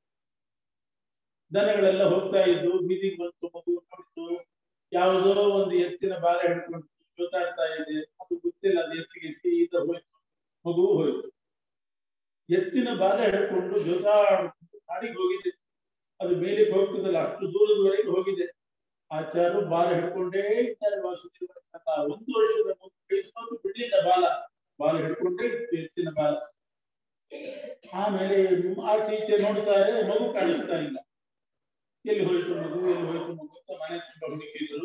ದನಗಳೆಲ್ಲ ಹೋಗ್ತಾ ಇದ್ದು ಬೀದಿಗೆ ಬಂತು ಮಗು ನೋಡಿತು ಯಾವುದೋ ಒಂದು ಎತ್ತಿನ ಬಾಲ ಹಿಡ್ಕೊಂಡು ಜೋತಾಡ್ತಾ ಇದೆ ಅದು ಗೊತ್ತಿಲ್ಲ ಅದು ಎತ್ತಿಗೆ ಸೀದಾ ಹೋಯ್ತು ಮಗು ಹೋಯ್ತು ಎತ್ತಿನ ಬಾಲ ಹಿಡ್ಕೊಂಡು ಜೋತಾಡ್ಕೊಂಡು ಕಾಡಿಗೆ ಹೋಗಿದೆ ಅದು ಮೇಲಕ್ಕೆ ಹೋಗ್ತದಲ್ಲ ಅಷ್ಟು ದೂರದವರೆಗೆ ಹೋಗಿದೆ ಆಚಾರ್ಯರು ಬಾಲ ಹಿಡ್ಕೊಂಡೇ ಇದ್ದಾರೆ ವಾಸುದೇವರ ಕಥ ಒಂದು ವರ್ಷದ ಮಗು ಕಳಿಸೋದು ಬಿಡ್ಲಿಲ್ಲ ಬಾಲ ಬಾಲ ಹಿಡ್ಕೊಂಡೇ ಇತ್ತು ಎತ್ತಿನ ಬಾಲ ಆಮೇಲೆ ಆಚೆ ಈಚೆ ನೋಡ್ತಾರೆ ಮಗು ಕಾಣಿಸ್ತಾ ಇಲ್ಲ ಎಲ್ಲಿ ಹೋಯ್ತು ಮಗು ಎಲ್ಲಿ ಹೋಯ್ತು ಮಗು ಅಂತ ಮನೆ ತುಂಬ ಹುಡುಕಿದ್ರು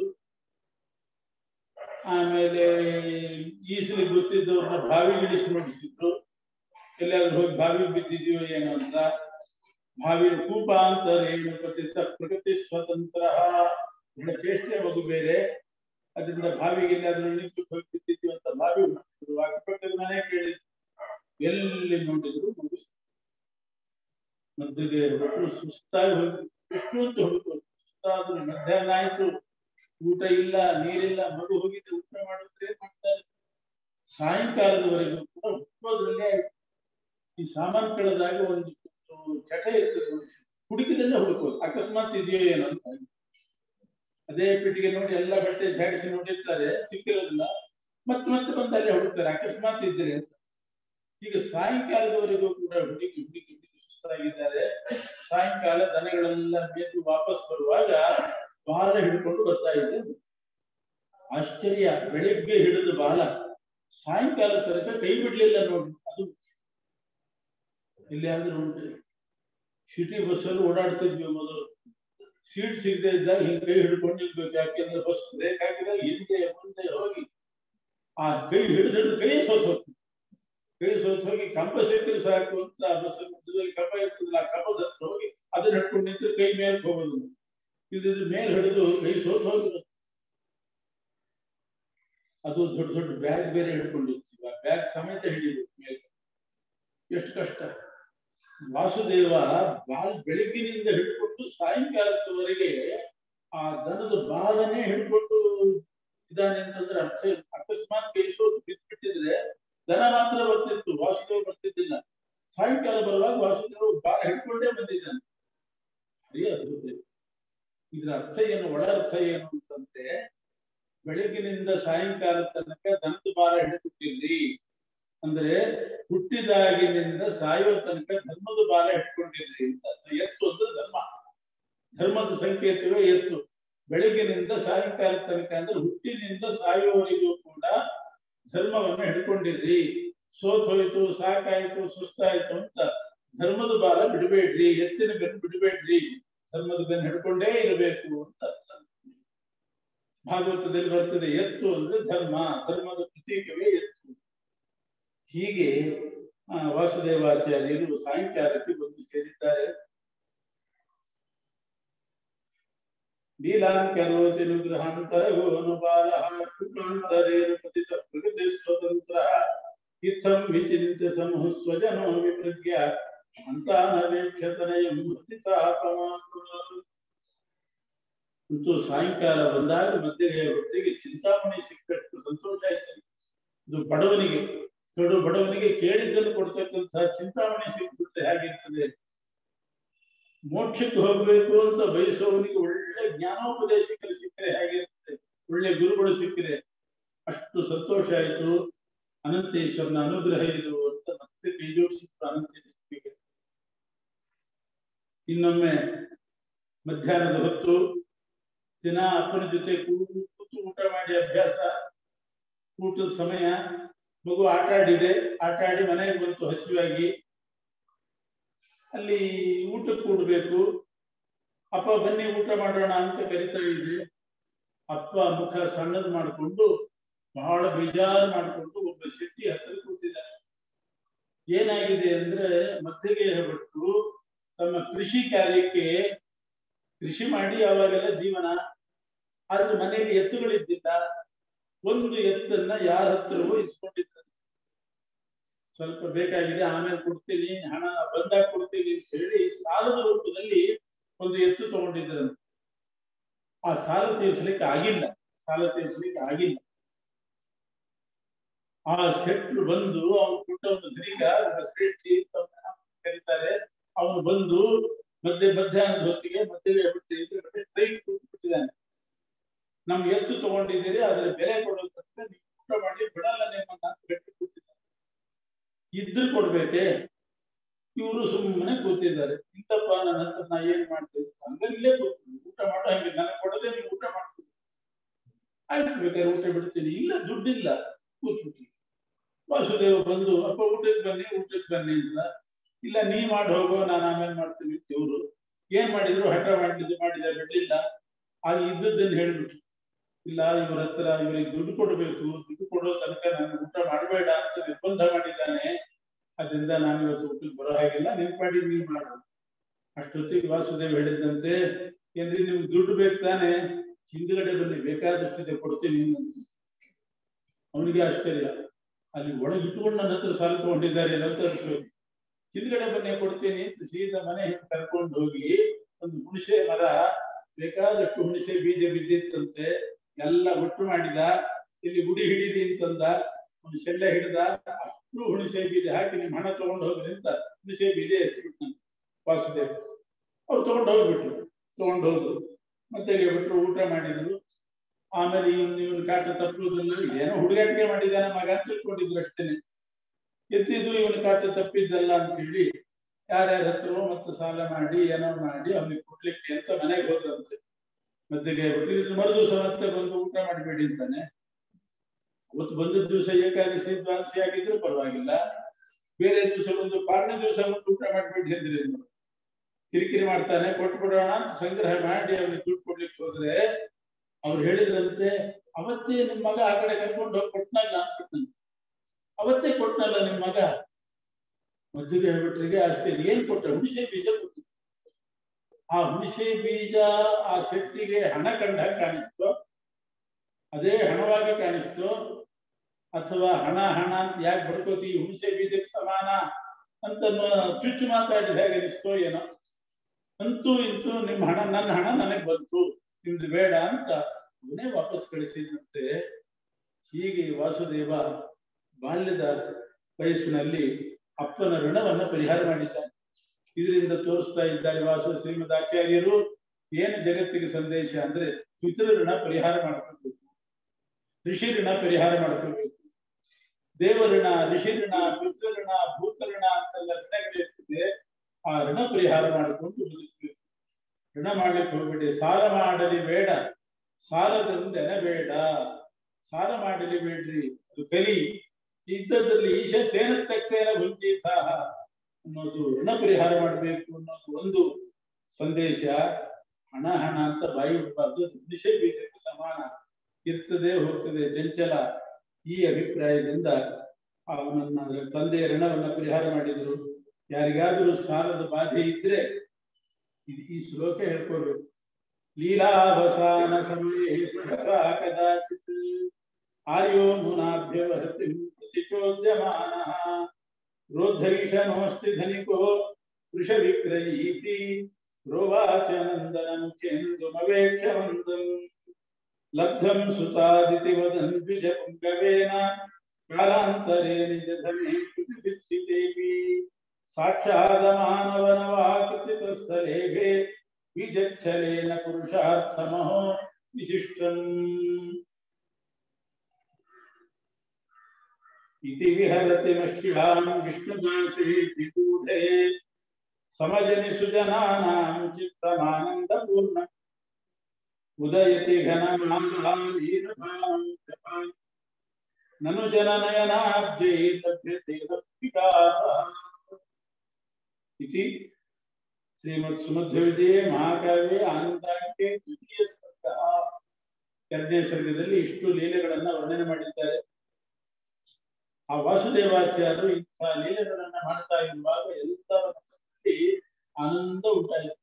ಆಮೇಲೆ ಈಸಲಿ ಗೊತ್ತಿದ್ದವ್ರನ್ನ ಬಾವಿಗಿಳಿಸಿ ನೋಡಿಸಿದ್ರು ಎಲ್ಲಾದ್ರೂ ಹೋಗಿ ಬಾವಿ ಬಿದ್ದಿದೆಯೋ ಏನೋ ಅಂತ ಭಾವಿ ಕೂಪಾಂತರೇನು ಪತಿತ ಪ್ರಗತಿ ಸ್ವತಂತ್ರ ಬಹಳ ಚೇಷ್ಟೆ ಮಗು ಬೇರೆ ಅದರಿಂದ ಬಾವಿಗೆ ಎಲ್ಲಾದ್ರೂ ನಿಂತು ಹೋಗಿ ಬಿದ್ದಿದ್ಯೋ ಅಂತ ಬಾವಿ ಹುಡುಕಿದ್ರು ಅಕ್ಕಪಕ್ಕದ ಮನೆ ಕೇಳಿದ್ರು ಎಲ್ಲಿ ನೋಡಿದ್ರು ಮಗು ಮದ್ದಿಗೆ ಹೊರಟು ಸುಸ್ತಾಗಿ ಹೋಗಿ ಎಷ್ಟು ಅಂತ ಹುಡುಕೋದು ಸುಸ್ತಾದ್ರು ಮಧ್ಯಾಹ್ನ ಆಯ್ತು ಊಟ ಇಲ್ಲ ನೀರಿಲ್ಲ ಮಗು ಹೋಗಿದ್ರೆ ಊಟ ಮಾಡಿದ್ರೆ ಮಾಡ್ತಾರೆ ಸಾಯಂಕಾಲದವರೆಗೂ ಕೂಡ ಹುಟ್ಟೋದ್ರಲ್ಲೇ ಆಯ್ತು ಈ ಸಾಮಾನು ಕಳೆದಾಗ ಒಂದು ಚಟ ಇರ್ತದೆ ಮನುಷ್ಯ ಹುಡುಕಿದೆಲ್ಲ ಹುಡುಕೋದು ಅಕಸ್ಮಾತ್ ಇದೆಯೋ ಏನೋ ಅಂತ ಅದೇ ಪೆಟ್ಟಿಗೆ ನೋಡಿ ಎಲ್ಲ ಬಟ್ಟೆ ಜಾಡಿಸಿ ನೋಡಿರ್ತಾರೆ ಸಿಕ್ಕಿರೋದಿಲ್ಲ ಮತ್ತೆ ಮತ್ತೆ ಬಂದು ಅಲ್ಲೇ ಹುಡುಕ್ತಾರೆ ಅಕಸ್ಮಾತ್ ಇದ್ರೆ ಅಂತ ಈಗ ಸಾಯಂಕಾಲದವರೆಗೂ ಕೂಡ ಹುಡುಕಿ ಹುಡುಕಿ ಹುಡುಕಿ ಸುಸ್ತಾಗಿದ್ದಾರೆ ಸಾಯಂಕಾಲ ದನಗಳೆಲ್ಲ ಮೇದು ವಾಪಸ್ ಬರುವಾಗ ಬಾಲ ಹಿಡ್ಕೊಂಡು ಬರ್ತಾ ಇದೆ ಆಶ್ಚರ್ಯ ಬೆಳಿಗ್ಗೆ ಹಿಡಿದು ಬಾಲ ಸಾಯಂಕಾಲ ತನಕ ಕೈ ಬಿಡ್ಲಿಲ್ಲ ನೋಡಿ ಅದು ಇಲ್ಲಿ ಆದ್ರೂ ಉಂಟು ಸಿಟಿ ಬಸ್ಸಲ್ಲಿ ಓಡಾಡ್ತಿದ್ವಿ ಮೊದಲು ಸೀಟ್ ಸಿಗದೆ ಇದ್ದಾಗ ಹಿಂಗ್ ಕೈ ಹಿಡ್ಕೊಂಡು ನಿಲ್ಬೇಕು ಯಾಕೆಂದ್ರೆ ಬಸ್ ಬ್ರೇಕ್ ಹಾಕಿದಾಗ ಹಿಂದೆ ಮುಂದೆ ಹೋಗಿ ಆ ಕೈ ಹಿಡಿದು ಹಿಡಿದು ಕೈ ಸೋತ್ ಹೋಗ್ತದೆ ಕೈ ಸೋತ್ ಹೋಗಿ ಕಂಬ ಸಿಕ್ಕರೆ ಸಾಕು ಅಂತ ಬಸ್ ಮಧ್ಯದಲ್ಲಿ ಕಂಬ ಇರ್ತದಲ್ಲ ಆ ಕಂಬದ ಹತ್ರ ಹೋಗಿ ಅದನ್ನ ಹಿಡ್ಕೊಂಡು ನಿಂತು ಕೈ ಮೇಲೆ ಹೋಗೋದು ಇದ್ರ ಮೇಲೆ ಹಿಡಿದು ಕೈ ಸೋತ್ ಹೋಗಿರೋದು ಅದು ದೊಡ್ಡ ದೊಡ್ಡ ಬ್ಯಾಗ್ ಬೇರೆ ಹಿಡ್ಕೊಂಡಿರ್ತೀವಿ ಆ ಬ್ಯಾಗ್ ಸಮೇತ ಹಿಡಿಬೇಕು ಮೇಲೆ ಎಷ್ಟು ಕಷ್ಟ ವಾಸುದೇವ ಬಾಲ್ ಬೆಳಗ್ಗಿನಿಂದ ಹಿಡ್ಕೊಂಡು ಸಾಯಂಕಾಲದವರೆಗೆ ಆ ದನದ ಬಾಲನೇ ಹಿಡ್ಕೊಂಡು ಇದ್ದಾನೆ ಅಂತಂದ್ರೆ ಅರ್ಥ ಇಲ್ಲ. ಅಕಸ್ಮಾತ್ ಕೈ ಸೋತು ಬಿದ್ದ್ಬಿಟ್ಟಿದ್ರೆ ದನ ಮಾತ್ರ ಬರ್ತಿತ್ತು ವಾಸುದೇವ ಬರ್ತಿದ್ದಿಲ್ಲ ಸಾಯಂಕಾಲ ಬರುವಾಗ ವಾಸುದೇವ ಬಾಲ ಹಿಡ್ಕೊಂಡೇ ಬಂದಿದ್ದಾನೆ ಅದೇ ಅದ್ಭುತ ಇದ್ರ ಅರ್ಥ ಏನು ಒಳ ಅರ್ಥ ಏನು ಅಂತಂದ್ರೆ ಬೆಳಗ್ಗಿನಿಂದ ಸಾಯಂಕಾಲ ತನಕ ದನದ ಬಾಲ ಹಿಡಿದುಬಿಟ್ಟಿರ್ಲಿ ಅಂದ್ರೆ ಹುಟ್ಟಿದಾಗಿನಿಂದ ಸಾಯುವ ತನಕ ಧರ್ಮದ ಬಾಲ ಹಿಡ್ಕೊಂಡಿರ್ಲಿ ಅಂತ ಅರ್ಥ. ಎತ್ತು ಅಂದ್ರೆ ಧರ್ಮ ಧರ್ಮದ ಸಂಕೇತವೇ ಎತ್ತು ಬೆಳಗ್ಗಿನಿಂದ ಸಾಯಂಕಾಲ ತನಕ ಅಂದ್ರೆ ಹುಟ್ಟಿನಿಂದ ಸಾಯುವವರೆಗೂ ಕೂಡ ಧರ್ಮವನ್ನ ಹಿಡ್ಕೊಂಡಿರ್ರಿ ಸೋತ್ ಹೋಯ್ತು ಸಾಕಾಯ್ತು ಸುಸ್ತಾಯ್ತು ಅಂತ ಧರ್ಮದ ಬಾಲ ಬಿಡಬೇಡ್ರಿ ಎತ್ತಿನ ಬೆನ್ನು ಬಿಡಬೇಡ್ರಿ ಧರ್ಮ ಧರ್ಮದ ಬೆನ್ನು ಹಿಡ್ಕೊಂಡೇ ಇರಬೇಕು ಅಂತ ಅರ್ಥ ಭಾಗವತದಲ್ಲಿ ಬರ್ತದೆ ಎತ್ತು ಅಂದ್ರೆ ಧರ್ಮ ಧರ್ಮದ ಪ್ರತೀಕವೇ ಎತ್ತು ಹೀಗೆ ಆ, ವಾಸುದೇವಾಚಾರ್ಯರು ಸಾಯಂಕಾಲಕ್ಕೆ ಬಂದು ಸೇರಿದ್ದಾರೆ ಲೀಲಾಂಕರೋತಿ ನಿಗ್ರಹಾಂತರಗೋ ಬಾಲ ಕೃತಾಂತರೇಣ ಪತಿತ ಪ್ರಗತಿ ಸ್ವತಂತ್ರ ಇತ್ತಂ ವಿಚಿಂತ್ಯ ಸಮೂಹ ಸ್ವಜನೋ ವಿಪ್ರಜ್ಞ ಸಂತಾನವೇಕ್ಷತನಯಂ ಅಂತೂ ಸಾಯಂಕಾಲ ಬಂದಾಗ ಮಧ್ಯೆ ಹೊತ್ತಿಗೆ ಚಿಂತಾಮಣಿ ಸಿಕ್ಕಷ್ಟು ಸಂತೋಷ ಆಯ್ತು ಇದು ಬಡವನಿಗೆ ದೊಡ್ಡ ಬಡವನಿಗೆ ಕೇಳಿದ್ದನ್ನು ಕೊಡ್ತಕ್ಕಂತಹ ಚಿಂತಾಮಣಿ ಸಿಕ್ಬಿಟ್ರೆ ಹೇಗಿರ್ತದೆ ಮೋಕ್ಷಕ್ಕೆ ಹೋಗ್ಬೇಕು ಅಂತ ಬಯಸುವವನಿಗೆ ಒಳ್ಳೆ ಜ್ಞಾನೋಪದೇಶಕರು ಸಿಕ್ಕರೆ ಹೇಗಿರ್ತದೆ ಒಳ್ಳೆ ಗುರುಗಳು ಸಿಕ್ಕರೆ ಅಷ್ಟು ಸಂತೋಷ ಆಯಿತು ಅನಂತೇಶ್ವರನ ಅನುಗ್ರಹ ಇದು ಅಂತ ಮತ್ತೆ ಕೈ ಜೋಡಿಸಿತ್ತು ಅನಂತೇಶ್ವರಿಗೆ ಇನ್ನೊಮ್ಮೆ ಮಧ್ಯಾಹ್ನದ ಹೊತ್ತು ದಿನ ಅಪ್ಪನ ಜೊತೆ ಕೂತು ಕೂತು ಊಟ ಮಾಡಿ ಅಭ್ಯಾಸ ಊಟದ ಸಮಯ ಮಗು ಆಟ ಆಡಿದೆ ಆಟ ಆಡಿ ಮನೆಗೆ ಬಂತು ಹಸಿವಾಗಿ ಅಲ್ಲಿ ಊಟಕ್ಕೆ ಕೂಡ್ಬೇಕು ಅಪ್ಪ ಬನ್ನಿ ಊಟ ಮಾಡೋಣ ಅಂತ ಕರಿತಾ ಇದೆ ಅಪ್ಪ ಮುಖ ಸಣ್ಣದು ಮಾಡಿಕೊಂಡು ಬಹಳ ಬೇಜಾರು ಮಾಡಿಕೊಂಡು ಒಬ್ಬ ಶೆಟ್ಟಿ ಹತ್ತಿರ ಕೂತಿದ್ದಾನೆ ಏನಾಗಿದೆ ಅಂದ್ರೆ ಮಧ್ಯಗೆ ಬಿಟ್ಟು ತಮ್ಮ ಕೃಷಿ ಕಾರ್ಯಕ್ಕೆ ಕೃಷಿ ಮಾಡಿ ಅವಾಗೆಲ್ಲ ಜೀವನ ಆದ್ರೆ ಮನೆಯಲ್ಲಿ ಎತ್ತುಗಳಿದ್ದಿಲ್ಲ ಒಂದು ಎತ್ತನ್ನ ಯಾರ ಹತ್ರವೂ ಇಸ್ಕೊಂಡಿದ್ದಾರೆ ಸ್ವಲ್ಪ ಬೇಕಾಗಿದೆ ಆಮೇಲೆ ಕೊಡ್ತೀನಿ ಹಣ ಬಂದಾಗ ಕೊಡ್ತೀನಿ ಅಂತ ಹೇಳಿ ಸಾಲದ ರೂಪದಲ್ಲಿ ಒಂದು ಎತ್ತು ತಗೊಂಡಿದ್ದರಂತೆ ಆ ಸಾಲ ತೀರಿಸಲಿಕ್ಕೆ ಆಗಿಲ್ಲ ಸಾಲ ತೀರಿಸಲಿಕ್ಕೆ ಆಗಿಲ್ಲ ಆ ಶೆಟ್ರು ಬಂದು ಅವನು ಕೊಟ್ಟವನು ಧನಿಕ ಒಬ್ಬ ಶ್ರೇಷ್ಠಿ ಅಂತ ಅವ್ನ ಕರೀತಾರೆ ಅವನು ಬಂದು ಮಧ್ಯ ಮಧ್ಯಾಹ್ನದ ಹೊತ್ತಿಗೆ ಮಧ್ಯೆ ಬಿಟ್ಟು ಸ್ಟ್ರೈಟ್ ಕೂತ್ಬಿಟ್ಟಿದ್ದಾನೆ ನಮ್ ಎತ್ತು ತಗೊಂಡಿದ್ದೀರಿ ಅದ್ರ ಬೆಲೆ ಕೊಡೋದಕ್ಕೆ ನೀವು ಊಟ ಮಾಡಿ ಬಿಡಲ್ಲ ನಿಮ್ಮನ್ನ ಅಂತ ಗಟ್ಟಿ ಕೂತಿದ್ದಾರೆ ಇದ್ರು ಕೊಡ್ಬೇಕೆ ಇವರು ಸುಮ್ಮನೆ ಕೂತಿದ್ದಾರೆ ಇಂತಪ್ಪ ನನ್ನ ಹತ್ರ ನಾ ಏನ್ ಮಾಡ್ತೇವೆ ಹಂಗಲ್ಲೇ ಕೂತ್ಕೊಂಡು ಊಟ ಮಾಡೋ ಹಂಗೆ ನನಗೆ ಕೊಡದೆ ನೀವು ಊಟ ಮಾಡ್ತೀವಿ ಆಯ್ತು ಬೇಕಾದ್ರೆ ಊಟ ಬಿಡ್ತೀನಿ ಇಲ್ಲ ದುಡ್ಡಿಲ್ಲ ಕೂತ್ಬಿಟ್ಟಿ ವಾಸುದೇವ ಬಂದು ಅಪ್ಪ ಊಟಕ್ಕೆ ಬನ್ನಿ ಊಟಕ್ಕೆ ಬನ್ನಿ ಅಂತ ಇಲ್ಲ ನೀ ಮಾಡಿ ಹೋಗೋ ನಾನು ಆಮೇಲೆ ಮಾಡ್ತೀನಿ ಅಂತ ಇವರು ಏನ್ ಮಾಡಿದ್ರು ಹಠ ಮಾಡಿದ್ದು ಮಾಡಿದ ಬಿಡ್ಲಿಲ್ಲ ಆಗ ಇದ್ದದ್ದನ್ನು ಹೇಳ್ಬಿಟ್ರು ಇಲ್ಲ ಇವ್ರ ಹತ್ರ ಇವರಿಗೆ ದುಡ್ಡು ಕೊಡಬೇಕು ದುಡ್ಡು ಕೊಡೋ ತನಕ ನಾನು ಊಟ ಮಾಡಬೇಡ ಅಂತ ನಿರ್ಬಂಧ ಮಾಡಿದ್ದಾನೆ ಅದರಿಂದ ನಾನು ಇವತ್ತು ಊಟಕ್ಕೆ ಬರೋ ಹಾಗಿಲ್ಲ ನಿನ್ ಮಾಡಿ ನೀವ್ ಮಾಡು ಅಷ್ಟೊತ್ತಿಗೆ ವಾಸುದೇವ್ ಹೇಳಿದಂತೆ ಏನ್ರಿ ನಿಮ್ಗೆ ದುಡ್ಡು ಬೇಕು ತಾನೆ ಹಿಂದ್ಗಡೆ ಬನ್ನಿ ಬೇಕಾದಷ್ಟಿದೆ ಕೊಡ್ತೀನಿ ಅಂತ ಅವನಿಗೆ ಆಶ್ಚರ್ಯ ಅಲ್ಲಿ ಒಳಗೆ ಇಟ್ಕೊಂಡು ನನ್ನ ಹತ್ರ ಸಾಲ ತಗೊಂಡಿದ್ದಾರೆ ಅಂತ ಅನ್ಸ್ಬೇಕು ಹಿಂದ್ಗಡೆ ಬನ್ನಿ ಕೊಡ್ತೀನಿ ಅಂತ ಸೀದಾ ಮನೆ ಹಿಂದೆ ಕರ್ಕೊಂಡು ಹೋಗಿ ಒಂದು ಹುಣಸೆ ಮರ ಬೇಕಾದಷ್ಟು ಹುಣಸೆ ಬೀಜ ಬಿದ್ದಿತ್ತಂತೆ ಎಲ್ಲ ಒಟ್ಟು ಮಾಡಿದ ಇಲ್ಲಿ ಗುಡಿ ಹಿಡಿದಿ ಅಂತಂದ ಒಂದು ಶೆಲ್ಲೆ ಹಿಡಿದ ಅಷ್ಟು ಹುಣಸೆ ಬೀಜ ಹಾಕಿ ನಿಮ್ ಹಣ ತಗೊಂಡು ಹೋಗ್ರಿ ಅಂತ ಹುಣಸೆ ಬೀಜ ಎಸ್ತಿಬಿಟ್ಟು ವಾಸುದೇವ್ ಅವ್ರು ತಗೊಂಡು ಹೋಗ್ಬಿಟ್ರು ತಗೊಂಡು ಹೋದ್ರು ಮತ್ತೆ ಬಿಟ್ರು ಊಟ ಮಾಡಿದ್ರು ಆಮೇಲೆ ಇವನ್ ಇವನ್ ಕಾಟ ತಪ್ಪುವುದಿಲ್ಲ ಏನೋ ಹುಡುಗಾಟಿಕೆ ಮಾಡಿದ್ದಾನೆ ಮಗ ಅಂತ ತಿಳ್ಕೊಂಡಿದ್ರು ಅಷ್ಟೇನೆ ಎತ್ತಿದ್ದು ಇವನ ಕಾಟ ತಪ್ಪಿದ್ದಲ್ಲ ಅಂತ ಹೇಳಿ ಯಾರ್ಯಾರ ಹತ್ರ ಮತ್ತೆ ಸಾಲ ಮಾಡಿ ಏನೋ ಮಾಡಿ ಅವ್ನಿಗೆ ಕೊಡ್ಲಿಕ್ಕೆ ಅಂತ ಮನೆಗೆ ಹೋದ್ರಂತೆ ಮಧ್ಯಗೆ ಮರು ದಿವಸ ಮತ್ತೆ ಬಂದು ಊಟ ಮಾಡಬೇಡಿ ಅಂತಾನೆ ಅವತ್ತು ಬಂದ ದಿವಸ ಏಕಾದಶಿ ದ್ವಾದಶಿ ಆಗಿದ್ರು ಪರವಾಗಿಲ್ಲ ಬೇರೆ ದಿವಸ ಒಂದು ಪಾರನೇ ದಿವಸ ಬಂದು ಊಟ ಮಾಡಬೇಡಿ ಅಂದ್ರೆ ಕಿರಿಕಿರಿ ಮಾಡ್ತಾನೆ ಕೊಟ್ಟು ಬಿಡೋಣ ಅಂತ ಸಂಗ್ರಹ ಮಾಡಿ ಅವ್ನಿಗೆ ದುಡ್ಡು ಕೊಡ್ಲಿಕ್ಕೆ ಹೋದ್ರೆ ಅವ್ರು ಹೇಳಿದ್ರಂತೆ ಅವತ್ತೇ ನಿಮ್ ಮಗ ಆ ಕಡೆ ಕರ್ಕೊಂಡು ಹೋಗಿ ಕೊಟ್ನಲ್ಲ ಅನ್ಬಿಟ್ಟಂತೆ ಅವತ್ತೇ ಕೊಟ್ನಲ್ಲ ನಿಮ್ ಮಗ ಮದ್ದಿಗೆ ಹೇಳ್ಬಿಟ್ರಿಗೆ ಆಶ್ಚರ್ಯ ಏನ್ ಕೊಟ್ಟ ಹುಣಸೆ ಬೀಜ ಕೊಟ್ಟಿತ್ತು ಆ ಹುಣಸೆ ಬೀಜ ಆ ಶೆಟ್ಟಿಗೆ ಹಣ ಕಂಡ ಕಾಣಿಸ್ತು ಅದೇ ಹಣವಾಗಿ ಕಾಣಿಸ್ತು ಅಥವಾ ಹಣ ಹಣ ಅಂತ ಯಾಕೆ ಬರ್ಕೋತಿ ಹುಣಸೆ ಬೀಜಕ್ಕೆ ಸಮಾನ ಅಂತ ಚುಚ್ಚು ಮಾತಾಡಿದ ಹೇಗೆ ಅನಿಸ್ತೋ ಏನೋ ಅಂತೂ ಇಂತೂ ನಿಮ್ ಹಣ ನನ್ನ ಹಣ ನನಗೆ ಬಂತು ನಿಮ್ದು ಬೇಡ ಅಂತ ಅವನೇ ವಾಪಸ್ ಕಳಿಸಿದಂತೆ ಹೀಗೆ ವಾಸುದೇವ ಬಾಲ್ಯದ ವಯಸ್ಸಿನಲ್ಲಿ ಅಪ್ಪನ ಋಣವನ್ನ ಪರಿಹಾರ ಮಾಡಿದ್ದಾನೆ ಇದರಿಂದ ತೋರಿಸ್ತಾ ಇದ್ದಾರೆ ವಾಸು ಶ್ರೀಮದ್ ಆಚಾರ್ಯರು ಏನು ಜಗತ್ತಿಗೆ ಸಂದೇಶ ಅಂದ್ರೆ ಪಿತೃ ಋಣ ಪರಿಹಾರ ಮಾಡ್ಕೋಬೇಕು ಋಷಿ ಋಣ ಪರಿಹಾರ ಮಾಡ್ಕೋಬೇಕು ದೇವಋಣ ಋಷಿ ಋಣ ಪಿತೃ ಋಣ ಭೂತ ಋಣ ಅಂತೆಲ್ಲ ಋಣಗಳಿರ್ತದೆ ಆ ಋಣ ಪರಿಹಾರ ಮಾಡಿಕೊಂಡು ಬದುಕಬೇಕು ಋಣ ಮಾಡ್ಲಿಕ್ಕೆ ಹೋಗ್ಬೇಡಿ ಸಾಲ ಮಾಡಲಿ ಬೇಡ ಸಾಲದಂದೆನ ಬೇಡ ಸಾಲ ಮಾಡಲಿ ಬೇಡ್ರಿ ಅದು ಕಲಿ ಇದ್ದದ್ದಲ್ಲಿ ಈಶ ತೇನ ತಕ್ಕೇನ ವಂಚಿತ ಅನ್ನೋದು ಋಣ ಪರಿಹಾರ ಮಾಡಬೇಕು ಅನ್ನೋದು ಒಂದು ಸಂದೇಶ ಹಣ ಹಣ ಅಂತ ಬಾಯಿ ಬಿಡಬಾರ್ದು ದಿಶೆ ಬೀಜಕ್ಕೆ ಸಮಾನ ಇರ್ತದೆ ಹೋಗ್ತದೆ ಚಂಚಲ ಈ ಅಭಿಪ್ರಾಯದಿಂದ ಅವನನ್ನ ಅಂದ್ರೆ ತಂದೆಯ ಋಣವನ್ನ ಪರಿಹಾರ ಮಾಡಿದ್ರು ಯಾರಿಗಾದರೂ ಸಾಲದ ಬಾಧೆ ಇದ್ರೆ ಇದು ಈ ಶ್ಲೋಕ ಹೇಳ್ಕೊಳ್ಬೇಕು ಲೀಲಾವಸಾನ ಸಮಯೇ ಸಹಸಾ ಕದಾಚಿತ್ ಆರ್ಯೋ ಮುನಾಭ್ಯವಹತಿ ಪ್ರತಿಚೋದ್ಯಮಾನಃ ರೋದ್ಧರೀಶನೋಸ್ತಿ ಧನಿಕೋ ವೃಷ ವಿಕ್ರಯೀತಿ ಪ್ರೋವಾಚ ನಂದನಂ ಚೇಂದುಮವೇಕ್ಷವಂತಂ ಲಬ್ಧಂ ಸುತಾದಿತಿ ವದನ್ ದ್ವಿಜ ಪುಂಗವೇನ ಕಾಲಾಂತರೇ ನಿಜ ಧಮೆ ಕೃತಿಚಿತ್ಸಿತೇಪಿ ಸಾಕ್ಷಾದ ಮಾನವನವಾಕೃತಿತಸ್ಸಲೇಭೆ ವಿಜಚ್ಛಲೇನ ಪುರುಷಾರ್ಥಮಹೋ ವಿಶಿಷ್ಟಂ इति विहरति मह्यां विष्णुदासे विगूढे समजनि सुजनानां चित्तमानन्दपूर्णम् उदयति घनमाङ्गालीनभावं जपान् ननु जननयनाब्जै लभ्यते विकासः इति श्रीमत् सुमध्वविजये ಮಹಾಕಾವ್ಯ ಆನಂದಾಂಕೆ ದ್ವಿತೀಯ ಸರ್ಗ ಎರಡನೇ ಸರ್ಗದಲ್ಲಿ ಇಷ್ಟು ಲೀಲೆಗಳನ್ನ ವರ್ಣನೆ ಮಾಡಿದ್ದಾರೆ ಆ ವಾಸುದೇವಾಚಾರ್ಯರು ಇಂಥ ಲೀಲೆಗಳನ್ನ ಮಾಡ್ತಾ ಇರುವಾಗ ಎಲ್ಲರ ಮನಸ್ಸಿನಲ್ಲಿ ಆನಂದ ಉಂಟಾಯಿತು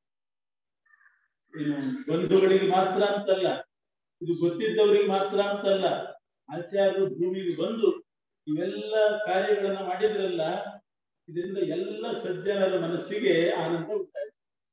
ಇನ್ನು ಬಂಧುಗಳಿಗೆ ಮಾತ್ರ ಅಂತಲ್ಲ ಇದು ಗೊತ್ತಿದ್ದವರಿಗೆ ಮಾತ್ರ ಅಂತಲ್ಲ ಆಚಾರ್ಯರು ಭೂಮಿಗೆ ಬಂದು ಇವೆಲ್ಲ ಕಾರ್ಯಗಳನ್ನ ಮಾಡಿದ್ರಲ್ಲ ಇದರಿಂದ ಎಲ್ಲ ಸಜ್ಜನರ ಮನಸ್ಸಿಗೆ ಆನಂದ ಉಂಟಾಯಿತು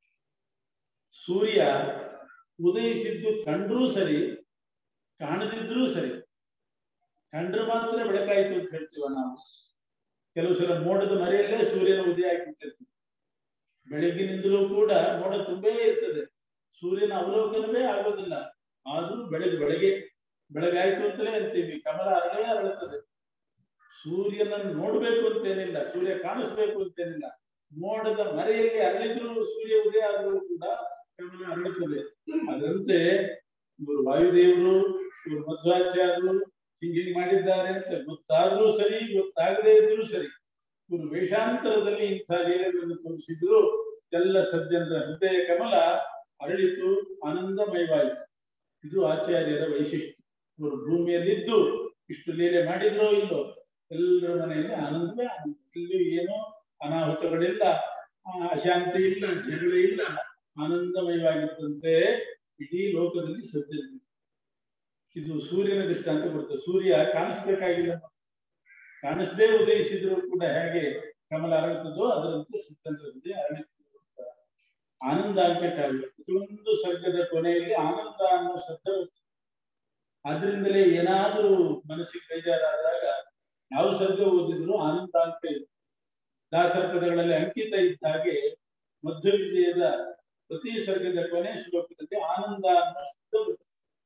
ಸೂರ್ಯ ಉದಯಿಸಿದ್ದು ಕಂಡ್ರೂ ಸರಿ ಕಾಣದಿದ್ರೂ ಸರಿ ಕಂಡ್ರೆ ಮಾತ್ರ ಬೆಳಕಾಯ್ತು ಅಂತ ಹೇಳ್ತೀವ ನಾವು ಕೆಲವು ಸಲ ಮೋಡದ ಮರೆಯಲ್ಲೇ ಸೂರ್ಯನ ಉದಯ ಆಗಿಬಿಟ್ಟಿರ್ತೀವಿ ಬೆಳಗ್ಗಿನಿಂದಲೂ ಕೂಡ ಮೋಡ ತುಂಬೇ ಇರ್ತದೆ ಸೂರ್ಯನ ಅವಲೋಕನವೇ ಆಗೋದಿಲ್ಲ ಆದ್ರೂ ಬೆಳಗ್ಗೆ ಬೆಳಗ್ಗೆ ಬೆಳಗಾಯ್ತು ಅಂತಲೇ ಅಂತೀವಿ ಕಮಲ ಅರಳೇ ಅರಳುತ್ತದೆ ಸೂರ್ಯನನ್ನು ನೋಡ್ಬೇಕು ಅಂತೇನಿಲ್ಲ ಸೂರ್ಯ ಕಾಣಿಸ್ಬೇಕು ಅಂತೇನಿಲ್ಲ ಮೋಡದ ಮರೆಯಲ್ಲಿ ಅರಳಿದ್ರು ಸೂರ್ಯ ಉದಯ ಆದ್ರೂ ಕೂಡ ಕಮಲ ಅರಳುತ್ತದೆ ಅದಂತೆ ಇವರು ವಾಯುದೇವರು ಇವರು ಮಧ್ವಾಚಾರ್ಯರು ಹಿಂಗಿಂಗ್ ಮಾಡಿದ್ದಾರೆ ಅಂತ ಗೊತ್ತಾದ್ರೂ ಸರಿ ಗೊತ್ತಾಗದೇ ಇದ್ರೂ ಸರಿ ಇವರು ವೇಷಾಂತರದಲ್ಲಿ ಇಂಥ ಲೀಲೆಗಳನ್ನು ತೋರಿಸಿದ್ರು ಎಲ್ಲ ಸಜ್ಜನರ ಹೃದಯ ಕಮಲ ಅರಳಿತು ಆನಂದಮಯವಾಯಿತು ಇದು ಆಚಾರ್ಯರ ವೈಶಿಷ್ಟ್ಯ ಇವರು ಭೂಮಿಯಲ್ಲಿದ್ದು ಇಷ್ಟು ಲೀಲೆ ಮಾಡಿದ್ರೋ ಇಲ್ಲೋ ಎಲ್ಲರ ಮನೆಯಲ್ಲಿ ಆನಂದವೇ ಆನಂದ ಇಲ್ಲಿ ಏನೋ ಅನಾಹುತಗಳಿಲ್ಲ ಅಶಾಂತಿ ಇಲ್ಲ ಜಗಳ ಇಲ್ಲ ಆನಂದಮಯವಾಗಿತ್ತಂತೆ ಇಡೀ ಲೋಕದಲ್ಲಿ ಸಜ್ಜನ ಇದು ಸೂರ್ಯನ ದೃಷ್ಟಾಂತ ಕೊಡ್ತದೆ ಸೂರ್ಯ ಕಾಣಿಸ್ಬೇಕಾಗಿಲ್ಲ ಕಾಣಿಸದೇ ಉದಯಿಸಿದ್ರು ಕೂಡ ಹೇಗೆ ಕಮಲ ಅರಳುತ್ತದೋ ಅದರಂತೆ ಸಜ್ಜನರಲ್ಲಿ ಅರಳುತ್ತದೆ ಆನಂದ ಅಂತ ಕಾವ್ಯ ಪ್ರತಿಯೊಂದು ಸರ್ಗದ ಕೊನೆಯಲ್ಲಿ ಆನಂದ ಅನ್ನೋ ಶಬ್ದ ಆದ್ರಿಂದಲೇ ಏನಾದರೂ ಮನಸ್ಸಿಗೆ ಬೇಜಾರಾದಾಗ ಯಾವ ಸರ್ಗ ಓದಿದ್ರು ಆನಂದ ಅಂತ ಇದೆ ದಾಸರ ಪದಗಳಲ್ಲಿ ಅಂಕಿತ ಇದ್ದ ಹಾಗೆ ಮಧ್ಯ ವಿಜಯದ ಪ್ರತಿ ಸರ್ಗದ ಕೊನೆ ಶ್ಲೋಕದಲ್ಲಿ ಆನಂದ ಅನ್ನೋ ಶಬ್ದ ಬರ್ತದೆ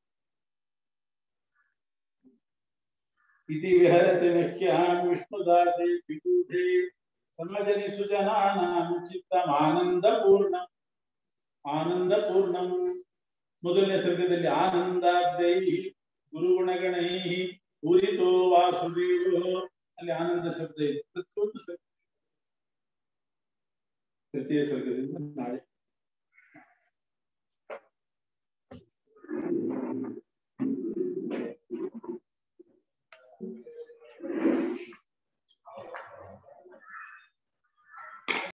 इति विहरति नश्यां विष्णुदासे विगूढे समजनि सुजनानां चित्तमानन्दपूर्णम् ಆನಂದಪೂರ್ಣಂ ಮೊದಲನೇ ಸರ್ಗದಲ್ಲಿ ಆನಂದಾಬ್ದೈ ಗುರುಗುಣಗಣೈ ಪೂರಿತೋ ವಾಸುದೇವೋ ಅಲ್ಲಿ ಆನಂದ ಶಬ್ದ ಇದೆ ಪ್ರತಿಯೊಂದು ಸರ್ಗ ತೃತೀಯ ಸರ್ಗದಿಂದ ನಾಳೆ